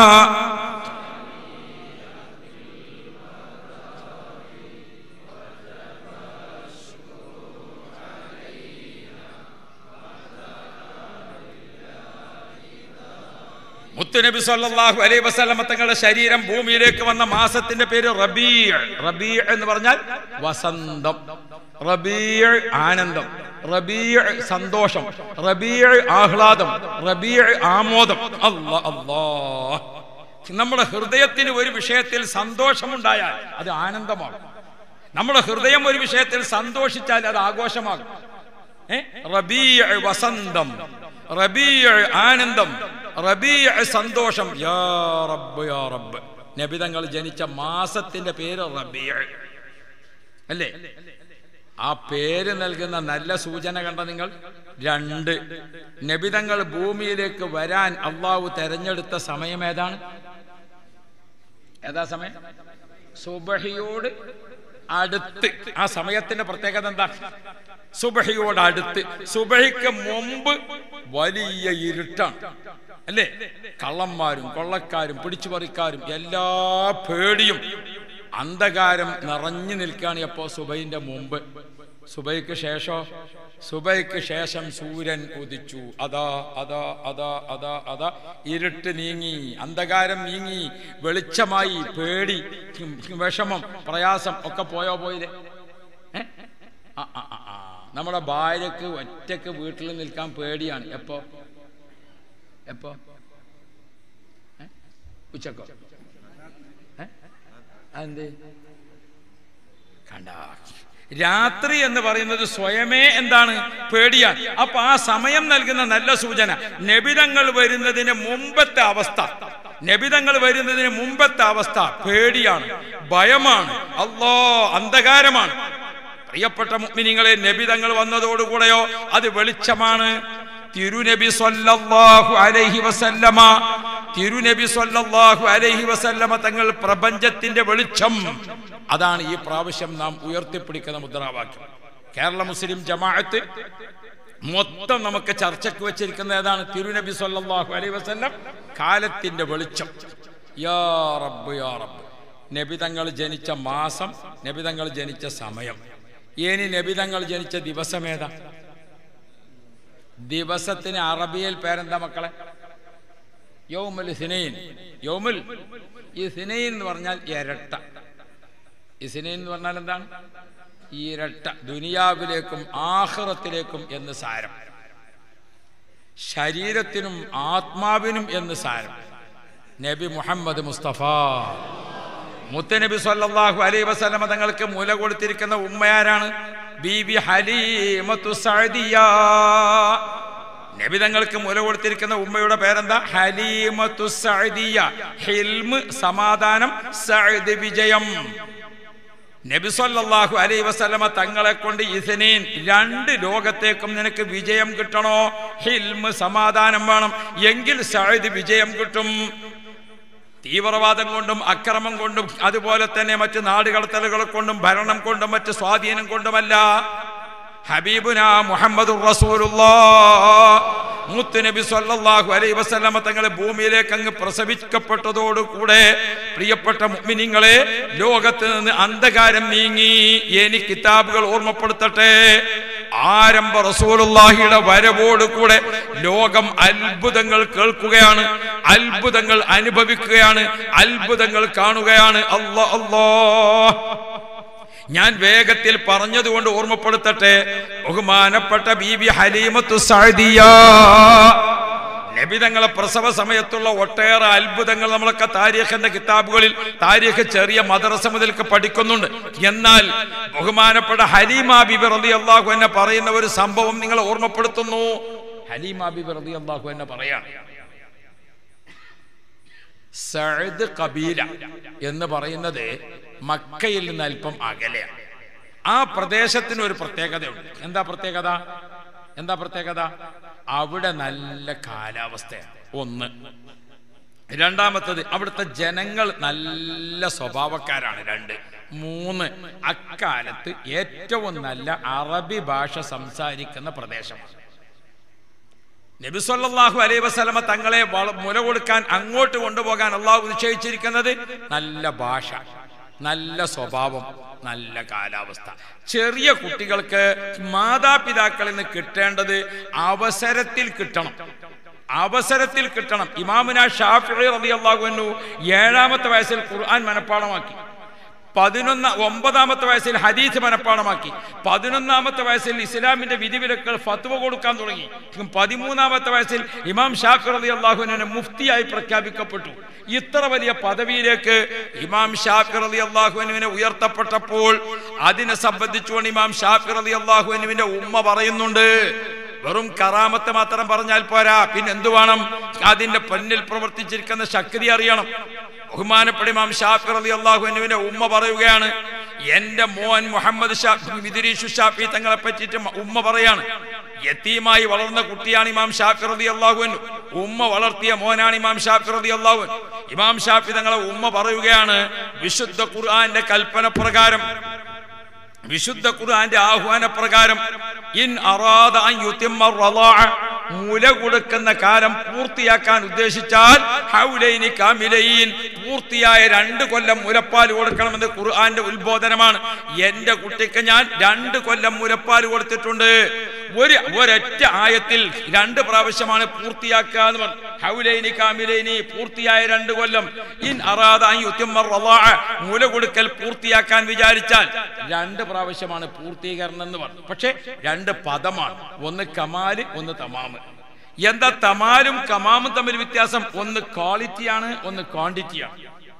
മുത്തുനബി സല്ലല്ലാഹു അലൈഹി വസല്ലമ തങ്ങളുടെ ശരീരം ഭൂമിയിലേക്ക് വന്ന മാസത്തിന്റെ പേര് റബീ റബീ എന്ന് പറഞ്ഞാൽ വസന്തം റബീ ആനന്ദം റബീ സന്തോഷം റബീ ആഹ്ലാദം റബീ ആമോദം അല്ലാ അല്ലാ നമ്മുടെ ഹൃദയത്തിന് ഒരു വിഷയത്തിൽ സന്തോഷമുണ്ടായാൽ അത് ആനന്ദമാകും നമ്മുടെ ഹൃദയം ഒരു വിഷയത്തിൽ സന്തോഷിച്ചാൽ അത് ആഘോഷമാകും ഏ? റബീഅ വസന്തം റബീഅ ആനന്ദം റബീഅ സന്തോഷം യാ റബ്ബ് യാ റബ്ബ് നബിതങ്ങൾ ജനിച്ച മാസത്തിന്റെ പേര് റബീഅ അല്ലേ ആ പേര് നൽകുന്ന നല്ല സൂചന കണ്ട നിങ്ങൾ രണ്ട് നബിതങ്ങൾ ഭൂമിയിലേക്ക് വരാൻ അള്ളാഹു തെരഞ്ഞെടുത്ത സമയം ഏതാണ് ഏതാ സമയം സുബഹിയോട് അടുത്ത് ആ സമയത്തിന്റെ പ്രത്യേകത എന്താ സുബഹിയോട് അടുത്ത് സുബഹിക്ക് മുമ്പ് വലിയ ഇരുട്ടാണ് അല്ലേ കള്ളന്മാരും കൊള്ളക്കാരും പിടിച്ചുപറിക്കാരും എല്ലാ പേടിയും അന്ധകാരം നിറഞ്ഞു നിൽക്കുകയാണ് എപ്പോ സുബൈന്റെ മുമ്പ് സുബൈക്ക് ശേഷം സുബൈക്ക് ശേഷം സൂര്യൻ ഉദിച്ചു അതാ അതാ അതാ അതാ അതാ ഇരുട്ട് നീങ്ങി അന്ധകാരം നീങ്ങി വെളിച്ചമായി പേടി വിഷമം പ്രയാസം ഒക്കെ പോയോ പോയില്ലേ ഏ? ആ, ആ, ആ, ആ. നമ്മുടെ ഭാര്യക്ക് ഒറ്റക്ക് വീട്ടിൽ നിൽക്കാൻ പേടിയാണ് എപ്പോ എപ്പോ ഏ? ഉച്ചക്കോ ഏ? അതെന്ത് കണ്ട രാത്രി എന്ന് പറയുന്നത് സ്വയമേ എന്താണ് പേടിയാണ് അപ്പൊ ആ സമയം നൽകുന്ന നല്ല സൂചന നബിതങ്ങൾ വരുന്നതിന് മുമ്പത്തെ അവസ്ഥ നബിതങ്ങൾ വരുന്നതിന് മുമ്പത്തെ അവസ്ഥ പേടിയാണ് ഭയമാണ് അല്ലോ അന്ധകാരമാണ് പ്രിയപ്പെട്ട മുഅ്മിനീങ്ങളെ നബിതങ്ങൾ തിരുനബി സല്ലല്ലാഹു അലൈഹി വസല്ലമ തങ്ങൾ പ്രപഞ്ചത്തിന്റെ വെളിച്ചം അതാണ് ഈ പ്രാവശ്യം നാം ഉയർത്തിപ്പിടിക്കുന്ന മുദ്രാവാക്യം കേരള മുസ്ലിം ജമാഅത്ത് മൊത്തം നമുക്ക് ചർച്ചയ്ക്ക് വെച്ചിരിക്കുന്ന ഏതാണ് തിരുനബി സല്ലല്ലാഹു അലൈഹി വസല്ലം കാലത്തിന്റെ വെളിച്ചം യാ റബ്ബ് യാ റബ്ബ് നബി തങ്ങൾ ജനിച്ച മാസം നബി തങ്ങൾ ജനിച്ച സമയം ഇനി നബി തങ്ങൾ ജനിച്ച ദിവസം ഏതാ ദിവസത്തിന് അറബിയിൽ പേരെന്താ മക്കളെ യൗമുൽ സിനൈൻ യൗമുൽ ഈ സിനൈൻ എന്ന് പറഞ്ഞാൽ ഇരട്ട ഈ സിനൈൻ എന്ന് പറഞ്ഞാൽ എന്താണ് ഇരട്ട ദുനിയാവിലേക്കും ആഹ്റത്തിലേക്കും എന്ന് സാരം ശരീരത്തിനും ആത്മാവിനും എന്ന് സാരം നബി മുഹമ്മദ് മുസ്തഫ മുത്തനബി സല്ലല്ലാഹു അലൈഹി വസല്ലമ തങ്ങൾക്ക് മുല കൊടുത്തിരിക്കുന്ന ഉമ്മയാരാണ് ബീബി ഹലീമത്തു സഅദിയ നബി തങ്ങൾക്ക് മുല കൊടുത്തിരിക്കുന്ന ഉമ്മയുടെ പേരെന്താ ഹലീമത്തു സഅദിയ ഹിൽമ് സമാധാനം സഅദ് വിജയം നബി സല്ലല്ലാഹു അലൈഹി വസല്ലമ തങ്ങളെ കൊണ്ട് ഇസനീൻ രണ്ട് ലോകത്തേക്കും നിനക്ക് വിജയം കിട്ടണോ ഹിൽമ് സമാധാനം വേണം എങ്കിൽ സഅദ് വിജയം കിട്ടും തീവ്രവാദം കൊണ്ടും അക്രമം കൊണ്ടും അതുപോലെ തന്നെ മറ്റു നാടുകടത്തലുകൾ കൊണ്ടും ഭരണം കൊണ്ടും മറ്റു സ്വാധീനം കൊണ്ടുമല്ല ഹബീബുന മുഹമ്മദ് മുത്തുനബി സല്ലല്ലാഹു അലൈഹി വസല്ലമ തങ്ങളെ ഭൂമിയിലേക്ക് അങ്ങ് പ്രസവിക്കപ്പെട്ടതോടുകൂടെ പ്രിയപ്പെട്ട മുഅ്മിനീങ്ങളെ ലോകത്ത് നിന്ന് അന്ധകാരം നീങ്ങി എനിക്ക് കിതാബുകൾ ഓർമ്മപ്പെടുത്തട്ടെ ആരംഭ റസൂലുള്ളാഹിയുടെ വരവോട് കൂടെ ലോകം അത്ഭുതങ്ങൾ കേൾക്കുകയാണ് അത്ഭുതങ്ങൾ അനുഭവിക്കുകയാണ് അത്ഭുതങ്ങൾ കാണുകയാണ് അല്ലാ അല്ലാ ഞാൻ വേഗത്തിൽ പറഞ്ഞതുകൊണ്ട് ഓർമ്മപ്പെടുത്തട്ടെ ബഹുമാനപ്പെട്ട ബീബി ഹലീമത്തു സഅദിയ നബിതങ്ങളെ പ്രസവ സമയത്തുള്ള ഒട്ടേറെ അത്ഭുതങ്ങൾ നമ്മളൊക്കെ താരീഖിന്റെ കിതാബുകളിൽ താരീഖ് ചെറിയ മദ്രസ മുതൽക്ക് പഠിക്കുന്നുണ്ട് എന്നാൽ ബഹുമാനപ്പെട്ട ഹലീമ ബിബി റതി അള്ളാഹു എന്നെ പറയുന്ന ഒരു സംഭവം നിങ്ങളെ ഓർമ്മപ്പെടുത്തുന്നു ഹലീമ ബിബി റതി അള്ളാഹു എന്നെ പറയാണ് സഅദ് കബീല എന്ന് പറയുന്നത് മക്കയിൽ നിന്ന് അല്പം അകലെയാണ് ആ പ്രദേശത്തിന് ഒരു പ്രത്യേകതയുണ്ട് എന്താ പ്രത്യേകത എന്താ പ്രത്യേകത അവിടെ നല്ല കാലാവസ്ഥയാണ് ഒന്ന് രണ്ടാമത്തത് അവിടുത്തെ ജനങ്ങൾ നല്ല സ്വഭാവക്കാരാണ് രണ്ട് മൂന്ന് അക്കാലത്ത് ഏറ്റവും നല്ല അറബി ഭാഷ സംസാരിക്കുന്ന പ്രദേശമാണ് നബിസ്വല്ലാഹു അലൈ വസ്ലമ തങ്ങളെ വള- മുല കൊടുക്കാൻ അങ്ങോട്ട് കൊണ്ടുപോകാൻ അള്ളാഹു നിശ്ചയിച്ചിരിക്കുന്നത് നല്ല ഭാഷ നല്ല സ്വഭാവം നല്ല കാലാവസ്ഥ ചെറിയ കുട്ടികൾക്ക് മാതാപിതാക്കളിൽ നിന്ന് കിട്ടേണ്ടത് അവസരത്തിൽ കിട്ടണം അവസരത്തിൽ കിട്ടണം ഇമാമുന ഷാഫി റളിയല്ലാഹു അൻഹു ഏഴാമത്തെ വയസ്സിൽ ഖുർആൻ മനഃപ്പാടമാക്കി പതിനൊന്ന് ഒമ്പതാമത്തെ വയസ്സിൽ ഹദീസ് മനഃപ്പാടമാക്കി പതിനൊന്നാമത്തെ വയസ്സിൽ ഇസ്ലാമിന്റെ വിധിവിലക്കുകൾ ഫത്വ കൊടുക്കാൻ തുടങ്ങി പതിമൂന്നാമത്തെ വയസ്സിൽ ഇമാം ഷാഫി റളി അള്ളാഹുവിനെ മുഫ്തിയായി പ്രഖ്യാപിക്കപ്പെട്ടു ഇത്ര വലിയ പദവിയിലേക്ക് ഇമാം ഷാഫി റളി അള്ളാഹുവിനെ ഉയർത്തപ്പെട്ടപ്പോൾ അതിനെ സംബന്ധിച്ചുകൊണ്ട് ഇമാം ഷാഫി റളി അള്ളാഹുവിന്റെ ഉമ്മ പറയുന്നുണ്ട് വെറും കറാമത്ത് മാത്രം പറഞ്ഞാൽ പോരാ പിന്നെ എന്തു വേണം അതിന്റെ പിന്നിൽ പ്രവർത്തിച്ചിരിക്കുന്ന ശക്തി അറിയണം ബഹുമാനപ്പെട്ട ഇമാം ഷാഫി റളി അള്ളാഹുവിന്റെ ഉമ്മ പറയുകയാണ് എന്റെ മോൻ മുഹമ്മദ് ഷാഫി മിദിരീഷു ഷാഫി തങ്ങളെ പറ്റിയിട്ട് മ- ഉമ്മ പറയാണ് യത്തീമായി വളർന്ന കുട്ടിയാണ് ഇമാം ഷാഫി റളി അള്ളാഹുവിൻ ഉമ്മ വളർത്തിയ മോനാണ് ഇമാം ഷാഫി റളി അള്ളാഹുൻ ഇമാം ഷാഫി തങ്ങളെ ഉമ്മ പറയുകയാണ് വിശുദ്ധ ഖുർആന്റെ കൽപ്പന പ്രകാരം വിശുദ്ധ ഖുർആന്റെ ആഹ്വാന പ്രകാരം ഇൻ അറാദ അൻ യുതിമ്മ റളാഅ മുല കൊടുക്കുന്ന കാലം പൂർത്തിയാക്കാൻ ഉദ്ദേശിച്ചാൽ ഹൗലൈനി കാമിലൈൻ പൂർത്തിയായ രണ്ട് കൊല്ലം മുലപ്പാൽ കൊടുക്കണമെന്ന് ഖുർആന്റെ ഉത്ബോധനമാണ് എന്റെ കുട്ടിക്ക് ഞാൻ രണ്ട് കൊല്ലം മുലപ്പാൽ കൊടുത്തിട്ടുണ്ട് ഒരു ഒരൊറ്റ ആയത്തിൽ രണ്ട് പ്രാവശ്യമാണ് പൂർത്തിയാക്കുക എന്ന് പറഞ്ഞു ഹൗലൈനി കാമിലൈനി പൂർത്തിയായ രണ്ട് കൊല്ലം ഇൻ അറാദ അൻ യുതിമ്മ റളാഅ മുല കൊടുക്കൽ പൂർത്തിയാക്കാൻ വിചാരിച്ചാൽ രണ്ട് പ്രാവശ്യമാണ് പൂർത്തീകരണം എന്ന് പറഞ്ഞു പക്ഷെ രണ്ട് പദമാണ് ഒന്ന് കമാല് ഒന്ന് തമാമ് എന്താ തമാലും കമാമും തമ്മിൽ വ്യത്യാസം ഒന്ന് ക്വാളിറ്റിയാണ് ഒന്ന് ക്വാണ്ടിറ്റിയാണ്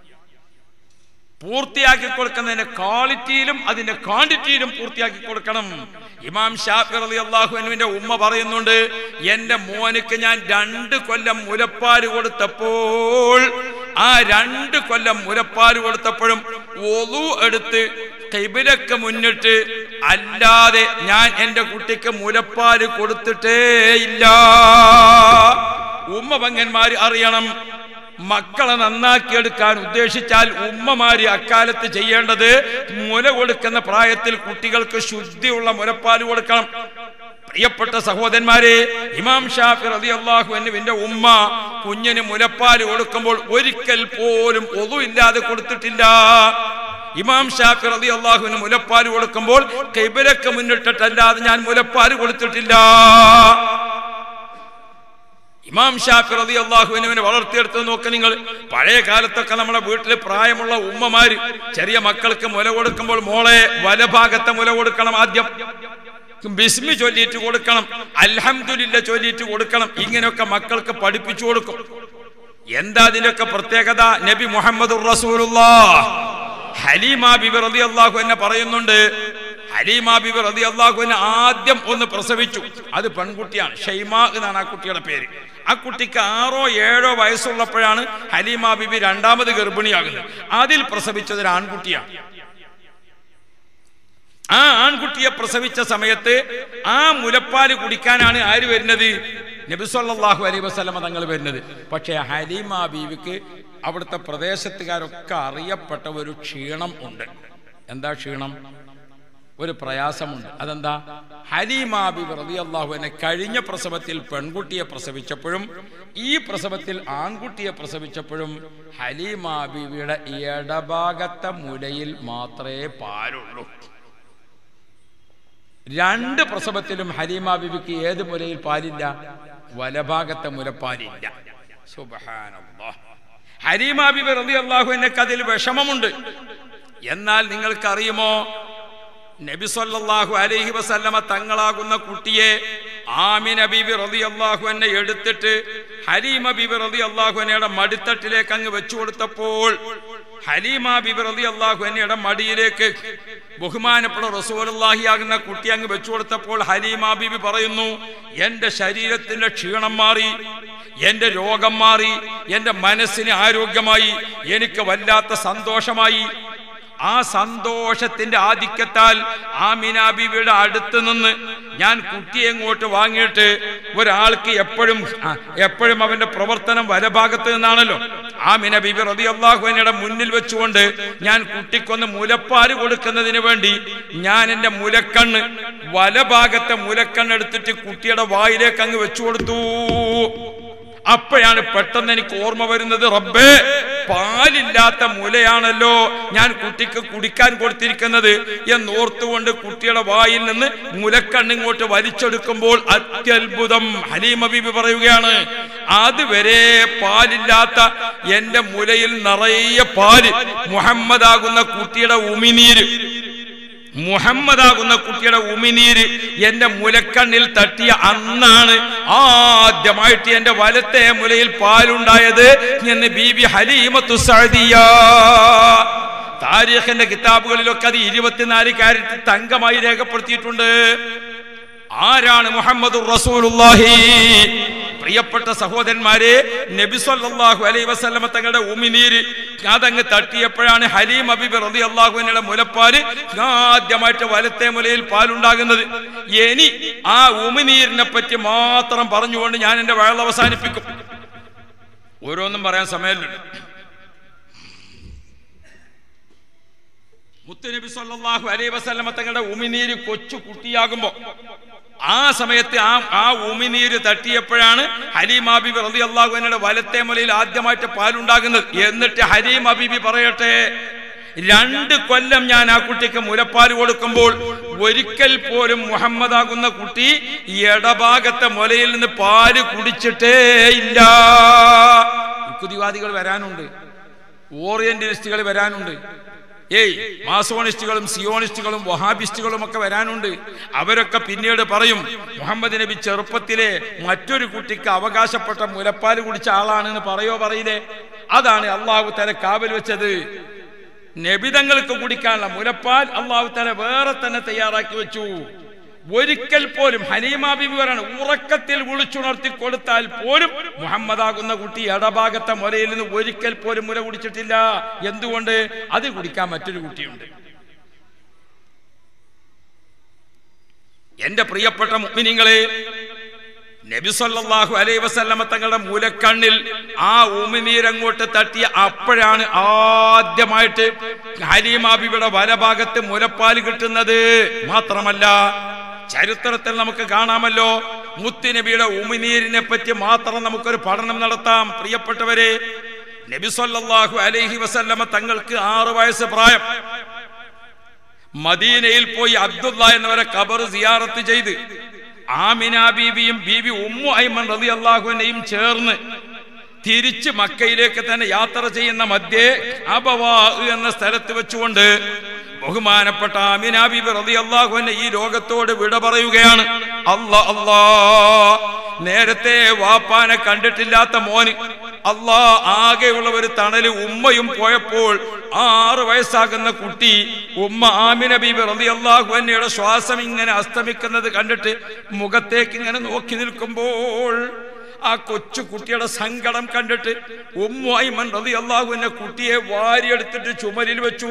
പൂർത്തിയാക്കി കൊടുക്കുന്നതിന്റെ ക്വാളിറ്റിയിലും അതിന്റെ ക്വാണ്ടിറ്റിയിലും പൂർത്തിയാക്കി കൊടുക്കണം ഇമാം ഷാഫി റളി അള്ളാഹുവിന്റെ ഉമ്മ പറയുന്നുണ്ട് എന്റെ മോനുക്ക് ഞാൻ രണ്ട് കൊല്ലം മുലപ്പാല് കൊടുത്തപ്പോൾ ആ രണ്ട് കൊല്ലം മുലപ്പാല് കൊടുത്തപ്പോഴും ഒതു എടുത്ത് കൈബിലക്ക് മുന്നിട്ട് അല്ലാതെ ഞാൻ എന്റെ കുട്ടിക്ക് മുലപ്പാല് കൊടുത്തിട്ടേ ഇല്ല ഉമ്മ പങ്ങന്മാര് അറിയണം മക്കളെ നന്നാക്കിയെടുക്കാൻ ഉദ്ദേശിച്ചാൽ ഉമ്മമാര് അക്കാലത്ത് ചെയ്യേണ്ടത് മുല കൊടുക്കുന്ന പ്രായത്തിൽ കുട്ടികൾക്ക് ശുദ്ധിയുള്ള മുലപ്പാൽ കൊടുക്കണം പ്രിയപ്പെട്ട സഹോദരന്മാരെ ഇമാം ഷാഫി റതി അള്ളാഹു എന്നുവിന്റെ ഉമ്മ കുഞ്ഞിന് മുലപ്പാൽ കൊടുക്കുമ്പോൾ ഒരിക്കൽ പോലും ഒതു ഇല്ലാതെ കൊടുത്തിട്ടില്ല ഇമാം ഷാഫി റതി അള്ളാഹുവിന് മുലപ്പാൽ കൊടുക്കുമ്പോൾ കൈബലക്ക് മുന്നിട്ടിട്ടല്ലാതെ ഞാൻ മുലപ്പാൽ കൊടുത്തിട്ടില്ല ഇമാം ഷാഫി റതി അള്ളാഹുവിനെ വളർത്തിയെടുത്ത് നോക്ക് നിങ്ങൾ പഴയ കാലത്തൊക്കെ നമ്മുടെ വീട്ടിൽ പ്രായമുള്ള ഉമ്മമാര് ചെറിയ മക്കൾക്ക് മുല കൊടുക്കുമ്പോൾ മോളെ വലഭാഗത്തെ മുല കൊടുക്കണം ആദ്യം ബിസ്മി ചൊല്ലിയിട്ട് കൊടുക്കണം അൽഹംദുലില്ല ചൊല്ലിയിട്ട് കൊടുക്കണം ഇങ്ങനെയൊക്കെ മക്കൾക്ക് പഠിപ്പിച്ചു കൊടുക്കും എന്താ അതിന്റെയൊക്കെ പ്രത്യേകത നബി മുഹമ്മദ് ഹലീമ ബിബി റതി അള്ളാഹു എന്നെ പറയുന്നുണ്ട് ഹലീമ ബിബി റതി അള്ളാഹു എന്നെ ആദ്യം ഒന്ന് പ്രസവിച്ചു അത് പെൺകുട്ടിയാണ് ഷൈമ എന്നാണ് ആ കുട്ടിയുടെ പേര് ആ കുട്ടിക്ക് ആറോ ഏഴോ വയസ്സുള്ളപ്പോഴാണ് ഹലീമ ബിബി രണ്ടാമത് ഗർഭിണിയാകുന്നത് അതിൽ പ്രസവിച്ചത് ഒരു ആൺകുട്ടിയാണ് ആ ആൺകുട്ടിയെ പ്രസവിച്ച സമയത്ത് ആ മുലപ്പാല് കുടിക്കാനാണ് ആര് വരുന്നത് നബിസ്വല്ലാഹു അലൈ വസ്ലമ തങ്ങൾ വരുന്നത് പക്ഷേ ഹലീമ ബീവിക്ക് അവിടുത്തെ പ്രദേശത്തുകാരൊക്കെ അറിയപ്പെട്ട ഒരു ക്ഷീണം ഉണ്ട് എന്താ ക്ഷീണം ഒരു പ്രയാസമുണ്ട് അതെന്താ ഹലീമ ബീബി റതി അള്ളാഹുവിനെ കഴിഞ്ഞ പ്രസവത്തിൽ പെൺകുട്ടിയെ പ്രസവിച്ചപ്പോഴും ഈ പ്രസവത്തിൽ ആൺകുട്ടിയെ പ്രസവിച്ചപ്പോഴും ഹലീമ ബീവിയുടെ ഇടഭാഗത്തെ മുലയിൽ മാത്രമേ പാലുള്ളൂ രണ്ട് പ്രസവത്തിലും ഹലീമ ബിബിക്ക് ഏത് മുലയിൽ പാലില്ല വലഭാഗത്തെ മുലപ്പാലില്ല സുബ്ഹാനല്ലാഹ് ഹലീമ ബിബി റതി അള്ളാഹുവിനൊക്കെ അതിൽ വിഷമമുണ്ട് എന്നാൽ നിങ്ങൾക്കറിയുമോ നബി സല്ലല്ലാഹു അലൈഹി വസല്ലമ തങ്ങളാകുന്ന കുട്ടിയെ ആമിന ബീബി റതി അള്ളാഹു എന്നെ എടുത്തിട്ട് ഹലീമ ബീബി റതി അള്ളാഹുനയുടെ മടിത്തട്ടിലേക്ക് അങ്ങ് വെച്ചു കൊടുത്തപ്പോൾ ഹലീമ ബീബി റതി അള്ളാഹു എന്നയുടെ മടിയിലേക്ക് ബഹുമാനപ്പെട്ട റസൂലുള്ളാഹി ആകുന്ന കുട്ടി അങ്ങ് വെച്ചു കൊടുത്തപ്പോൾ ഹലീമ ബീബി പറയുന്നു എന്റെ ശരീരത്തിന്റെ ക്ഷീണം മാറി എന്റെ രോഗം മാറി എന്റെ മനസ്സിന് ആരോഗ്യമായി എനിക്ക് വല്ലാത്ത സന്തോഷമായി ആ സന്തോഷത്തിന്റെ ആധിക്യത്താൽ ആമിന ബീവിയുടെ അടുത്ത് നിന്ന് ഞാൻ കുട്ടിയെ ഇങ്ങോട്ട് വാങ്ങിയിട്ട് ഒരാൾക്ക് എപ്പോഴും ആ, എപ്പോഴും അവന്റെ പ്രവർത്തനം വലഭാഗത്ത് നിന്നാണല്ലോ ആമിന ബീബി റതി അള്ളാഹുവിനയുടെ മുന്നിൽ വെച്ചുകൊണ്ട് ഞാൻ കുട്ടിക്കൊന്ന് മുലപ്പാല് കൊടുക്കുന്നതിന് വേണ്ടി ഞാൻ എന്റെ മുലക്കണ്ണ് വലഭാഗത്തെ മുലക്കണ്ണെടുത്തിട്ട് കുട്ടിയുടെ വായിലേക്ക് അങ്ങ് വെച്ചു കൊടുത്തു അപ്പോഴാണ് പെട്ടെന്ന് എനിക്ക് ഓർമ്മ വരുന്നത് റബ്ബേ പാലില്ലാത്ത മുലയാണല്ലോ ഞാൻ കുട്ടിക്ക് കുടിക്കാൻ കൊടുത്തിരിക്കുന്നത് എന്നോർത്തുകൊണ്ട് കുട്ടിയുടെ വായിൽ നിന്ന് മുലക്കണ്ണിങ്ങോട്ട് വലിച്ചെടുക്കുമ്പോൾ അത്യത്ഭുതം ഹലീമ ബീബി പറയുകയാണ് അതുവരെ പാലില്ലാത്ത എന്റെ മുലയിൽ നിറയെ പാല് മുഹമ്മദാകുന്ന കുട്ടിയുടെ ഉമിനീര് മുഹമ്മദാകുന്ന കുട്ടിയുടെ ഉമിനീര് എന്റെ മുലക്കണ്ണിൽ തട്ടിയ അന്നാണ് ആദ്യമായിട്ട് എന്റെ വലത്തെ മുലയിൽ പാലുണ്ടായത് എന്ന് ബീബി ഹലീമത്തു സഅദിയ താരീഖിന്റെ കിതാബുകളിലൊക്കെ അത് ഇരുപത്തിനാല് കാരറ്റ് തങ്കമായി രേഖപ്പെടുത്തിയിട്ടുണ്ട് ആരാണ് മുഹമ്മദ് റസൂലുള്ളാഹി പ്രിയപ്പെട്ട സഹോദരന്മാരെ നബി സല്ലല്ലാഹു അലൈഹി വസല്ലമ തങ്ങളുടെ ഉമിനീര് അതങ്ങ് തട്ടിയപ്പോഴാണ് ഹലീം അബീബ് റളി അള്ളാഹുവിനുള്ള മുലപ്പാല് ആദ്യമായിട്ട് വലത്തെ മുലയിൽ പാലുണ്ടാകുന്നത് ഇനി ആ ഉമിനീരിനെ പറ്റി മാത്രം പറഞ്ഞുകൊണ്ട് ഞാൻ എന്റെ വയൽ അവസാനിപ്പിക്കും ഓരോന്നും പറയാൻ സമയമില്ല മുത്തുനബി സല്ലല്ലാഹു അലൈഹി വസല്ലമ തങ്ങളുടെ ഉമിനീര് കൊച്ചു കുട്ടിയാകുമ്പോ ആ സമയത്ത് ആ ആ ഉമിനീര് തട്ടിയപ്പോഴാണ് ഹലീം ഹബീബി റതി അള്ളാഹുവിനയുടെ വലത്തെ മുലയിൽ ആദ്യമായിട്ട് പാലുണ്ടാകുന്നത് എന്നിട്ട് ഹലീം ഹബീബി പറയട്ടെ രണ്ട് കൊല്ലം ഞാൻ ആ കുട്ടിക്ക് മുലപ്പാൽ കൊടുക്കുമ്പോൾ ഒരിക്കൽ പോലും മുഹമ്മദാകുന്ന കുട്ടി ഇടഭാഗത്തെ മുലയിൽ നിന്ന് പാല് കുടിച്ചിട്ടേ ഇല്ല യുക്തിവാദികൾ വരാനുണ്ട് ഓറിയന്റലിസ്റ്റുകൾ വരാനുണ്ട് ഏയ് മാസോണിസ്റ്റുകളും സിയോണിസ്റ്റുകളും വഹാബിസ്റ്റുകളും ഒക്കെ വരാനുണ്ട് അവരൊക്കെ പിന്നീട് പറയും മുഹമ്മദ് നബി ചെറുപ്പത്തിലെ മറ്റൊരു കുട്ടിക്ക് അവകാശപ്പെട്ട മുലപ്പാൽ കുടിച്ച ആളാണെന്ന് പറയോ പറയില്ലേ അതാണ് അള്ളാഹു തല കാവൽ വെച്ചത് നബിതങ്ങൾക്ക് കുടിക്കാനുള്ള മുലപ്പാൽ അള്ളാഹു തല വേറെ തന്നെ തയ്യാറാക്കി വെച്ചു ഒരിക്കൽ പോലും ഹനീമ ബിബി പറയാണ് ഉറക്കത്തിൽ വിളിച്ചുണർത്തി കൊടുത്താൽ പോലും മുഹമ്മദാകുന്ന കുട്ടി ഇടഭാഗത്തെ മുലയിൽ നിന്ന് ഒരിക്കൽ പോലും മുല കുടിച്ചിട്ടില്ല എന്തുകൊണ്ട് അത് കുടിക്കാൻ മറ്റൊരു കുട്ടിയുണ്ട് എന്റെ പ്രിയപ്പെട്ട മുഗ്മിനിങ്ങളെ നബി സല്ലല്ലാഹു അലൈഹി വസല്ലമ തങ്ങളുടെ മൂലക്കണ്ണിൽ ആ ഉമിനീരങ്ങോട്ട് തട്ടിയ അപ്പോഴാണ് ആദ്യമായിട്ട് ഹലീമാബിയുടെ വലഭാഗത്ത് മുലപ്പാൽ കിട്ടുന്നത് മാത്രമല്ല ചരിത്രത്തിൽ നമുക്ക് കാണാമല്ലോ മുത്തുനബിയുടെ ഉമിനീരിനെ പറ്റി മാത്രം നമുക്കൊരു പഠനം നടത്താം പ്രിയപ്പെട്ടവരെ നബി സല്ലല്ലാഹു അലൈഹി വസല്ലമ തങ്ങൾക്ക് ആറു വയസ്സ് പ്രായം മദീനയിൽ പോയി അബ്ദുള്ള എന്നവരെ കബർ സിയാറത്ത് ചെയ്ത് ആമിന ബീവിയും ബീവി ഉമ്മു ഐമൻ റതി അള്ളാഹുവിനെയും ചേർന്ന് തിരിച്ച് മക്കയിലേക്ക് തന്നെ യാത്ര ചെയ്യുന്ന മധ്യേ അബവാ എന്ന സ്ഥലത്ത് വെച്ചുകൊണ്ട് ബഹുമാനപ്പെട്ട ആമിന ബീബി റതി അള്ളാഹുവിനെ ഈ ലോകത്തോട് വിട പറയുകയാണ് അല്ലാ അല്ലാ നേരത്തെ വാപ്പാനെ കണ്ടിട്ടില്ലാത്ത മോന് അല്ലാ ആകെയുള്ള ഒരു തണല് ഉമ്മയും പോയപ്പോൾ ആറ് വയസ്സാകുന്ന കുട്ടി ഉമ്മ ആമിന ബീബി റതി അള്ളാഹുവിനയുടെ ശ്വാസം ഇങ്ങനെ അസ്തമിക്കുന്നത് കണ്ടിട്ട് മുഖത്തേക്ക് ഇങ്ങനെ നോക്കി നിൽക്കുമ്പോൾ ആ കൊച്ചു കുട്ടിയുടെ സങ്കടം കണ്ടിട്ട് ഉമ്മായിമൻ റതി അള്ളാഹുവിനെ കുട്ടിയെ വാരിയെടുത്തിട്ട് ചുമലിൽ വെച്ചു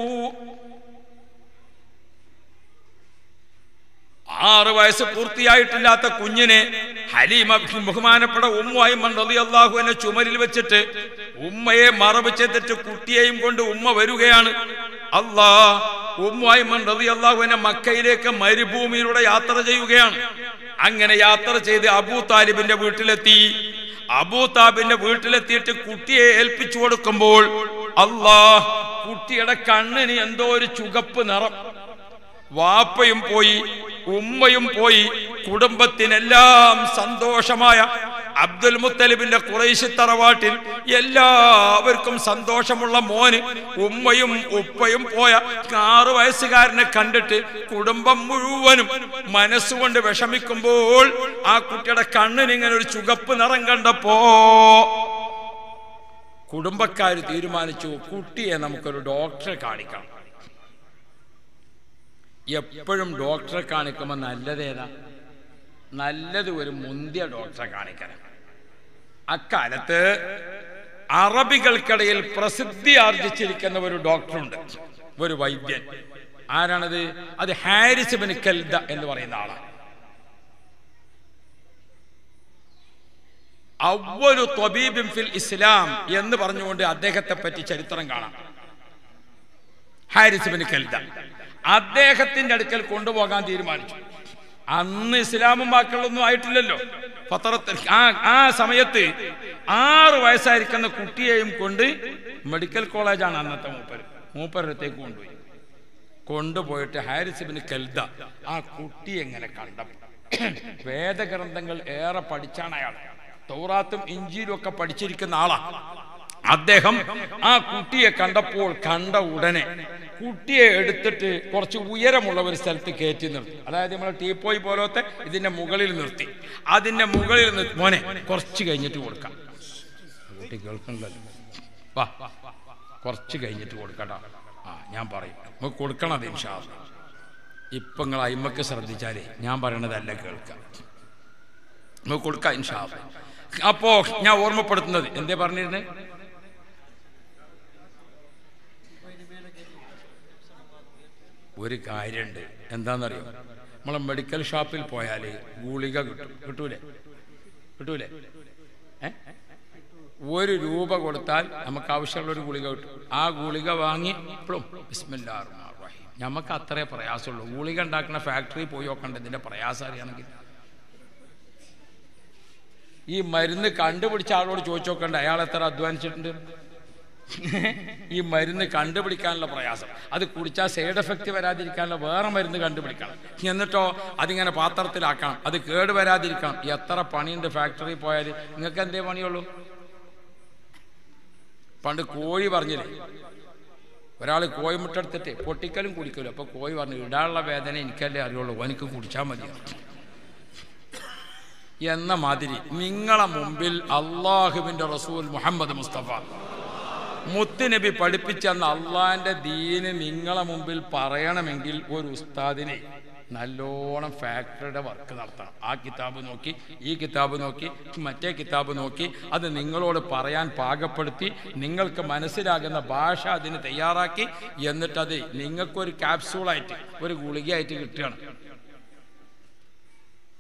ആറ് വയസ്സ് പൂർത്തിയായിട്ടില്ലാത്ത കുഞ്ഞിനെ ഹലീമ ബഹുമാനപ്പെട്ട ഉമ്മായിമൻ റതി അള്ളാഹുവിനെ ചുമലിൽ വെച്ചിട്ട് ഉമ്മയെ മറവ് ചെയ്തിട്ട് കുട്ടിയെയും കൊണ്ട് ഉമ്മ വരികയാണ് അല്ലാ ഉമ്മായിമൻ റതി അള്ളാഹുവിനെ മക്കയിലേക്ക് മരുഭൂമിയിലൂടെ യാത്ര ചെയ്യുകയാണ് അങ്ങനെ യാത്ര ചെയ്ത് അബൂ താലിബിന്റെ വീട്ടിലെത്തി അബൂ താബിന്റെ വീട്ടിലെത്തിയിട്ട് കുട്ടിയെ ഏൽപ്പിച്ചു കൊടുക്കുമ്പോൾ അല്ലാ കുട്ടിയുടെ കണ്ണിന് എന്തോ ഒരു ചുകപ്പ് നിറം വാപ്പയും പോയി ഉമ്മയും പോയി കുടുംബത്തിനെല്ലാം സന്തോഷമായ അബ്ദുൽ മുത്തലിബിന്റെ കുറേശി തറവാട്ടിൽ എല്ലാവർക്കും സന്തോഷമുള്ള മോന് ഉമ്മയും ഉപ്പയും പോയ ആറു വയസ്സുകാരനെ കണ്ടിട്ട് കുടുംബം മുഴുവനും മനസ്സുകൊണ്ട് വിഷമിക്കുമ്പോൾ ആ കുട്ടിയുടെ കണ്ണിന് ഇങ്ങനെ ഒരു ചുകപ്പ് നിറം കണ്ടപ്പോ കുടുംബക്കാർ തീരുമാനിച്ചു കുട്ടിയെ നമുക്കൊരു ഡോക്ടറെ കാണിക്കണം എപ്പോഴും ഡോക്ടറെ കാണിക്കുമ്പോൾ നല്ലതേതാ നല്ലത് ഒരു മുന്തിയ ഡോക്ടറെ കാണിക്കണം അക്കാലത്ത് അറബികൾക്കിടയിൽ പ്രസിദ്ധി ആർജിച്ചിരിക്കുന്ന ഒരു ഡോക്ടറുണ്ട് ഒരു വൈദ്യൻ ആരാണത് അത് ഹാരിസ് ബിൻ കൽദ എന്ന് പറയുന്ന ആളാണ് അവലു ത്വബീബിൻ ഫിൽ ഇസ്ലാം എന്ന് പറഞ്ഞുകൊണ്ട് അദ്ദേഹത്തെ പറ്റി ചരിത്രം കാണാം ഹാരിസ് ബിൻ കൽദ അദ്ദേഹത്തിന്റെ അടുക്കൽ കൊണ്ടുപോകാൻ തീരുമാനിച്ചു അന്ന് ഇസ്ലാമും വാക്കുകളൊന്നും ആയിട്ടില്ലല്ലോ പത്രത്തിൽ ആ ആ സമയത്ത് ആറ് വയസ്സായിരിക്കുന്ന കുട്ടിയെയും കൊണ്ട് മെഡിക്കൽ കോളേജാണ് അന്നത്തെ മൂപ്പർ മൂപ്പരത്തേക്ക് കൊണ്ടുപോയി കൊണ്ടുപോയിട്ട് ഹാരിസിബിന് കൽദ ആ കുട്ടി എങ്ങനെ കണ്ടപ്പോൾ വേദഗ്രന്ഥങ്ങൾ ഏറെ പഠിച്ചാണ് അയാൾ തൗറാത്തും ഇഞ്ചിയിലും ഒക്കെ പഠിച്ചിരിക്കുന്ന ആളാ അദ്ദേഹം ആ കുട്ടിയെ കണ്ടപ്പോൾ കണ്ട ഉടനെ കുട്ടിയെ എടുത്തിട്ട് കുറച്ച് ഉയരമുള്ള ഒരു സ്ഥലത്ത് കയറ്റി നിർത്തി അതായത് നമ്മളെ ടീപ്പോയി പോലത്തെ ഇതിന്റെ മുകളിൽ നിർത്തി അതിന്റെ മുകളിൽ നിർത്തി മോനെ കുറച്ച് കഴിഞ്ഞിട്ട് കൊടുക്കാം കുട്ടി കേൾക്കണല്ലോ വാ കുറച്ച് കഴിഞ്ഞിട്ട് കൊടുക്കട്ടോ ആ ഞാൻ പറയും നമുക്ക് കൊടുക്കണം അത് ഇൻഷാല്ല ഇപ്പൊ നിങ്ങൾ അയിമക്ക് ശ്രദ്ധിച്ചാലേ ഞാൻ പറയണതല്ല കേൾക്കാം നമുക്ക് കൊടുക്കാം ഇൻഷാല്ല അപ്പോ ഞാൻ ഓർമ്മപ്പെടുത്തുന്നത് എന്തേ പറഞ്ഞിരുന്നേ ഒരു കാര്യമുണ്ട് എന്താണെന്നറിയോ നമ്മളെ മെഡിക്കൽ ഷോപ്പിൽ പോയാൽ ഗുളിക കിട്ടും കിട്ടൂലേ കിട്ടൂലേ ഏ ഒരു രൂപ കൊടുത്താൽ നമുക്ക് ആവശ്യമുള്ള ഒരു ഗുളിക കിട്ടും ആ ഗുളിക വാങ്ങി ഇപ്പോഴും ബിസ്മില്ലാ റഹീം നമുക്ക് അത്രേ പ്രയാസമുള്ളൂ ഗുളിക ഉണ്ടാക്കുന്ന ഫാക്ടറി പോയി നോക്കണ്ട ഇതിന്റെ പ്രയാസം അറിയാണെങ്കിൽ ഈ മരുന്ന് കണ്ടുപിടിച്ച ആളോട് ചോദിച്ചു നോക്കണ്ട അയാൾ എത്ര അധ്വാനിച്ചിട്ടുണ്ട് ഈ മരുന്ന് കണ്ടുപിടിക്കാനുള്ള പ്രയാസം അത് കുടിച്ചാൽ സൈഡ് എഫക്റ്റ് വരാതിരിക്കാനുള്ള വേറെ മരുന്ന് കണ്ടുപിടിക്കണം എന്നിട്ടോ അതിങ്ങനെ പാത്രത്തിലാക്കണം അത് കേട് വരാതിരിക്കണം എത്ര പണിയുണ്ട് ഫാക്ടറി പോയാൽ നിങ്ങൾക്ക് എന്തേ പണിയുള്ളൂ പണ്ട് കോഴി പറഞ്ഞില്ലേ ഒരാൾ കോഴിമുട്ട എടുത്തിട്ട് പൊട്ടിക്കലും കുടിക്കലും അപ്പൊ കോഴി പറഞ്ഞു ഇടാനുള്ള വേദന എനിക്കല്ലേ അറിയുള്ളൂ എനിക്ക് കുടിച്ചാൽ മതി എന്ന മാതിരി നിങ്ങളെ മുമ്പിൽ അള്ളാഹുവിന്റെ റസൂൽ മുഹമ്മദ് മുസ്തഫ മുത്തുനബി പഠിപ്പിച്ചെന്ന അള്ളാന്റെ ദീന് നിങ്ങളെ മുമ്പിൽ പറയണമെങ്കിൽ ഒരു ഉസ്താദിനെ നല്ലോണം ഫാക്ടറിയുടെ വർക്ക് നടത്തണം ആ കിതാബ് നോക്കി ഈ കിതാബ് നോക്കി മറ്റേ കിതാബ് നോക്കി അത് നിങ്ങളോട് പറയാൻ പാകപ്പെടുത്തി നിങ്ങൾക്ക് മനസ്സിലാകുന്ന ഭാഷ അതിന് തയ്യാറാക്കി എന്നിട്ടത് നിങ്ങൾക്കൊരു ക്യാപ്സൂളായിട്ട് ഒരു ഗുളികയായിട്ട് കിട്ടുകയാണ്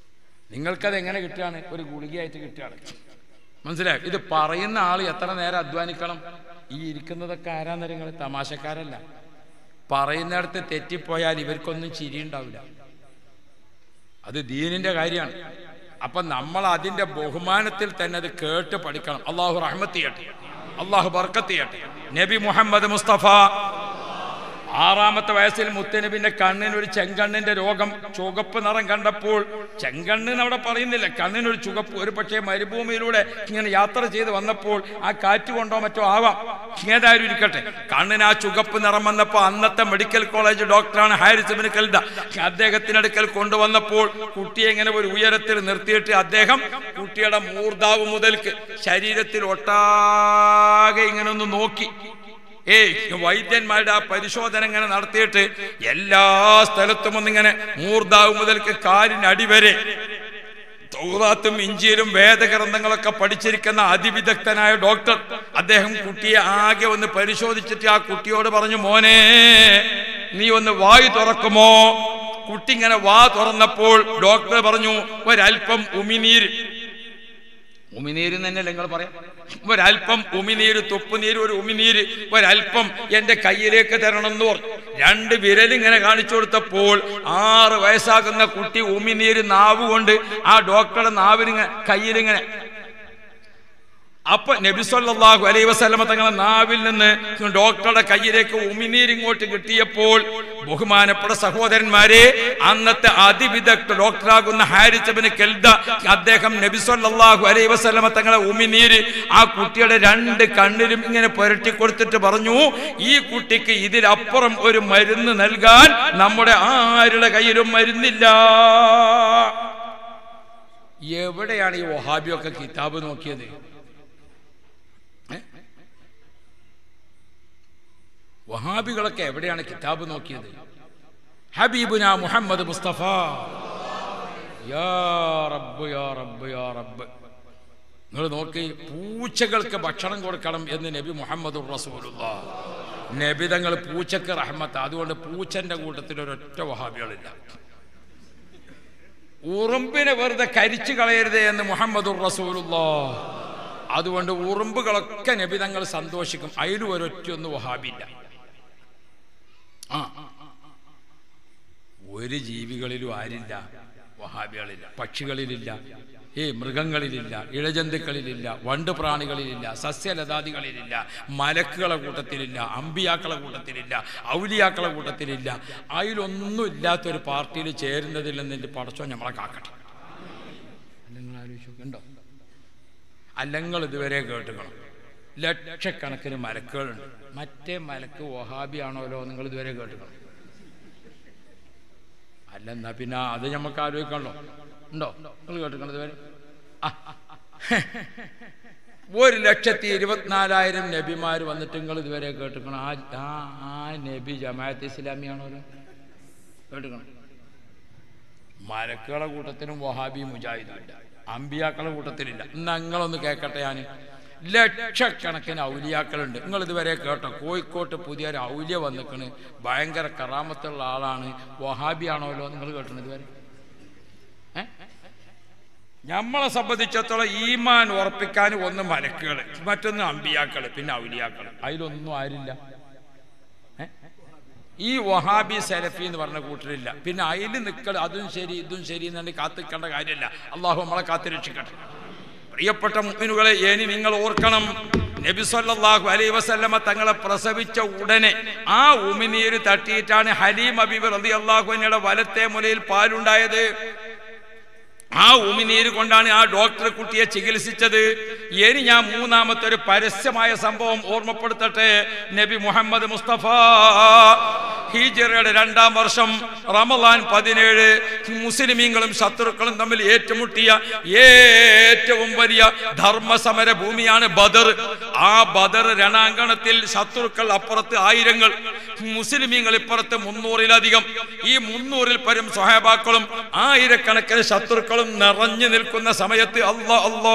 നിങ്ങൾക്കത് എങ്ങനെ കിട്ടുകയാണ് ഒരു ഗുളികയായിട്ട് കിട്ടുകയാണ് മനസ്സിലായോ ഇത് പറയുന്ന ആൾ എത്ര നേരം അധ്വാനിക്കണം ഈ ഇരിക്കുന്നതൊക്കെ ആരാന്ന് നിങ്ങൾ തമാശക്കാരല്ല പറയുന്നിടത്ത് തെറ്റിപ്പോയാൽ ഇവർക്കൊന്നും ചിരി ഉണ്ടാവില്ല അത് ദീനിന്റെ കാര്യമാണ് അപ്പൊ നമ്മൾ അതിന്റെ ബഹുമാനത്തിൽ തന്നെ അത് കേട്ട് പഠിക്കണം അള്ളാഹു റഹ്മത്ത് ചെയ്യട്ടെ അള്ളാഹു ബർക്കത്ത് ചെയ്യട്ടെ നബി മുഹമ്മദ് മുസ്തഫ ആറാമത്തെ വയസ്സിൽ മുത്തനബിന്റെ കണ്ണിന് ഒരു ചെങ്കണ്ണിന്റെ രോഗം ചുവപ്പ് നിറം കണ്ടപ്പോൾ ചെങ്കണ്ണ് എന്ന് അവിടെ പറയുന്നില്ല കണ്ണിനൊരു ചുവപ്പ് ഒരു പക്ഷേ മരുഭൂമിയിലൂടെ ഇങ്ങനെ യാത്ര ചെയ്ത് വന്നപ്പോൾ ആ കാറ്റ് കൊണ്ടോ മറ്റോ ആവാം ഏതായാലും ഇരിക്കട്ടെ കണ്ണിന് ആ ചുവപ്പ് നിറം വന്നപ്പോൾ അന്നത്തെ മെഡിക്കൽ കോളേജ് ഡോക്ടറാണ് ഹാരിസ് ബിൻ കൽദ അദ്ദേഹത്തിനടുക്കൽ കൊണ്ടുവന്നപ്പോൾ കുട്ടിയെ ഇങ്ങനെ ഒരു ഉയരത്തിൽ നിർത്തിയിട്ട് അദ്ദേഹം കുട്ടിയുടെ മൂർധാവ് മുതൽക്ക് ശരീരത്തിൽ ഒട്ടാകെ ഇങ്ങനെ ഒന്ന് നോക്കി ഏയ് വൈദ്യന്മാരുടെ ആ പരിശോധന ഇങ്ങനെ നടത്തിയിട്ട് എല്ലാ സ്ഥലത്തും ഒന്നിങ്ങനെ മൂർധാവ് മുതൽക്ക് കാലിനടി വരെ തൗറാത്തും ഇഞ്ചിയിലും വേദഗ്രന്ഥങ്ങളൊക്കെ പഠിച്ചിരിക്കുന്ന അതിവിദഗ്ധനായ ഡോക്ടർ അദ്ദേഹം കുട്ടിയെ ആകെ ഒന്ന് പരിശോധിച്ചിട്ട് ആ കുട്ടിയോട് പറഞ്ഞു മോനെ നീ ഒന്ന് വായു തുറക്കുമോ കുട്ടി ഇങ്ങനെ വാ തുറന്നപ്പോൾ ഡോക്ടർ പറഞ്ഞു ഒരല്പം ഉമിനീര് ഉമിനീര് തന്നെയല്ലേ നിങ്ങൾ പറയാം ഒരല്പം ഉമിനീര് തുപ്പുനീര് ഒരു ഉമിനീര് ഒരല്പം എന്റെ കയ്യിലേക്ക് തരണം എന്ന് പറഞ്ഞു രണ്ട് വിരലിങ്ങനെ കാണിച്ചു കൊടുത്തപ്പോൾ ആറ് വയസ്സാകുന്ന കുട്ടി ഉമിനീര് നാവ് കൊണ്ട് ആ ഡോക്ടറുടെ നാവിലിങ്ങനെ കയ്യിലിങ്ങനെ അപ്പൊ നബി സല്ലല്ലാഹു അലൈഹി വസല്ലമ തങ്ങളുടെ നാവിൽ നിന്ന് ഡോക്ടറുടെ കയ്യിലേക്ക് ഉമിനീർ ഇങ്ങോട്ട് കിട്ടിയപ്പോൾ ബഹുമാനപ്പെട്ട സഹോദരന്മാരെ അന്നത്തെ അതിവിദഗ്ധ ഡോക്ടറാകുന്ന ഹാരിച്ചബിന് കെൽദ അദ്ദേഹം നബി സല്ലല്ലാഹു അലൈഹി വസല്ലമ തങ്ങളെ ഉമിനീര് ആ കുട്ടിയുടെ രണ്ട് കണ്ണിലും ഇങ്ങനെ പുരട്ടി കൊടുത്തിട്ട് പറഞ്ഞു ഈ കുട്ടിക്ക് ഇതിലപ്പുറം ഒരു മരുന്ന് നൽകാൻ നമ്മുടെ ആരുടെ കയ്യിലും മരുന്നില്ല എവിടെയാണ് ഈ വഹാബിയൊക്കെ കിതാബ് നോക്കിയത് വഹാബികളൊക്കെ എവിടെയാണ് കിതാബ് നോക്കിയത് ഹബീബുന മുഹമ്മദ് മുസ്തഫ യാ റബ്ബ് യാ റബ്ബ് യാ റബ്ബ് നിങ്ങൾ നോക്കി പൂച്ചകൾക്ക് ഭക്ഷണം കൊടുക്കണം എന്ന് നബി മുഹമ്മദ് റസൂലുള്ള നബി തങ്ങൾ പൂച്ചക്ക് റഹ്മത്ത് അതുകൊണ്ട് പൂച്ചന്റെ കൂട്ടത്തിൽ ഒരൊറ്റ വഹാബികളില്ല ഉറുമ്പിനെ വെറുതെ കരിച്ചു കളയരുതേ എന്ന് മുഹമ്മദ് റസൂലുള്ള അതുകൊണ്ട് ഉറുമ്പുകളൊക്കെ നബി തങ്ങൾ സന്തോഷിക്കും അതിലും ഒരൊറ്റൊന്നും വഹാബില്ല ആ ഒരു ജീവികളിലും ആരില്ല വഹാബികളില്ല പക്ഷികളിലില്ല ഏ മൃഗങ്ങളിലില്ല ഇഴജന്തുക്കളിലില്ല വണ്ട് പ്രാണികളിലില്ല സസ്യലതാദികളിലില്ല മലക്കുകളെ കൂട്ടത്തിലില്ല അമ്പിയാക്കളെ കൂട്ടത്തിലില്ല ഔലിയാക്കളെ കൂട്ടത്തിലില്ല അതിലൊന്നും ഇല്ലാത്തൊരു പാർട്ടിയിൽ ചേരുന്നതിൽ നിന്ന് പടച്ചോ നമ്മളെ കാക്കട്ടെ നിങ്ങൾ ആലോചിച്ചു ഉണ്ടോ അല്ലെങ്കിൽ ഇതുവരെ കേട്ടുക്കണം ലക്ഷക്കണക്കിന് മലക്കുകളുണ്ട് മറ്റേ മലക്ക് വഹാബിയാണോലോ നിങ്ങൾ ഇതുവരെ കേട്ടുക്കണം അല്ല എന്നാ പിന്നെ അത് നമുക്ക് ആലോചിക്കണല്ലോ ഉണ്ടോ നിങ്ങൾ കേട്ടിക്കണം ഇതുവരെ ആ. ഒരു ലക്ഷത്തി ഇരുപത്തിനാലായിരം നബിമാർ വന്നിട്ട് നിങ്ങൾ ഇതുവരെ കേട്ടിക്കണം ആ ആ ആ നബി ജമാഅത്ത് ഇസ്ലാമിയാണോലോ കേട്ടിക്കണം മലക്കുകളെ കൂട്ടത്തിനും വഹാബി മുജാഹിദും ഇല്ല അമ്പിയാക്കളെ കൂട്ടത്തിലില്ല ഞങ്ങളൊന്ന് കേൾക്കട്ടെ ഞാൻ ലക്ഷക്കണക്കിന് ഔലിയാക്കളുണ്ട് നിങ്ങൾ ഇതുവരെ കേട്ടോ കോഴിക്കോട്ട് പുതിയൊരു ഔലിയ വന്നിക്കണ് ഭയങ്കര കറാമത്തുള്ള ആളാണ് വഹാബിയാണോലോ നിങ്ങൾ കേട്ടണ ഇതുവരെ ഏ? നമ്മളെ സംബന്ധിച്ചിടത്തോളം ഈമാൻ ഉറപ്പിക്കാൻ ഒന്ന് മലക്കുകൾ മറ്റൊന്ന് അമ്പിയാക്കൾ പിന്നെ ഔലിയാക്കൾ അതിലൊന്നും ആരില്ല ഏ? ഈ വഹാബി സലഫി എന്ന് പറഞ്ഞ കൂട്ടരില്ല പിന്നെ അതിൽ നിൽക്കൽ അതും ശരി ഇതും ശരി എന്നു കാത്തിക്കേണ്ട കാര്യമല്ല അള്ളാഹു നമ്മളെ കാത്തുരക്ഷിക്കട്ടെ പ്രിയപ്പെട്ട മുഅ്മിനുകളെ ഇനി നിങ്ങൾ ഓർക്കണം നബി സല്ലല്ലാഹു അലൈഹി വസല്ലമ തങ്ങളെ പ്രസവിച്ച ഉടനെ ആ ഉമിനീര് തട്ടിയിട്ടാണ് ഹലീം അബീബ് റളിയല്ലാഹു അൻഹയുടെ വലത്തെ മുലയിൽ പാലുണ്ടായത് ആ ഉമിനീര് കൊണ്ടാണ് ആ ഡോക്ടർ കുട്ടിയെ ചികിത്സിച്ചത് ഇനി ഞാൻ മൂന്നാമത്തെ ഒരു പരസ്യമായ സംഭവം ഓർമ്മപ്പെടുത്തട്ടെ നബി മുഹമ്മദ് മുസ്തഫ ഹിജറയുടെ രണ്ടാം വർഷം റമദാൻ പതിനേഴ് മുസ്ലിമീങ്ങളും ശത്രുക്കളും തമ്മിൽ ഏറ്റുമുട്ടിയ ഏറ്റവും വലിയ ധർമ്മസമര ഭൂമിയാണ് ബദർ ആ ബദർ രണാങ്കണത്തിൽ ശത്രുക്കൾ അപ്പുറത്ത് ആയിരങ്ങൾ മുസ്ലിമീങ്ങൾ ഇപ്പുറത്ത് മുന്നൂറിലധികം ഈ മുന്നൂറിൽ പരം സ്വഹാബാക്കളും ആയിരക്കണക്കിന് ശത്രുക്കളും നിറഞ്ഞു നിൽക്കുന്ന സമയത്ത് അല്ലാ അല്ലാ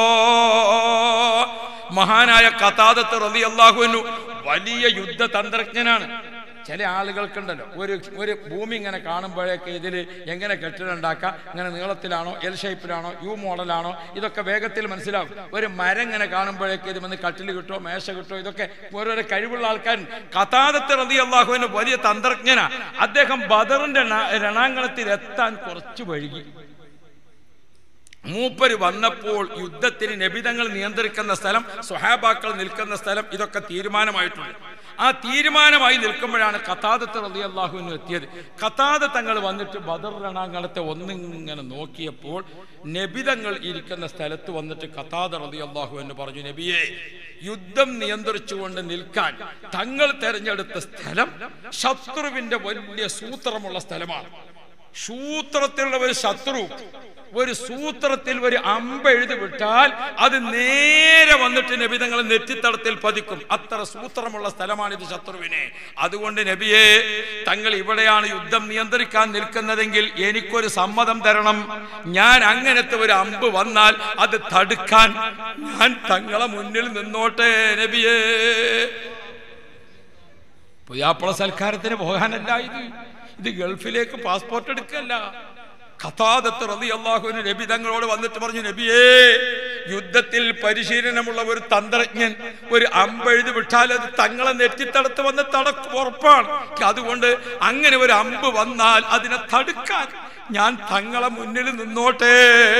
മഹാനായ കഥാദത്ത് റലി അള്ളാഹുവിനു വലിയ യുദ്ധതന്ത്രജ്ഞനാണ് ചില ആളുകൾക്കുണ്ടല്ലോ ഒരു ഒരു ഭൂമി ഇങ്ങനെ കാണുമ്പോഴേക്ക് ഇതിൽ എങ്ങനെ കെട്ടിടം ഉണ്ടാക്കാം ഇങ്ങനെ നീളത്തിലാണോ എൽ ഷേപ്പിലാണോ യു മോഡലാണോ ഇതൊക്കെ വേഗത്തിൽ മനസ്സിലാവും ഒരു മരം ഇങ്ങനെ കാണുമ്പോഴേക്ക് ഇത് വന്ന് കട്ടിൽ കിട്ടോ മേശ കിട്ടോ ഇതൊക്കെ ഓരോരോ കഴിവുള്ള ആൾക്കാർ കഥാദത്ത് റതി അള്ളാഹുവിന് വലിയ തന്ത്രജ്ഞന അദ്ദേഹം ബദറിന്റെ രണ- രണാങ്കണത്തിൽ എത്താൻ കുറച്ച് വഴുകി മൂപ്പര് വന്നപ്പോൾ യുദ്ധത്തിന് നബിതങ്ങൾ നിയന്ത്രിക്കുന്ന സ്ഥലം സ്വഹാബാക്കൾ നിൽക്കുന്ന സ്ഥലം ഇതൊക്കെ തീരുമാനമായിട്ടുണ്ട് ആ തീരുമാനമായി നിൽക്കുമ്പോഴാണ് കത്താദത്ത് റലി അള്ളാഹുവിന് എത്തിയത് കത്താദ തങ്ങൾ വന്നിട്ട് ബദർ രണാങ്കണത്തെ ഒന്നിങ്ങനെ നോക്കിയപ്പോൾ നബിതങ്ങൾ ഇരിക്കുന്ന സ്ഥലത്ത് വന്നിട്ട് കത്താദ റലി അള്ളാഹു എന്ന് പറഞ്ഞു നബിയെ യുദ്ധം നിയന്ത്രിച്ചുകൊണ്ട് നിൽക്കാൻ തങ്ങൾ തെരഞ്ഞെടുത്ത സ്ഥലം ശത്രുവിന്റെ വലിയ സൂത്രമുള്ള സ്ഥലമാണ് സൂത്രത്തിലുള്ള ഒരു ശത്രു ഒരു സൂത്രത്തിൽ ഒരു അമ്പ എഴുതി വിട്ടാൽ അത് നേരെ വന്നിട്ട് നബി തങ്ങൾ നെറ്റിത്തടത്തിൽ പതിക്കും അത്ര സൂത്രമുള്ള സ്ഥലമാണിത് ശത്രുവിനെ അതുകൊണ്ട് നബിയെ തങ്ങൾ ഇവിടെയാണ് യുദ്ധം നിയന്ത്രിക്കാൻ നിൽക്കുന്നതെങ്കിൽ എനിക്കൊരു സമ്മതം തരണം ഞാൻ അങ്ങനത്തെ ഒരു അമ്പ് വന്നാൽ അത് തടുക്കാൻ ഞാൻ തങ്ങളെ മുന്നിൽ നിന്നോട്ടെ നബിയേ പുയ്യാപ്പള സൽക്കാരത്തിന് പോകാനല്ല ഇത് ഇത് ഗൾഫിലേക്ക് പാസ്പോർട്ട് എടുക്കല്ല ഖതാദത്ത് റളി അള്ളാഹുവിന് നബി തങ്ങളോട് വന്നിട്ട് പറഞ്ഞു നബിയേ യുദ്ധത്തിൽ പരിശീലനമുള്ള ഒരു തന്ത്രജ്ഞൻ ഒരു അമ്പെഴുതി വിട്ടാൽ അത് തങ്ങളെ നെറ്റിത്തടത്ത് വന്ന് തടക്കും ഉറപ്പാണ് അതുകൊണ്ട് അങ്ങനെ ഒരു അമ്പ് വന്നാൽ അതിനെ തടുക്കാൻ ഞാൻ തങ്ങളെ മുന്നിൽ നിന്നോട്ടെ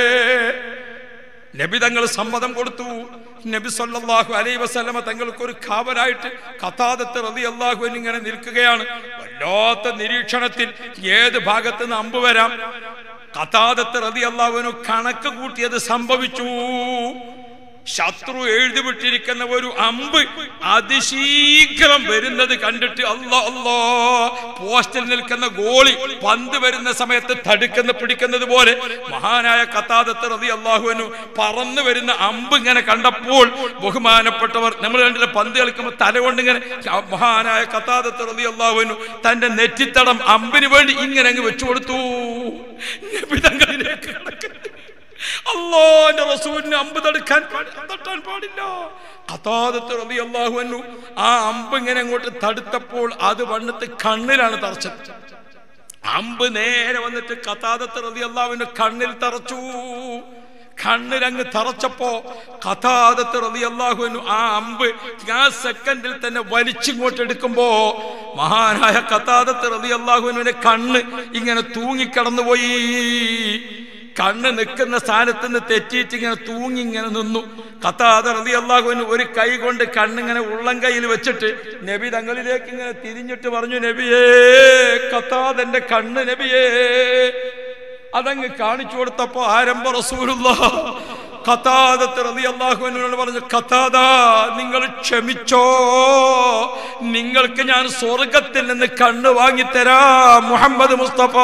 നബി തങ്ങൾ സമ്മതം കൊടുത്തു നബി സല്ലല്ലാഹു അലൈഹി വസല്ലമ തങ്ങൾക്ക് ഒരു ഖാബരായിട്ട് കഥാദത്ത് റതി അള്ളാഹു ഇങ്ങനെ നിൽക്കുകയാണ് വല്ലാത്ത നിരീക്ഷണത്തിൽ ഏത് ഭാഗത്ത് നിന്ന് അമ്പ് വരാം കഥാദത്ത് റതി അള്ളാഹുവിനു കണക്ക് കൂട്ടിയത് സംഭവിച്ചു ശത്രു എഴുതി വിട്ടിരിക്കുന്ന ഒരു അമ്പ് അതിശീഘ്രം വരുന്നത് കണ്ടിട്ട് അല്ലോ അല്ലോ പോസ്റ്റിൽ നിൽക്കുന്ന ഗോളി പന്ത് വരുന്ന സമയത്ത് തടുക്കുന്ന പിടിക്കുന്നത് പോലെ മഹാനായ കത്താദത്ത് റതി അള്ളാഹുവിനു പറന്നു വരുന്ന അമ്പ് ഇങ്ങനെ കണ്ടപ്പോൾ ബഹുമാനപ്പെട്ടവർ നമ്മൾ കണ്ടില്ല പന്ത് കളിക്കുമ്പോൾ തല കൊണ്ട് ഇങ്ങനെ മഹാനായ കത്താദത്ത് റതി അള്ളാഹുവിനു തന്റെ നെറ്റിത്തടം അമ്പിന് വേണ്ടി ഇങ്ങനെ അങ്ങ് വെച്ചു കൊടുത്തു നബിതങ്ങളിലേക്ക് കിടക്കുന്നു അള്ളാന്റെ റസൂലിന് അമ്പ് തടുക്കാൻ പാടി- തട്ടാൻ പാടില്ല ഖതാദത്ത് റളിയല്ലാഹു അൻഹു ആ അമ്പ് ഇങ്ങനെ അങ്ങോട്ട് തടുത്തപ്പോൾ അത് വന്നിട്ട് കണ്ണിലാണ് തറച്ചത് അമ്പ് നേരെ വന്നിട്ട് കഥാദത്ത് റളിയല്ലാഹുവിന്റെ കണ്ണിൽ തറച്ചു കണ്ണിലങ്ങ് തറച്ചപ്പോ കഥാദത്ത് റളിയല്ലാഹുവിനു ആ അമ്പ് ആ സെക്കൻഡിൽ തന്നെ വലിച്ചിങ്ങോട്ട് എടുക്കുമ്പോ മഹാനായ കഥാദത്ത് റളിയല്ലാഹുവിന്റെ കണ്ണ് ഇങ്ങനെ തൂങ്ങിക്കടന്നുപോയി കണ്ണ് നിൽക്കുന്ന സ്ഥാനത്ത് നിന്ന് തെറ്റിയിട്ട് ഇങ്ങനെ തൂങ്ങി ഇങ്ങനെ നിന്നു കത്താതെ റതി അള്ളാഹുവിന് ഒരു കൈ കൊണ്ട് കണ്ണിങ്ങനെ ഉള്ളം കയ്യിൽ വെച്ചിട്ട് നബി തങ്ങളിലേക്ക് ഇങ്ങനെ തിരിഞ്ഞിട്ട് പറഞ്ഞു നബിയേ കത്താതെന്റെ കണ്ണ് നബിയേ അതങ്ങ് കാണിച്ചു കൊടുത്തപ്പോ ആരംഭ റസൂലുള്ള ഖതാദത്ത് റളിയല്ലാഹു അൻഹുവിനോട് പറഞ്ഞു ഖതാദ നിങ്ങൾ ക്ഷമിച്ചോ നിങ്ങൾക്ക് ഞാൻ സ്വർഗത്തിൽ നിന്ന് കണ്ണ് വാങ്ങിത്തരാം മുഹമ്മദ് മുസ്തഫ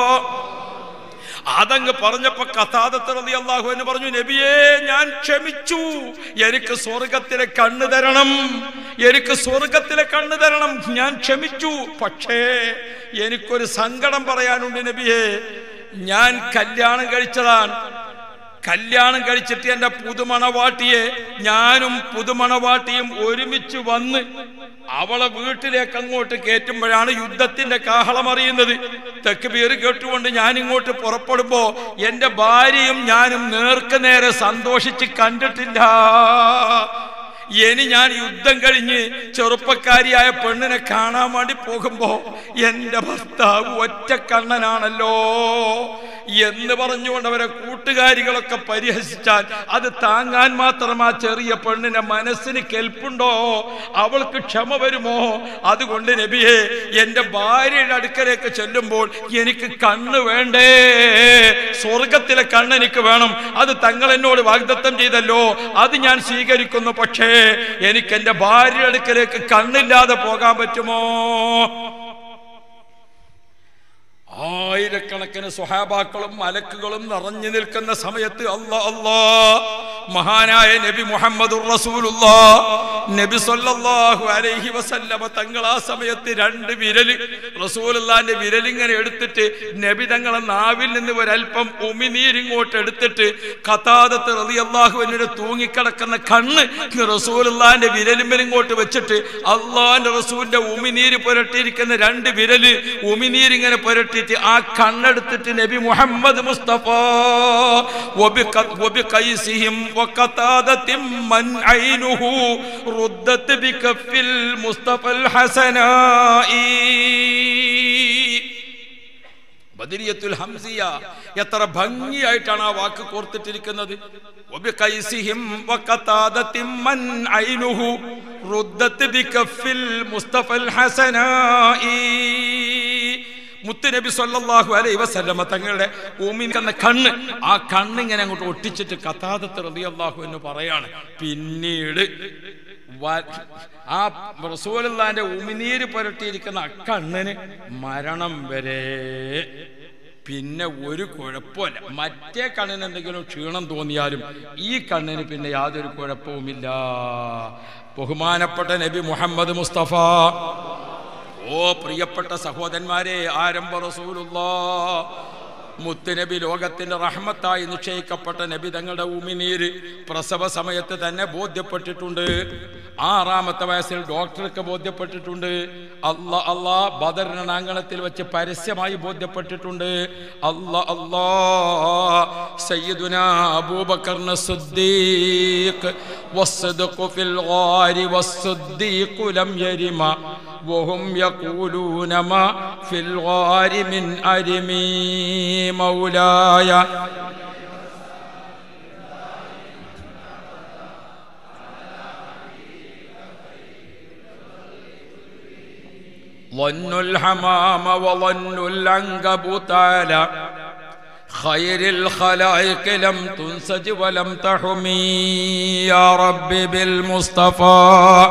അതങ്ങ് പറഞ്ഞപ്പോ കഥാദത്ത് റതി അള്ളാഹുവിന് പറഞ്ഞു നബിയേ ഞാൻ ക്ഷമിച്ചു എനിക്ക് സ്വർഗത്തിലെ കണ്ണ് തരണം എനിക്ക് സ്വർഗത്തിലെ കണ്ണ് തരണം ഞാൻ ക്ഷമിച്ചു പക്ഷേ എനിക്കൊരു സങ്കടം പറയാനുണ്ട് നബിയേ ഞാൻ കല്യാണം കഴിച്ചതാണ് കല്യാണം കഴിച്ചിട്ട് എന്റെ പുതുമണവാട്ടിയെ ഞാനും പുതുമണവാട്ടിയും ഒരുമിച്ച് വന്ന് അവളെ വീട്ടിലേക്ക് അങ്ങോട്ട് കയറ്റുമ്പോഴാണ് യുദ്ധത്തിന്റെ കാഹളം അറിയുന്നത് തെക്ക് പേര് കേട്ടുകൊണ്ട് ഞാൻ ഇങ്ങോട്ട് പുറപ്പെടുമ്പോ എന്റെ ഭാര്യയും ഞാനും നേർക്ക് നേരെ സന്തോഷിച്ച് കണ്ടിട്ടില്ല ഇനി ഞാൻ യുദ്ധം കഴിഞ്ഞ് ചെറുപ്പക്കാരിയായ പെണ്ണിനെ കാണാൻ വേണ്ടി പോകുമ്പോ എന്റെ ഭർത്താവ് ഒറ്റക്കണ്ണനാണല്ലോ എന്ന് പറഞ്ഞുകൊണ്ട് അവരെ കൂട്ടുകാരികളൊക്കെ പരിഹസിച്ചാൽ അത് താങ്ങാൻ മാത്രം ആ ചെറിയ പെണ്ണിന്റെ മനസ്സിന് കെൽപ്പുണ്ടോ അവൾക്ക് ക്ഷമ വരുമോ അതുകൊണ്ട് നബിയെ എന്റെ ഭാര്യയുടെ അടുക്കലേക്ക് ചെല്ലുമ്പോൾ എനിക്ക് കണ്ണ് വേണ്ടേ സ്വർഗത്തിലെ കണ്ണ് എനിക്ക് വേണം അത് തങ്ങൾ എന്നോട് വാഗ്ദത്തം ചെയ്തല്ലോ അത് ഞാൻ സ്വീകരിക്കുന്നു പക്ഷേ എനിക്ക് എന്റെ ഭാര്യയുടെ അടുക്കലേക്ക് കണ്ണില്ലാതെ പോകാൻ പറ്റുമോ ആയിരക്കണക്കിന് സ്വഹാബാക്കളും മലക്കുകളും നിറഞ്ഞു നിൽക്കുന്ന സമയത്ത് അല്ലാ അല്ലാ മഹാനായ നബി മുഹമ്മദ് നബി സല്ലല്ലാഹു അലൈഹി വസല്ലമ തങ്ങൾ ആ സമയത്ത് രണ്ട് വിരല് റസൂലുള്ളാന്റെ വിരലിങ്ങനെ എടുത്തിട്ട് നബി തങ്ങളെ നാവിൽ നിന്ന് ഒരല്പം ഉമിനീരിങ്ങോട്ട് എടുത്തിട്ട് കഥാദത്ത് റളിയല്ലാഹു അൻഹുവിന്റെ തൂങ്ങിക്കിടക്കുന്ന കണ്ണ് റസൂലുള്ളാന്റെ വിരലിന്മേൽ ഇങ്ങോട്ട് വെച്ചിട്ട് അള്ളാന്റെ റസൂലിന്റെ ഉമിനീര് പുരട്ടിയിരിക്കുന്ന രണ്ട് വിരല് ഉമിനീരിങ്ങനെ പുരട്ടിയിട്ട് ആ കണ്ണെടുത്തിട്ട് നബി മുഹമ്മദ് മുസ്തഫ وبق- وبقيسهم وقتادة من عينه ردت بكف المصطفى الحسناء ബദരിയത്തുൽ ഹംസിയ എത്ര ഭംഗിയായിട്ടാണ് ആ വാക്ക് കോർത്തിട്ടിരിക്കുന്നത് وبقيسهم وقتادة من عينه ردت بكف المصطفى الحسناء മുത്തുനബി സല്ലല്ലാഹു അലൈഹി വസല്ലമ തങ്ങളുടെ ഉമിൻ എന്ന കണ്ണ് ആ കണ്ണിങ്ങനെ അങ്ങോട്ട് ഒട്ടിച്ചിട്ട് കഥാദത്ത് റളിയല്ലാഹു എന്ന് പറയാണ് പിന്നീട് വ- ആ റസൂലുള്ളാന്റെ ഉമിനീര് പുരട്ടിയിരിക്കുന്ന ആ കണ്ണിന് മരണം വരെ പിന്നെ ഒരു കുഴപ്പമില്ല മറ്റേ കണ്ണിന് എന്തെങ്കിലും ക്ഷീണം തോന്നിയാലും ഈ കണ്ണിന് പിന്നെ യാതൊരു കുഴപ്പവുമില്ല ബഹുമാനപ്പെട്ട നബി മുഹമ്മദ് മുസ്തഫ ഓ പ്രിയപ്പെട്ട സഹോദരന്മാരെ ആരംഭ റസൂലുള്ള മുത്തുനബി ലോകത്തിന്റെ റഹ്മത്തായി നിശ്ചയിക്കപ്പെട്ട നബി തങ്ങളുടെ ഉമിനീര് പ്രസവ സമയത്ത് തന്നെ ബോധ്യപ്പെട്ടിട്ടുണ്ട് ആറാമത്തെ വയസ്സിൽ ഡോക്ടർക്ക് ബോധ്യപ്പെട്ടിട്ടുണ്ട് അല്ല അല്ലാ ബദർ രണാങ്കണത്തിൽ വെച്ച് പരസ്യമായി ബോധ്യപ്പെട്ടിട്ടുണ്ട് അല്ല അല്ലാ സയ്യിദുന അബൂബക്കറിന് സിദ്ദീഖ് والصدق في الغار والصديق لم يرم وهم يقولون ما في الغار من أرمي مولاي ظنوا الحمام وظنوا العنكبوت على خير الخلائق لم تنسج ولم تحمي يا رب بالمصطفى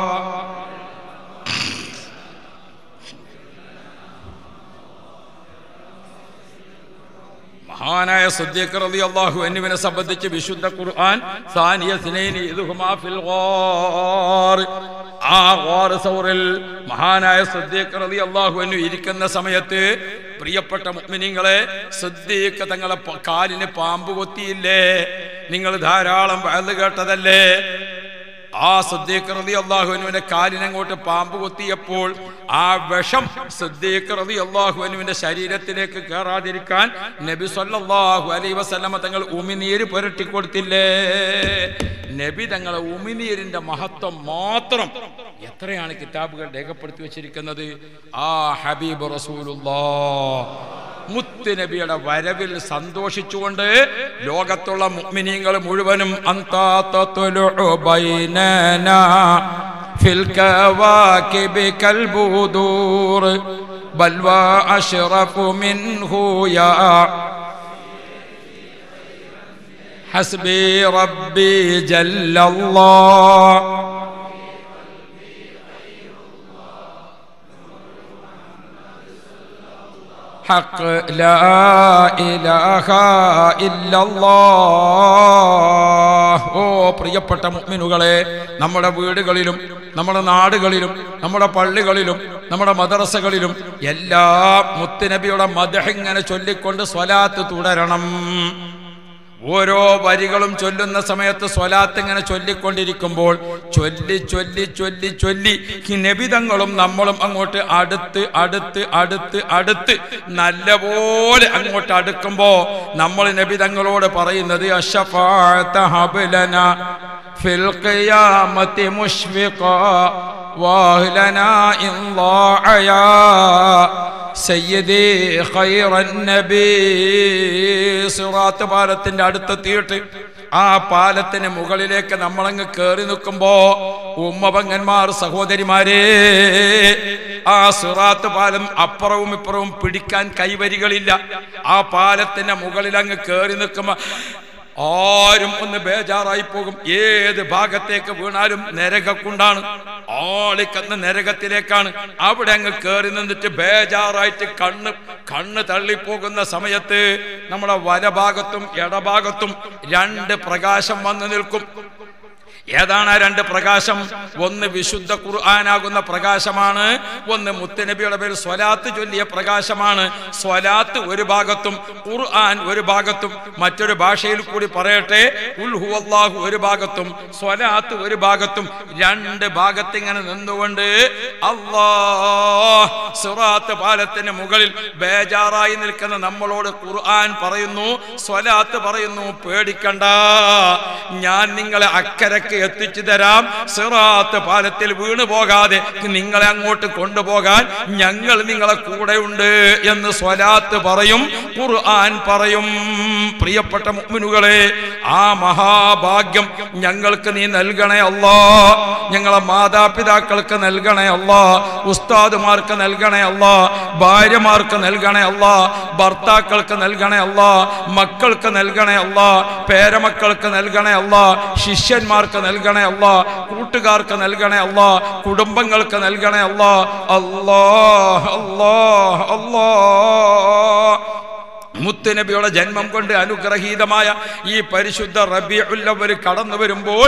മഹാനായ സദ്യക്ക് റളിയല്ലാഹു അൻഹുവിനെ സംബന്ധിച്ച് വിശുദ്ധ ഖുർആൻ സാനിയ സിനൈനി ഇദ്ഹുമാ ഫിൽ ഗാർ ആ ഗാർ സൗറിൽ മഹാനായ സദ്യക്ക് റളിയല്ലാഹു അൻഹു ഇരിക്കുന്ന സമയത്ത് പ്രിയപ്പെട്ട മുഅ്മിനീങ്ങളെ സദ്യക്ക് തങ്ങളെ പ- കാലിന് പാമ്പ് കൊത്തിയില്ലേ നിങ്ങൾ ധാരാളം വയല് കേട്ടതല്ലേ ആ സദ്ദീഖ് റതി അള്ളാഹുവിനുവിന്റെ കാലിനങ്ങോട്ട് പാമ്പ് കൊത്തിയപ്പോൾ ആ വിഷം സദ്ദീഖ് റതി അള്ളാഹുവിനുവിന്റെ ശരീരത്തിലേക്ക് കയറാതിരിക്കാൻ നബി സല്ലല്ലാഹു അലൈഹി വസല്ലമ തങ്ങൾ ഉമിനീര് പുരട്ടി കൊടുത്തില്ലേ നബി തങ്ങളെ ഉമിനീരിന്റെ മഹത്വം മാത്രം എത്രയാണ് കിതാബുകൾ രേഖപ്പെടുത്തി വെച്ചിരിക്കുന്നത് ആ ഹബീബ് റസൂലുള്ളാ മുത്ത് നബിയുടെ വരവിൽ സന്തോഷിച്ചുകൊണ്ട് ലോകത്തുള്ള മുഅ്മിനീങ്ങൾ മുഴുവനും അന്താ തത്ലുഉ ബൈനനാ ഫിൽ കവാകിബി കൽബുദൂർ ബൽ വാ അഷ്റഫു മിൻഹു യാ ഹസ്ബി റബ്ബി ജല്ലല്ലാഹ് حق لا إله إلا الله ഓ പ്രിയപ്പെട്ട മുഅ്മിനുകളെ നമ്മുടെ വീടുകളിലും നമ്മുടെ നാടുകളിലും നമ്മുടെ പള്ളികളിലും നമ്മുടെ മദ്രസകളിലും എല്ലാ മുത്തുനബിയുടെ മദഹ് ഇങ്ങനെ ചൊല്ലിക്കൊണ്ട് സ്വലാത്ത് തുടരണം ഓരോ വരികളും ചൊല്ലുന്ന സമയത്ത് സ്വലാത്ത് ഇങ്ങനെ ചൊല്ലിക്കൊണ്ടിരിക്കുമ്പോൾ ചൊല്ലി ചൊല്ലി ചൊല്ലി ചൊല്ലി ഈ നബിതങ്ങളും നമ്മളും അങ്ങോട്ട് അടുത്ത് അടുത്ത് അടുത്ത് അടുത്ത് നല്ലപോലെ അങ്ങോട്ട് അടുക്കുമ്പോ നമ്മൾ നബിതങ്ങളോട് പറയുന്നത് അഷഫാഅത ഹബ്ലന ഫിൽ ഖിയാമത്തി മുഷ്ഫിഖാ വാഹ്ലന ഇൻ ളാഅയാ സയ്യിദി ഖൈറൻ നബി സിറാത്ത് പാലത്തിന്റെ അടുത്തെത്തിയിട്ട് ആ പാലത്തിന് മുകളിലേക്ക് നമ്മളങ്ങ് കയറി നിൽക്കുമ്പോ ഉമ്മപങ്ങന്മാർ സഹോദരിമാരെ ആ സിറാത്ത് പാലം അപ്പുറവും ഇപ്പുറവും പിടിക്കാൻ കൈവരികളില്ല ആ പാലത്തിന്റെ മുകളിൽ അങ്ങ് കയറി നിൽക്കുമ്പോ ആരും ഒന്ന് ബേജാറായി പോകും ഏത് ഭാഗത്തേക്ക് വീണാലും നരകക്കുണ്ടാണ് ആളിക്കന്ന് നരകത്തിലേക്കാണ് അവിടെ അങ്ങ് കയറി നിന്നിട്ട് ബേജാറായിട്ട് കണ്ണ് കണ്ണ് തള്ളിപ്പോകുന്ന സമയത്ത് നമ്മുടെ വലഭാഗത്തും ഇടഭാഗത്തും രണ്ട് പ്രകാശം വന്നു നിൽക്കും ഏതാണ് ആ രണ്ട് പ്രകാശം ഒന്ന് വിശുദ്ധ ഖുർആനാകുന്ന പ്രകാശമാണ് ഒന്ന് മുത്തനബിയുടെ പേര് സ്വലാത്ത് ചൊല്ലിയ പ്രകാശമാണ് സ്വലാത്ത് ഒരു ഭാഗത്തും ഖുർആൻ ഒരു ഭാഗത്തും മറ്റൊരു ഭാഷയിൽ കൂടി പറയട്ടെ ഉൽഹു അല്ലാഹു ഒരു ഭാഗത്തും സ്വലാത്ത് ഒരു ഭാഗത്തും രണ്ട് ഭാഗത്ത് ഇങ്ങനെ നിന്നുകൊണ്ട് അല്ലാ സിറാത്ത് പാലത്തിന് മുകളിൽ ബേജാറായി നിൽക്കുന്ന നമ്മളോട് ഖുർആൻ പറയുന്നു സ്വലാത്ത് പറയുന്നു പേടിക്കണ്ട ഞാൻ നിങ്ങളെ അക്കരക്ക് എത്തിച്ചു തരാം സിറാത്ത് പാലത്തിൽ വീണു പോകാതെ നിങ്ങളെ അങ്ങോട്ട് കൊണ്ടുപോകാൻ ഞങ്ങൾ നിങ്ങളെ കൂടെയുണ്ട് എന്ന് സ്വലാത്ത് പറയും ഖുർആൻ പറയും പ്രിയപ്പെട്ട മുഅ്മിനുകളെ ആ മഹാഭാഗ്യം ഞങ്ങൾക്ക് നീ നൽകണേ അല്ലാ ഞങ്ങളെ മാതാപിതാക്കൾക്ക് നൽകണേ അല്ലാ ഉസ്താദുമാർക്ക് നൽകണേ അല്ലാ ഭാര്യമാർക്ക് നൽകണേ അല്ലാ ഭർത്താക്കൾക്ക് നൽകണേ അല്ലാ മക്കൾക്ക് നൽകണേ അല്ലാ പേരമക്കൾക്ക് നൽകണേ അല്ലാ ശിഷ്യന്മാർക്ക് നൽകണേ അല്ലാ കൂട്ടുകാർക്ക് നൽകണേ അല്ലാ കുടുംബങ്ങൾക്ക് നൽകണേ അല്ലാ അല്ലാ അല്ലാ അല്ലാ മുത്തുനബിയുടെ ജന്മം കൊണ്ട് അനുഗ്രഹീതമായ ഈ പരിശുദ്ധ റബിഉല്ലവൽ കടന്നു വരുമ്പോൾ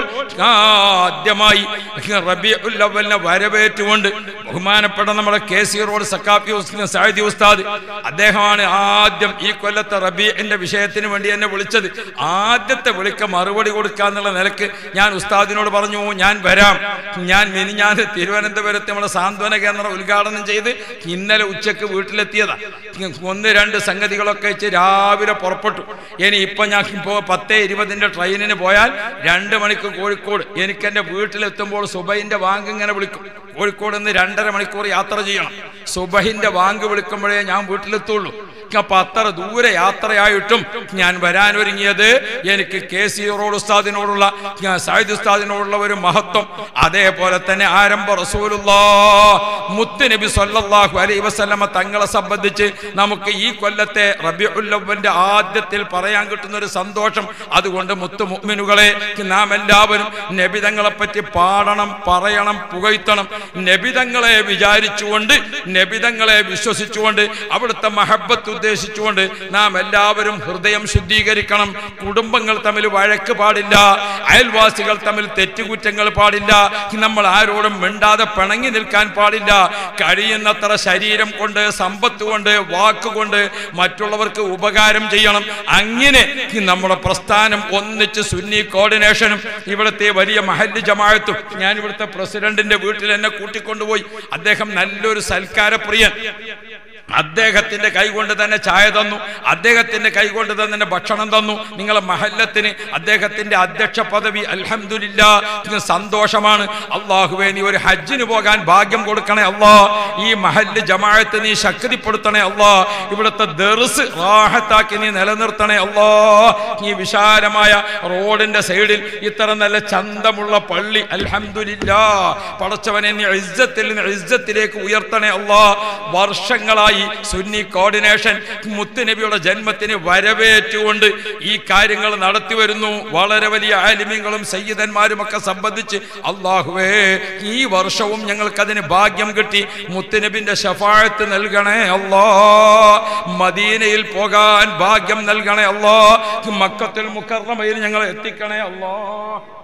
ആദ്യമായി റബിഉല്ലവലിനെ വരവേറ്റുകൊണ്ട് ബഹുമാനപ്പെട്ട നമ്മുടെ കെ സി റോഡ് സക്കാഫി ഉസ്താദ് സാഹിദി ഉസ്താദ് അദ്ദേഹമാണ് ആദ്യം ഈ കൊല്ലത്തെ റബീന്റെ വിഷയത്തിന് വേണ്ടി എന്നെ വിളിച്ചത് ആദ്യത്തെ വിളിക്ക മറുപടി കൊടുക്കാന്നുള്ള നിലക്ക് ഞാൻ ഉസ്താദിനോട് പറഞ്ഞു ഞാൻ വരാം ഞാൻ മിനിഞ്ഞാൻ തിരുവനന്തപുരത്ത് നമ്മുടെ സാന്ത്വന കേന്ദ്രം ഉദ്ഘാടനം ചെയ്ത് ഇന്നലെ ഉച്ചക്ക് വീട്ടിലെത്തിയതാ ഒന്ന് രണ്ട് സംഗതികളൊക്കെ വെച്ച് രാവിലെ പുറപ്പെട്ടു ഇനി ഇപ്പൊ ഞാൻ ഇപ്പോൾ പത്തേ ഇരുപതിന്റെ ട്രെയിനിന് പോയാൽ രണ്ട് മണിക്ക് കോഴിക്കോട് എനിക്ക് എൻ്റെ വീട്ടിലെത്തുമ്പോൾ സുബൈന്റെ വാങ്ക് ഇങ്ങനെ വിളിക്കും കോഴിക്കോട് നിന്ന് രണ്ടര മണിക്കൂർ യാത്ര ചെയ്യണം സുബഹിന്റെ വാങ്ക് വിളിക്കുമ്പോഴേ ഞാൻ വീട്ടിലെത്തുള്ളൂ അപ്പൊ അത്ര ദൂരെ യാത്രയായിട്ടും ഞാൻ വരാൻ ഒരുങ്ങിയത് എനിക്ക് കെ സി റോഡ് ഉസ്താദിനോടുള്ള ഞാൻ സായിദ് ഉസ്താദിനോടുള്ള ഒരു മഹത്വം അതേപോലെ തന്നെ ആരംഭ റസൂലുള്ളാ മുത്ത് നബി സല്ലല്ലാഹു അലൈഹി വസല്ലമ തങ്ങളെ സംബന്ധിച്ച് നമുക്ക് ഈ കൊല്ലത്തെ റബിഉല്ലവ്വലിന്റെ ആദ്യത്തിൽ പറയാൻ കിട്ടുന്ന ഒരു സന്തോഷം അതുകൊണ്ട് മുത്ത് മുഅ്മിനുകളെ നാം എല്ലാവരും നബിതങ്ങളെ പറ്റി പാടണം പറയണം പുകഴ്ത്തണം നബിതങ്ങളെ വിചാരിച്ചുകൊണ്ട് നബിതങ്ങളെ വിശ്വസിച്ചുകൊണ്ട് അവിടുത്തെ മഹബത്ത് ഉദ്ദേശിച്ചുകൊണ്ട് നാം എല്ലാവരും ഹൃദയം ശുദ്ധീകരിക്കണം കുടുംബങ്ങൾ തമ്മിൽ വഴക്ക് പാടില്ല അയൽവാസികൾ തമ്മിൽ തെറ്റുകുറ്റങ്ങൾ പാടില്ല നമ്മൾ ആരോടും മിണ്ടാതെ പിണങ്ങി നിൽക്കാൻ പാടില്ല കഴിയുന്നത്ര ശരീരം കൊണ്ട് സമ്പത്ത് കൊണ്ട് വാക്കുകൊണ്ട് മറ്റുള്ളവർക്ക് ഉപകാരം ചെയ്യണം അങ്ങനെ നമ്മുടെ പ്രസ്ഥാനം ഒന്നിച്ച് സുന്നി കോർഡിനേഷനും ഇവിടുത്തെ വലിയ മഹല്ല് ജമാഅത്തും ഞാൻ ഇവിടുത്തെ പ്രസിഡന്റിന്റെ വീട്ടിൽ എന്നെ കൂട്ടിക്കൊണ്ടുപോയി അദ്ദേഹം നല്ലൊരു സൽക്കാരപ്രിയൻ അദ്ദേഹത്തിന്റെ കൈകൊണ്ട് തന്നെ ചായ തന്നു അദ്ദേഹത്തിന്റെ കൈകൊണ്ട് തന്നെ ഭക്ഷണം തന്നു നിങ്ങളെ മഹല്ലത്തിന് അദ്ദേഹത്തിന്റെ അധ്യക്ഷ പദവി അൽഹംദുലില്ല സന്തോഷമാണ് അള്ളാഹുവേ നീ ഒരു ഹജ്ജിന് പോകാൻ ഭാഗ്യം കൊടുക്കണേ അള്ളാ ഈ മഹല്ല് ജമാഅത്ത് നീ ശക്തിപ്പെടുത്തണേ അള്ളാ ഇവിടുത്തെ ദർസ് റാഹത്താക്കി നീ നിലനിർത്തണേ അള്ളാ ഈ വിശാലമായ റോഡിന്റെ സൈഡിൽ ഇത്ര നല്ല ചന്തമുള്ള പള്ളി അൽഹംദുലില്ല പടച്ചവനെ നീ ഇസ്സത്തിൽ നിന്ന് ഇസ്സത്തിലേക്ക് ഉയർത്തണേ അള്ളാ വർഷങ്ങളായി സുന്നി കോർഡിനേഷൻ മുത്തുനബിയുടെ ജന്മത്തിന് വരവേറ്റുകൊണ്ട് ഈ കാര്യങ്ങൾ നടത്തി വരുന്നു വളരെ വലിയ ആലിമ്യങ്ങളും സയ്യിദന്മാരും ഒക്കെ സംബന്ധിച്ച് അള്ളാഹുവേ ഈ വർഷവും ഞങ്ങൾക്കതിന് ഭാഗ്യം കിട്ടി മുത്തുനബിന്റെ ഷഫാഴത്ത് നൽകണേ അള്ളാ മദീനയിൽ പോകാൻ ഭാഗ്യം നൽകണേ അള്ളാ മക്കത്തിൽ മുക്കർമ്മയിൽ ഞങ്ങൾ എത്തിക്കണേ അള്ളാ